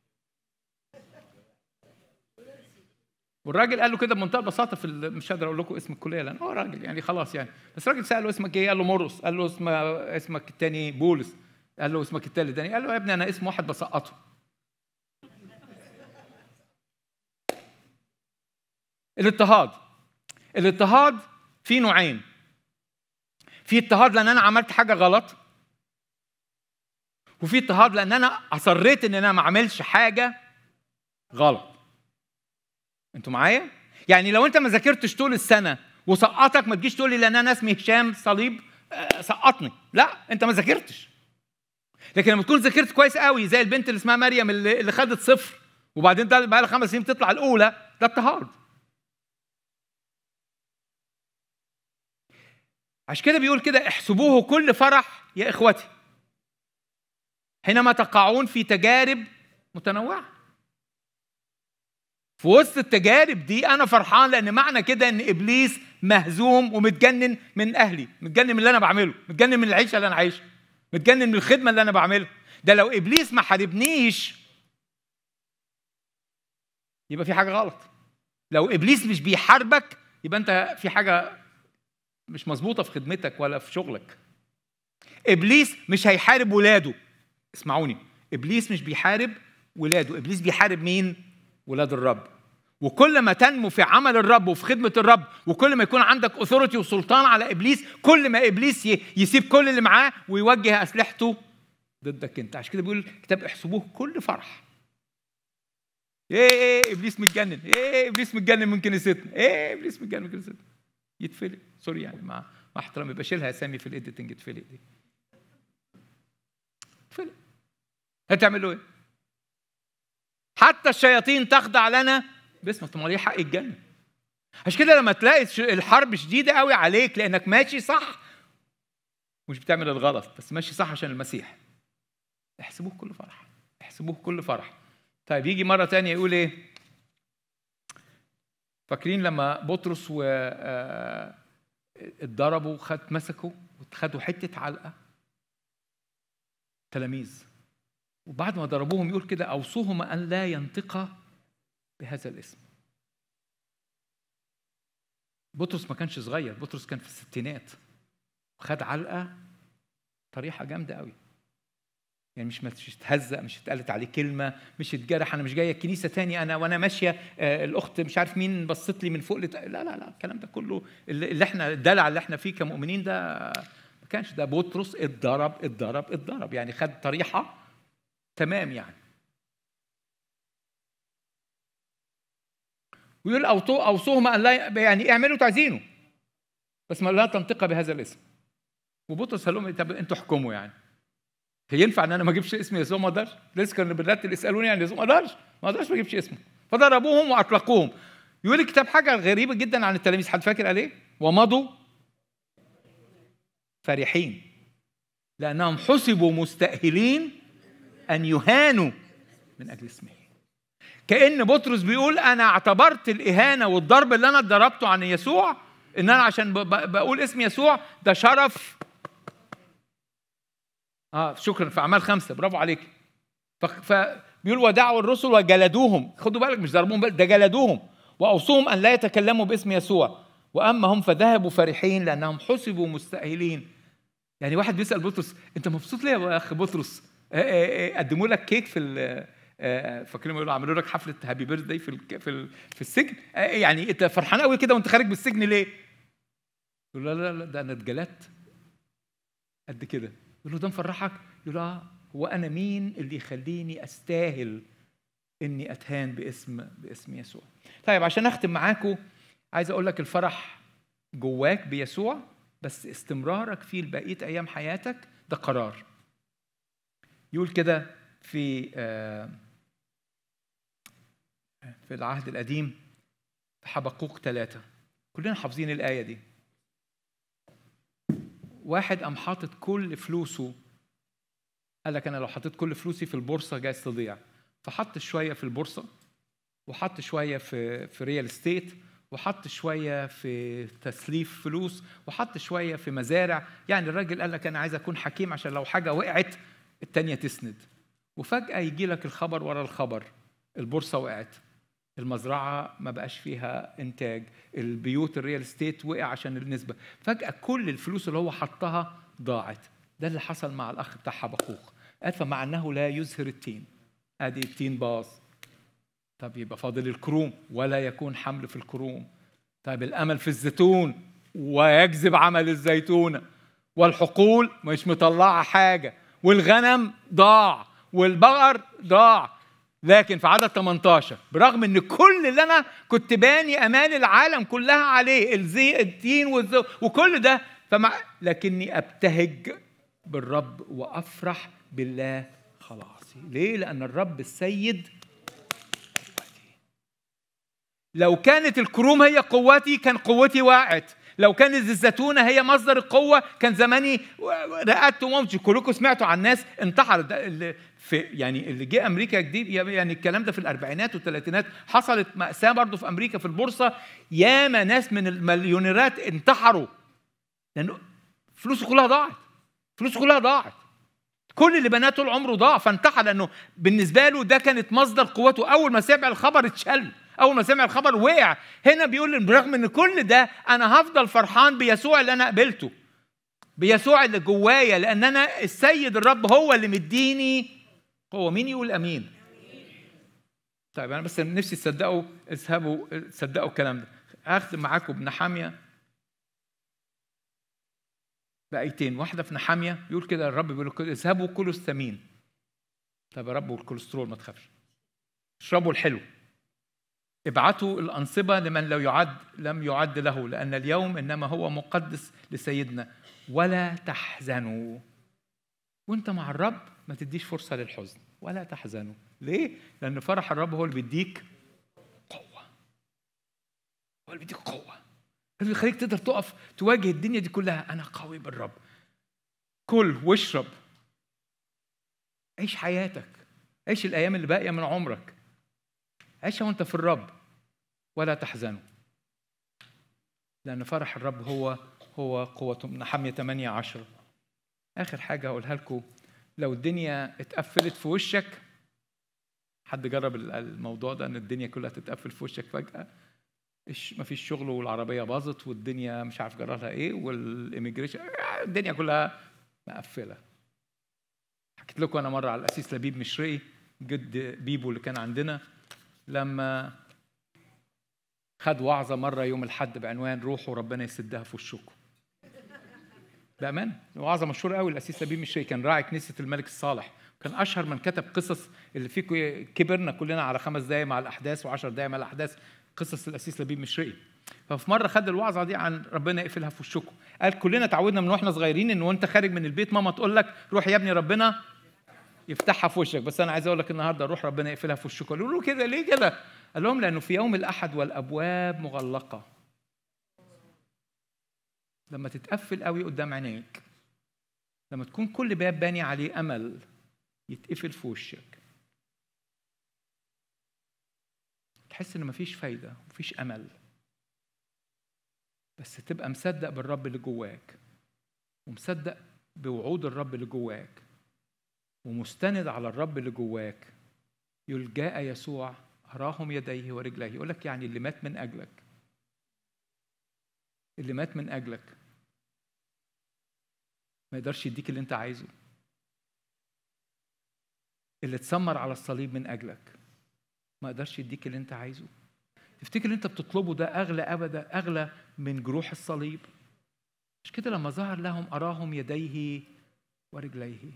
والراجل قال له كده بمنتهى البساطه في ال- مش قادر اقول لكم اسم الكليه لان هو راجل يعني خلاص يعني بس الراجل ساله اسمك ايه قال له مرقس قال له اسم اسمك الثاني بولس قال له اسمك الثالث دانيال قال له يا ابني انا اسم واحد بسقطه الاضطهاد الاضطهاد في نوعين في اضطهاد لان انا عملت حاجه غلط وفي اضطهاد لان انا اصريت ان انا ما اعملش حاجه غلط انتوا معايا يعني لو انت ما ذاكرتش طول السنه وسقطك ما تجيش تقول لي لان انا اسمي هشام صليب آه، سقطني لا انت ما ذاكرتش لكن لما تكون ذاكرت كويس قوي زي البنت اللي اسمها مريم اللي, اللي خدت صفر وبعدين ده بقى لها خمس سنين تطلع الاولى ده اضطهاد عشان كده بيقول كده احسبوه كل فرح يا اخوتي حينما تقعون في تجارب متنوعه في وسط التجارب دي انا فرحان لان معنى كده ان ابليس مهزوم ومتجنن من اهلي متجنن من اللي انا بعمله متجنن من العيشه اللي انا عايشها متجنن من الخدمه اللي انا بعملها ده لو ابليس ما حاربنيش يبقى في حاجه غلط لو ابليس مش بيحاربك يبقى انت في حاجه مش مظبوطه في خدمتك ولا في شغلك ابليس مش هيحارب ولاده اسمعوني ابليس مش بيحارب ولاده ابليس بيحارب مين ولاد الرب وكل ما تنمو في عمل الرب وفي خدمه الرب وكل ما يكون عندك اثورتي وسلطان على ابليس كل ما ابليس ي- يسيب كل اللي معاه ويوجه اسلحته ضدك انت عشان كده بيقول الكتاب احسبوه كل فرح ايه ايه ابليس متجنن ايه ابليس متجنن من كنيستنا ايه ابليس متجنن من كنيستنا يتفلق سوري يعني مع مع احترامي بشيلها اسامي في الايديتنج يتفلق دي يتفلق هتعمل له ايه؟ حتى الشياطين تخضع لنا باسمك طب ما ليه حق يتجنن عشان كده لما تلاقي ش- الحرب شديده قوي عليك لانك ماشي صح مش بتعمل الغلط بس ماشي صح عشان المسيح احسبوه كل فرح احسبوه كل فرح طيب يجي مره تانية يقول ايه فاكرين لما بطرس و آه، اتضربوا خد مسكوا وخدوا حته علقه تلاميذ وبعد ما ضربوهم يقول كده اوصوهما ان لا ينطقا بهذا الاسم بطرس ما كانش صغير بطرس كان في الستينات وخد علقه طريحه جامده قوي يعني مش مش اتهزق مش اتقالت عليه كلمه مش اتجرح انا مش جايه الكنيسه تاني انا وانا ماشيه آه، الاخت مش عارف مين بصت لي من فوق لت... لا لا لا الكلام ده كله اللي اللي احنا الدلع اللي احنا فيه كمؤمنين ده ما كانش ده بطرس اتضرب اتضرب اتضرب يعني خد طريحه تمام يعني ويقول أوصو- اوصوهما ان لا يعني اعملوا تعزينه بس ما لا تنطق بهذا الاسم وبطرس قال لهم طب انتوا احكموا يعني هي ينفع ان انا ما اجيبش اسم يسوع ما اقدرش لسه كانوا بنرتب يسالوني يعني يسوع ما اقدرش ما اقدرش ما اجيبش اسمه فضربوهم واطلقوهم يقول الكتاب حاجه غريبه جدا عن التلاميذ حد فاكر قال ايه ومضوا فرحين لانهم حسبوا مستاهلين ان يهانوا من اجل اسمه كان بطرس بيقول انا اعتبرت الاهانه والضرب اللي انا اتضربته عن يسوع ان انا عشان ب- ب- بقول اسم يسوع ده شرف اه شكرا في اعمال خمسه برافو عليك ف- فبيقول ودعوا الرسل وجلدوهم خدوا بالك مش ضربوهم بل ده جلدوهم واوصوهم ان لا يتكلموا باسم يسوع واما هم فذهبوا فرحين لانهم حسبوا مستاهلين يعني واحد بيسال بطرس انت مبسوط ليه يا اخ بطرس آه، آه، آه، قدموا لك كيك في ال- آه، فاكرين يقولوا عملوا لك حفله هابي بيرث في ال- في ال- في السجن آه، يعني انت فرحان قوي كده وانت خارج من السجن ليه؟ يقول له لا لا لا ده انا اتجلدت قد كده يقول له ده مفرحك؟ يقول له اه هو انا مين اللي يخليني استاهل اني اتهان باسم باسم يسوع طيب عشان اختم معاكم عايز اقول لك الفرح جواك بيسوع بس استمرارك فيه لبقيه ايام حياتك ده قرار يقول كده في آه، في العهد القديم في حبقوق ثلاثة كلنا حافظين الآية دي واحد قام حاطط كل فلوسه قال لك انا لو حطيت كل فلوسي في البورصه جايز تضيع فحط شويه في البورصه وحط شويه في في ريال استيت وحط شويه في تسليف فلوس وحط شويه في مزارع يعني الراجل قال لك انا عايز اكون حكيم عشان لو حاجه وقعت التانيه تسند وفجاه يجي لك الخبر ورا الخبر البورصه وقعت المزرعه ما بقاش فيها انتاج البيوت الريال استيت وقع عشان النسبه فجاه كل الفلوس اللي هو حطها ضاعت ده اللي حصل مع الاخ بتاع حبقوق قال فمع انه لا يزهر التين ادي التين باظ طب يبقى فاضل الكروم ولا يكون حمل في الكروم طيب الامل في الزيتون ويجذب عمل الزيتونه والحقول مش مطلعه حاجه والغنم ضاع والبقر ضاع لكن في عدد 18 برغم ان كل اللي انا كنت باني امال العالم كلها عليه الزي التين والزو وكل ده فمع لكني ابتهج بالرب وافرح بالله خلاصي ليه لان الرب السيد قوتي لو كانت الكروم هي قوتي كان قوتي وقعت لو كانت الزيتونة هي مصدر القوة كان زماني رقدت وموتش كلكم سمعتوا عن ناس انتحرت ده اللي في يعني اللي جه امريكا جديد يعني الكلام ده في الاربعينات والثلاثينات حصلت مأساة برضه في امريكا في البورصة ياما ناس من المليونيرات انتحروا لانه فلوسه كلها ضاعت فلوسه كلها ضاعت كل اللي بناه طول عمره ضاع فانتحر لانه بالنسبه له ده كانت مصدر قوته اول ما سمع الخبر اتشل اول ما سمع الخبر وقع هنا بيقول برغم ان كل ده انا هفضل فرحان بيسوع اللي انا قبلته بيسوع اللي جوايا لان انا السيد الرب هو اللي مديني قوه مين يقول امين طيب انا بس نفسي تصدقوا اذهبوا تصدقوا الكلام ده هختم معاكم بنحاميه بآيتين واحدة في نحامية يقول كده الرب بيقول كده اذهبوا كلوا الثمين طب يا رب والكوليسترول ما تخافش اشربوا الحلو ابعتوا الأنصبة لمن لو يعد لم يعد له لأن اليوم إنما هو مقدس لسيدنا ولا تحزنوا وانت مع الرب ما تديش فرصة للحزن ولا تحزنوا ليه؟ لأن فرح الرب هو اللي بيديك قوة هو اللي بيديك قوه هو اللي بيخليك تقدر تقف تواجه الدنيا دي كلها انا قوي بالرب كل واشرب عيش حياتك عيش الايام اللي باقيه من عمرك عيشها وانت في الرب ولا تحزنوا لان فرح الرب هو هو قوته نحمية 8 10 اخر حاجه هقولها لكم لو الدنيا اتقفلت في وشك حد جرب الموضوع ده ان الدنيا كلها تتقفل في وشك فجاه ما فيش شغل والعربيه باظت والدنيا مش عارف جرى لها ايه والإيميجريشن الدنيا كلها مقفله حكيت لكم انا مره على الاسيس لبيب مشرقي جد بيبو اللي كان عندنا لما خد وعظه مره يوم الحد بعنوان روحوا ربنا يسدها في وشكم بأمان وعظة مشهورة قوي الأسيس لبيب مشري كان راعي كنيسة الملك الصالح كان أشهر من كتب قصص اللي فيكم كبرنا كلنا على خمس دقايق مع الأحداث وعشر دقايق مع الأحداث قصص الأسيس لبيب مشري ففي مرة خد الوعظة دي عن ربنا يقفلها في وشكم قال كلنا تعودنا من واحنا صغيرين إن وأنت خارج من البيت ماما تقول لك روح يا ابني ربنا يفتحها في وشك بس أنا عايز أقول لك النهاردة روح ربنا يقفلها في وشكم قالوا له كده ليه كده؟ قال لهم لأنه في يوم الأحد والأبواب مغلقة لما تتقفل قوي قدام عينيك لما تكون كل باب باني عليه امل يتقفل في وشك تحس ان مفيش فايده مفيش امل بس تبقى مصدق بالرب اللي جواك ومصدق بوعود الرب اللي جواك ومستند على الرب اللي جواك يقول جاء يسوع أراهم يديه ورجليه يقول لك يعني اللي مات من أجلك اللي مات من أجلك ما يقدرش يديك اللي انت عايزه اللي اتسمر على الصليب من اجلك ما يقدرش يديك اللي انت عايزه تفتكر اللي انت بتطلبه ده اغلى ابدا اغلى من جروح الصليب مش كده لما ظهر لهم اراهم يديه ورجليه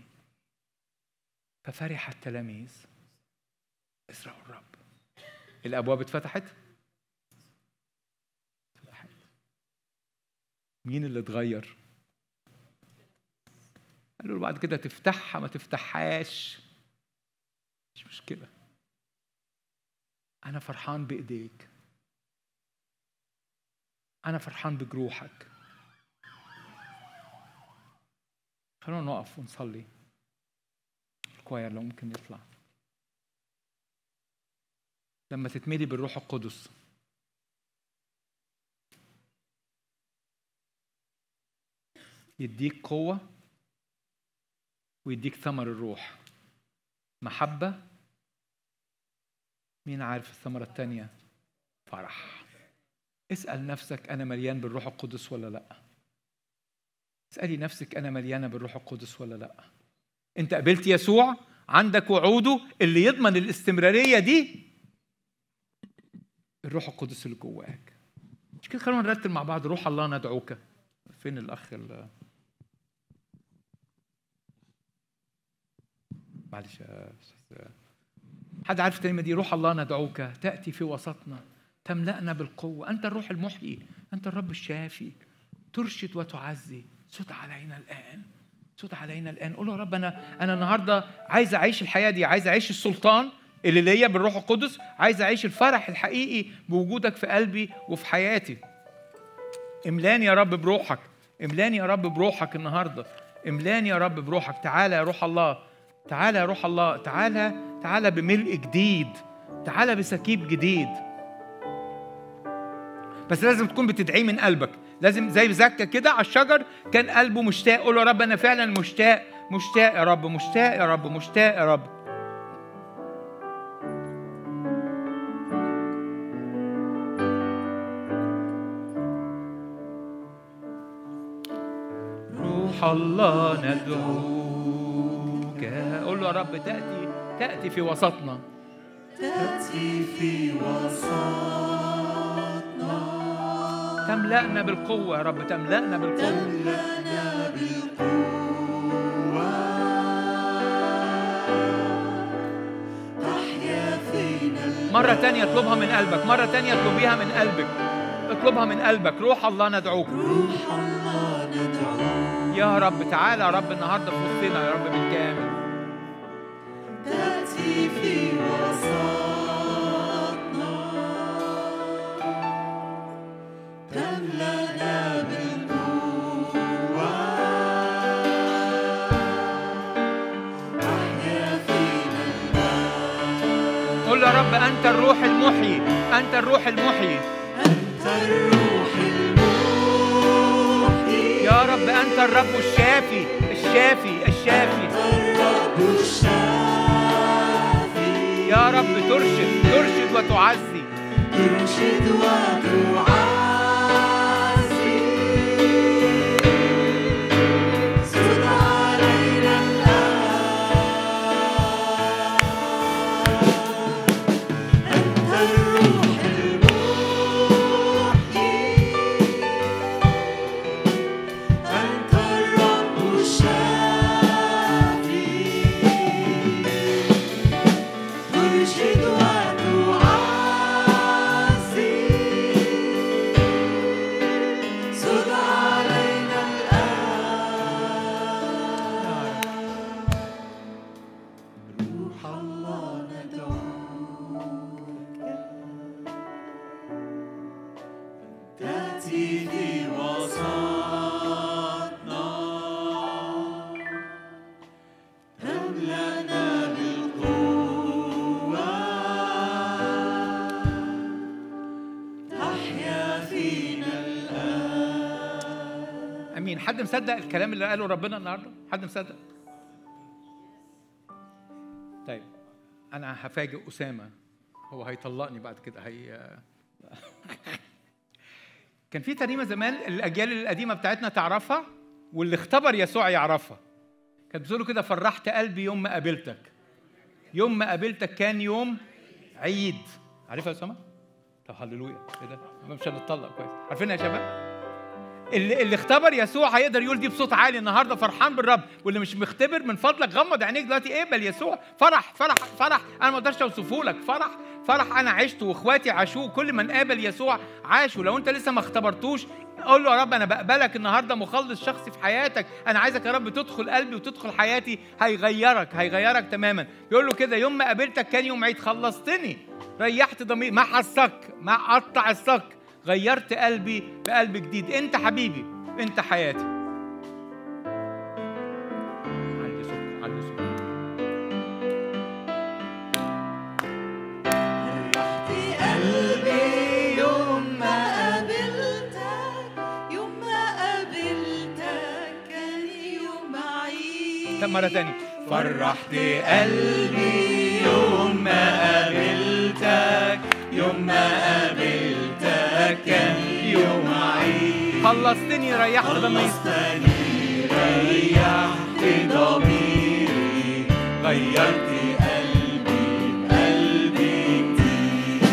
ففرح التلاميذ اسرعوا الرب الابواب اتفتحت فتحت مين اللي اتغير قالوا له بعد كده تفتحها ما تفتحهاش مش مشكلة أنا فرحان بإيديك أنا فرحان بجروحك خلونا نقف ونصلي الكواير لو ممكن يطلع لما تتملي بالروح القدس يديك قوه ويديك ثمر الروح محبة مين عارف الثمرة الثانية فرح اسأل نفسك أنا مليان بالروح القدس ولا لأ اسألي نفسك أنا مليانة بالروح القدس ولا لأ أنت قبلت يسوع عندك وعوده اللي يضمن الاستمرارية دي الروح القدس اللي جواك مش كده خلونا نرتب مع بعض روح الله ندعوك فين الأخ اللي معلش يا أستاذ. حد عارف الكلمة دي روح الله ندعوك تأتي في وسطنا تملأنا بالقوة أنت الروح المحيي أنت الرب الشافي ترشد وتعزي صوت علينا الآن صوت علينا الآن قول يا رب أنا أنا النهاردة عايز أعيش الحياة دي عايز أعيش السلطان اللي ليا بالروح القدس عايز أعيش الفرح الحقيقي بوجودك في قلبي وفي حياتي املاني يا رب بروحك املاني يا رب بروحك النهارده املاني يا رب بروحك تعالى يا روح الله تعالى يا روح الله تعالى تعالى بملء جديد تعالى بسكيب جديد بس لازم تكون بتدعيه من قلبك لازم زي زكا كده على الشجر كان قلبه مشتاق قول يا رب انا فعلا مشتاق مشتاق يا رب مشتاق يا رب مشتاق يا رب روح الله ندعوك قول له يا رب تأتي تأتي في وسطنا تأتي في وسطنا تملأنا بالقوة يا رب تملأنا بالقوة تملأنا بالقوة تحيا فينا مرة تانية اطلبها من قلبك مرة تانية اطلبيها من قلبك اطلبها من قلبك روح الله ندعوك روح الله ندعوك يا رب تعالى يا رب النهارده في وسطنا يا رب بالكامل تأتي في وسطنا رب أنت الروح المحيي أنت الروح المحيي أنت الروح المحيي يا رب أنت الرب الشافي الشافي الشافي الرب الشافي يا رب ترشد ترشد وتعزي ترشد وتعزي صد علينا الآن أنت الروح المحيي أنت الرب الشافي ترشد وتعزي صد علينا الآن روح الله ندعوك تأتي في وسطنا تملأنا بالقوة تحيا فينا الآن امين حد مصدق الكلام اللي قاله ربنا النهارده حد مصدق طيب انا هفاجئ اسامه هو هيطلقني بعد كده هي كان في ترنيمه زمان الاجيال القديمه بتاعتنا تعرفها واللي اختبر يسوع يعرفها كانت بتقول له كده فرحت قلبي يوم ما قابلتك يوم ما قابلتك كان يوم عيد عارفها يا اسامه طب هللويا ايه ده مش هنتطلق كويس عارفينها يا شباب اللي, اللي اختبر يسوع هيقدر يقول دي بصوت عالي النهارده فرحان بالرب واللي مش مختبر من فضلك غمض عينيك دلوقتي اقبل يسوع فرح فرح فرح انا ما اقدرش اوصفه لك فرح فرح انا عشته واخواتي عاشوه كل من قابل يسوع عاشوا لو انت لسه ما اختبرتوش قول له يا رب انا بقبلك النهارده مخلص شخصي في حياتك انا عايزك يا رب تدخل قلبي وتدخل حياتي هيغيرك هيغيرك تماما بيقول له كده يوم ما قابلتك كان يوم عيد خلصتني ريحت ضميري ما حسك ما قطع الصك غيرت قلبي بقلب جديد انت حبيبي انت حياتي علي صوتك علي صوتك في قلبي يوم ما قابلتك يوم ما قابلتك كان يوم عيد طب مرة تاني فرحت قلبي يوم ما قابلتك يوم ما قابلتك كان يوم عيد خلصتني ريحت ضميري خلصتني ريحت ضميري غيرت قلبي بقلبي جديد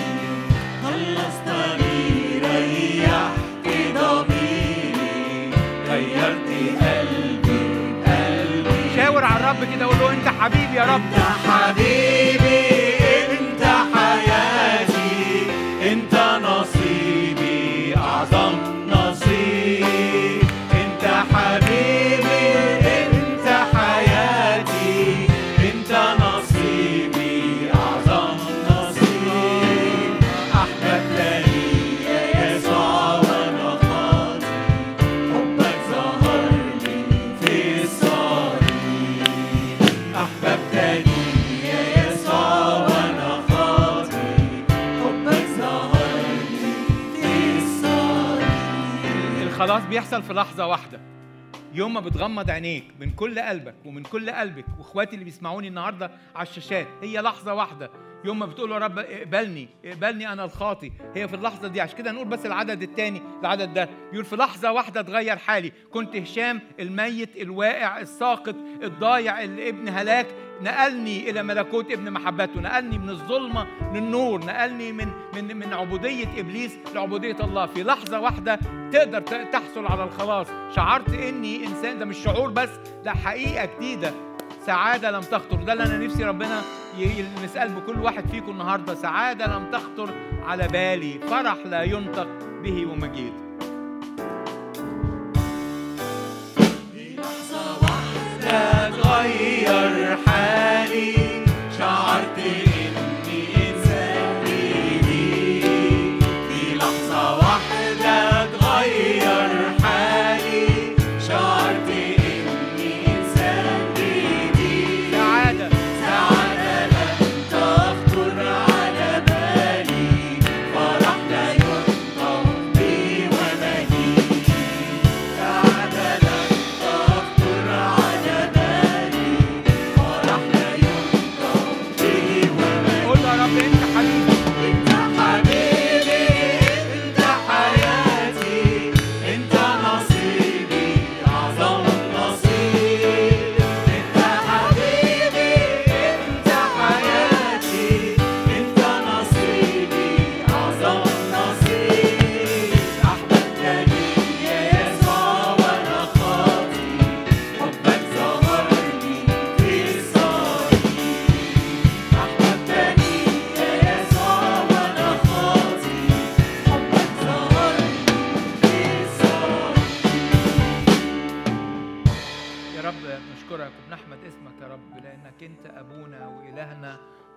خلصتني ريحت ضميري غيرت قلبي بقلبي شاور على الرب كده قول له انت حبيبي يا رب انت حبيبي انت حياتي انت نصيبي اعظم نصيب انت حبيبي انت حياتي انت نصيبي اعظم نصيب احببتني يا يسوع وانا خاطي حبك ظهر لي في الصليب أحببتني يا يسوع وأنا خاطي حبك ظهر لي في الصليب الخلاص بيحصل في لحظة واحدة يوم ما بتغمض عينيك من كل قلبك ومن كل قلبك واخواتي اللي بيسمعوني النهارده على الشاشات هي لحظة واحدة يوم ما بتقول يا رب اقبلني اقبلني انا الخاطي هي في اللحظة دي عشان كده نقول بس العدد الثاني العدد ده بيقول في لحظة واحدة اتغير حالي كنت هشام الميت الواقع الساقط الضايع اللي ابن هلاك نقلني الى ملكوت ابن محبته نقلني من الظلمه للنور نقلني من من من عبوديه ابليس لعبوديه الله في لحظه واحده تقدر ت- تحصل على الخلاص شعرت اني انسان ده مش شعور بس ده حقيقه جديده سعاده لم تخطر ده اللي انا نفسي ربنا ي- نسال بكل واحد فيكم النهارده سعاده لم تخطر على بالي فرح لا ينطق به ومجيد اتغير حالي شعرت اني انسان جديد في لحظة واحدة اتغير حالي شعرت اني انسان جديد سعاده سعادة لم تخطر على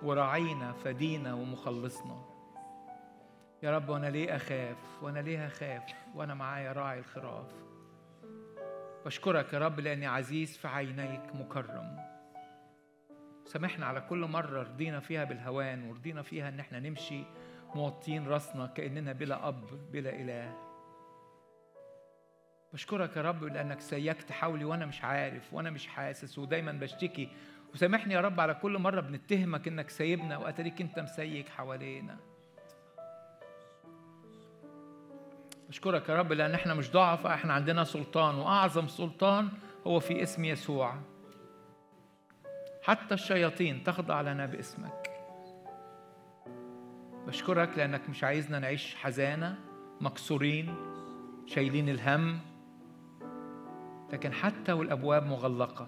وراعينا فدينا ومخلصنا يا رب وانا ليه اخاف وانا ليه اخاف وانا معايا راعي الخراف بشكرك يا رب لاني عزيز في عينيك مكرم سامحنا على كل مرة رضينا فيها بالهوان ورضينا فيها ان احنا نمشي موطين راسنا كأننا بلا أب بلا إله بشكرك يا رب لأنك سيكت حولي وأنا مش عارف وأنا مش حاسس ودايما بشتكي وسامحني يا رب على كل مرة بنتهمك إنك سايبنا وأتاريك أنت مسيك حوالينا بشكرك يا رب لأن احنا مش ضعفاء احنا عندنا سلطان وأعظم سلطان هو في اسم يسوع حتى الشياطين تخضع لنا باسمك بشكرك لأنك مش عايزنا نعيش حزانة مكسورين شايلين الهم لكن حتى والأبواب مغلقة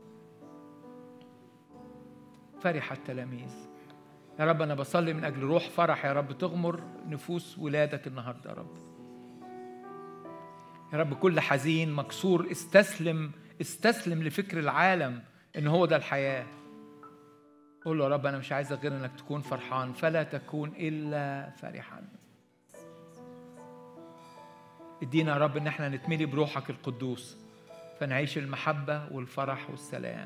فرح التلاميذ يا رب أنا بصلي من أجل روح فرح يا رب تغمر نفوس ولادك النهاردة يا رب يا رب كل حزين مكسور استسلم استسلم لفكر العالم ان هو ده الحياه قول له يا رب انا مش عايزك غير انك تكون فرحان فلا تكون الا فرحا ادينا يا رب ان احنا نتملي بروحك القدوس فنعيش المحبه والفرح والسلام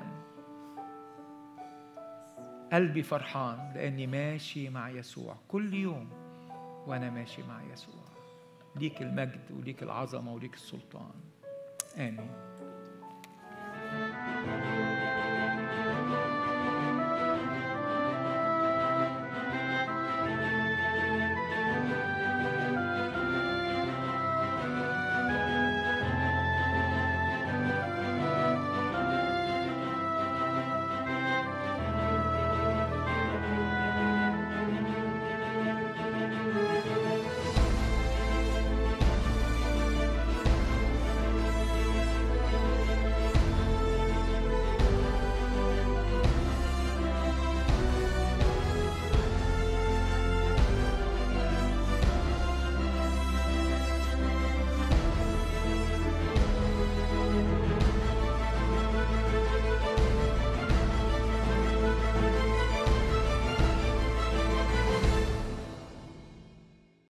قلبي فرحان لاني ماشي مع يسوع كل يوم وانا ماشي مع يسوع ليك المجد وليك العظمه وليك السلطان امين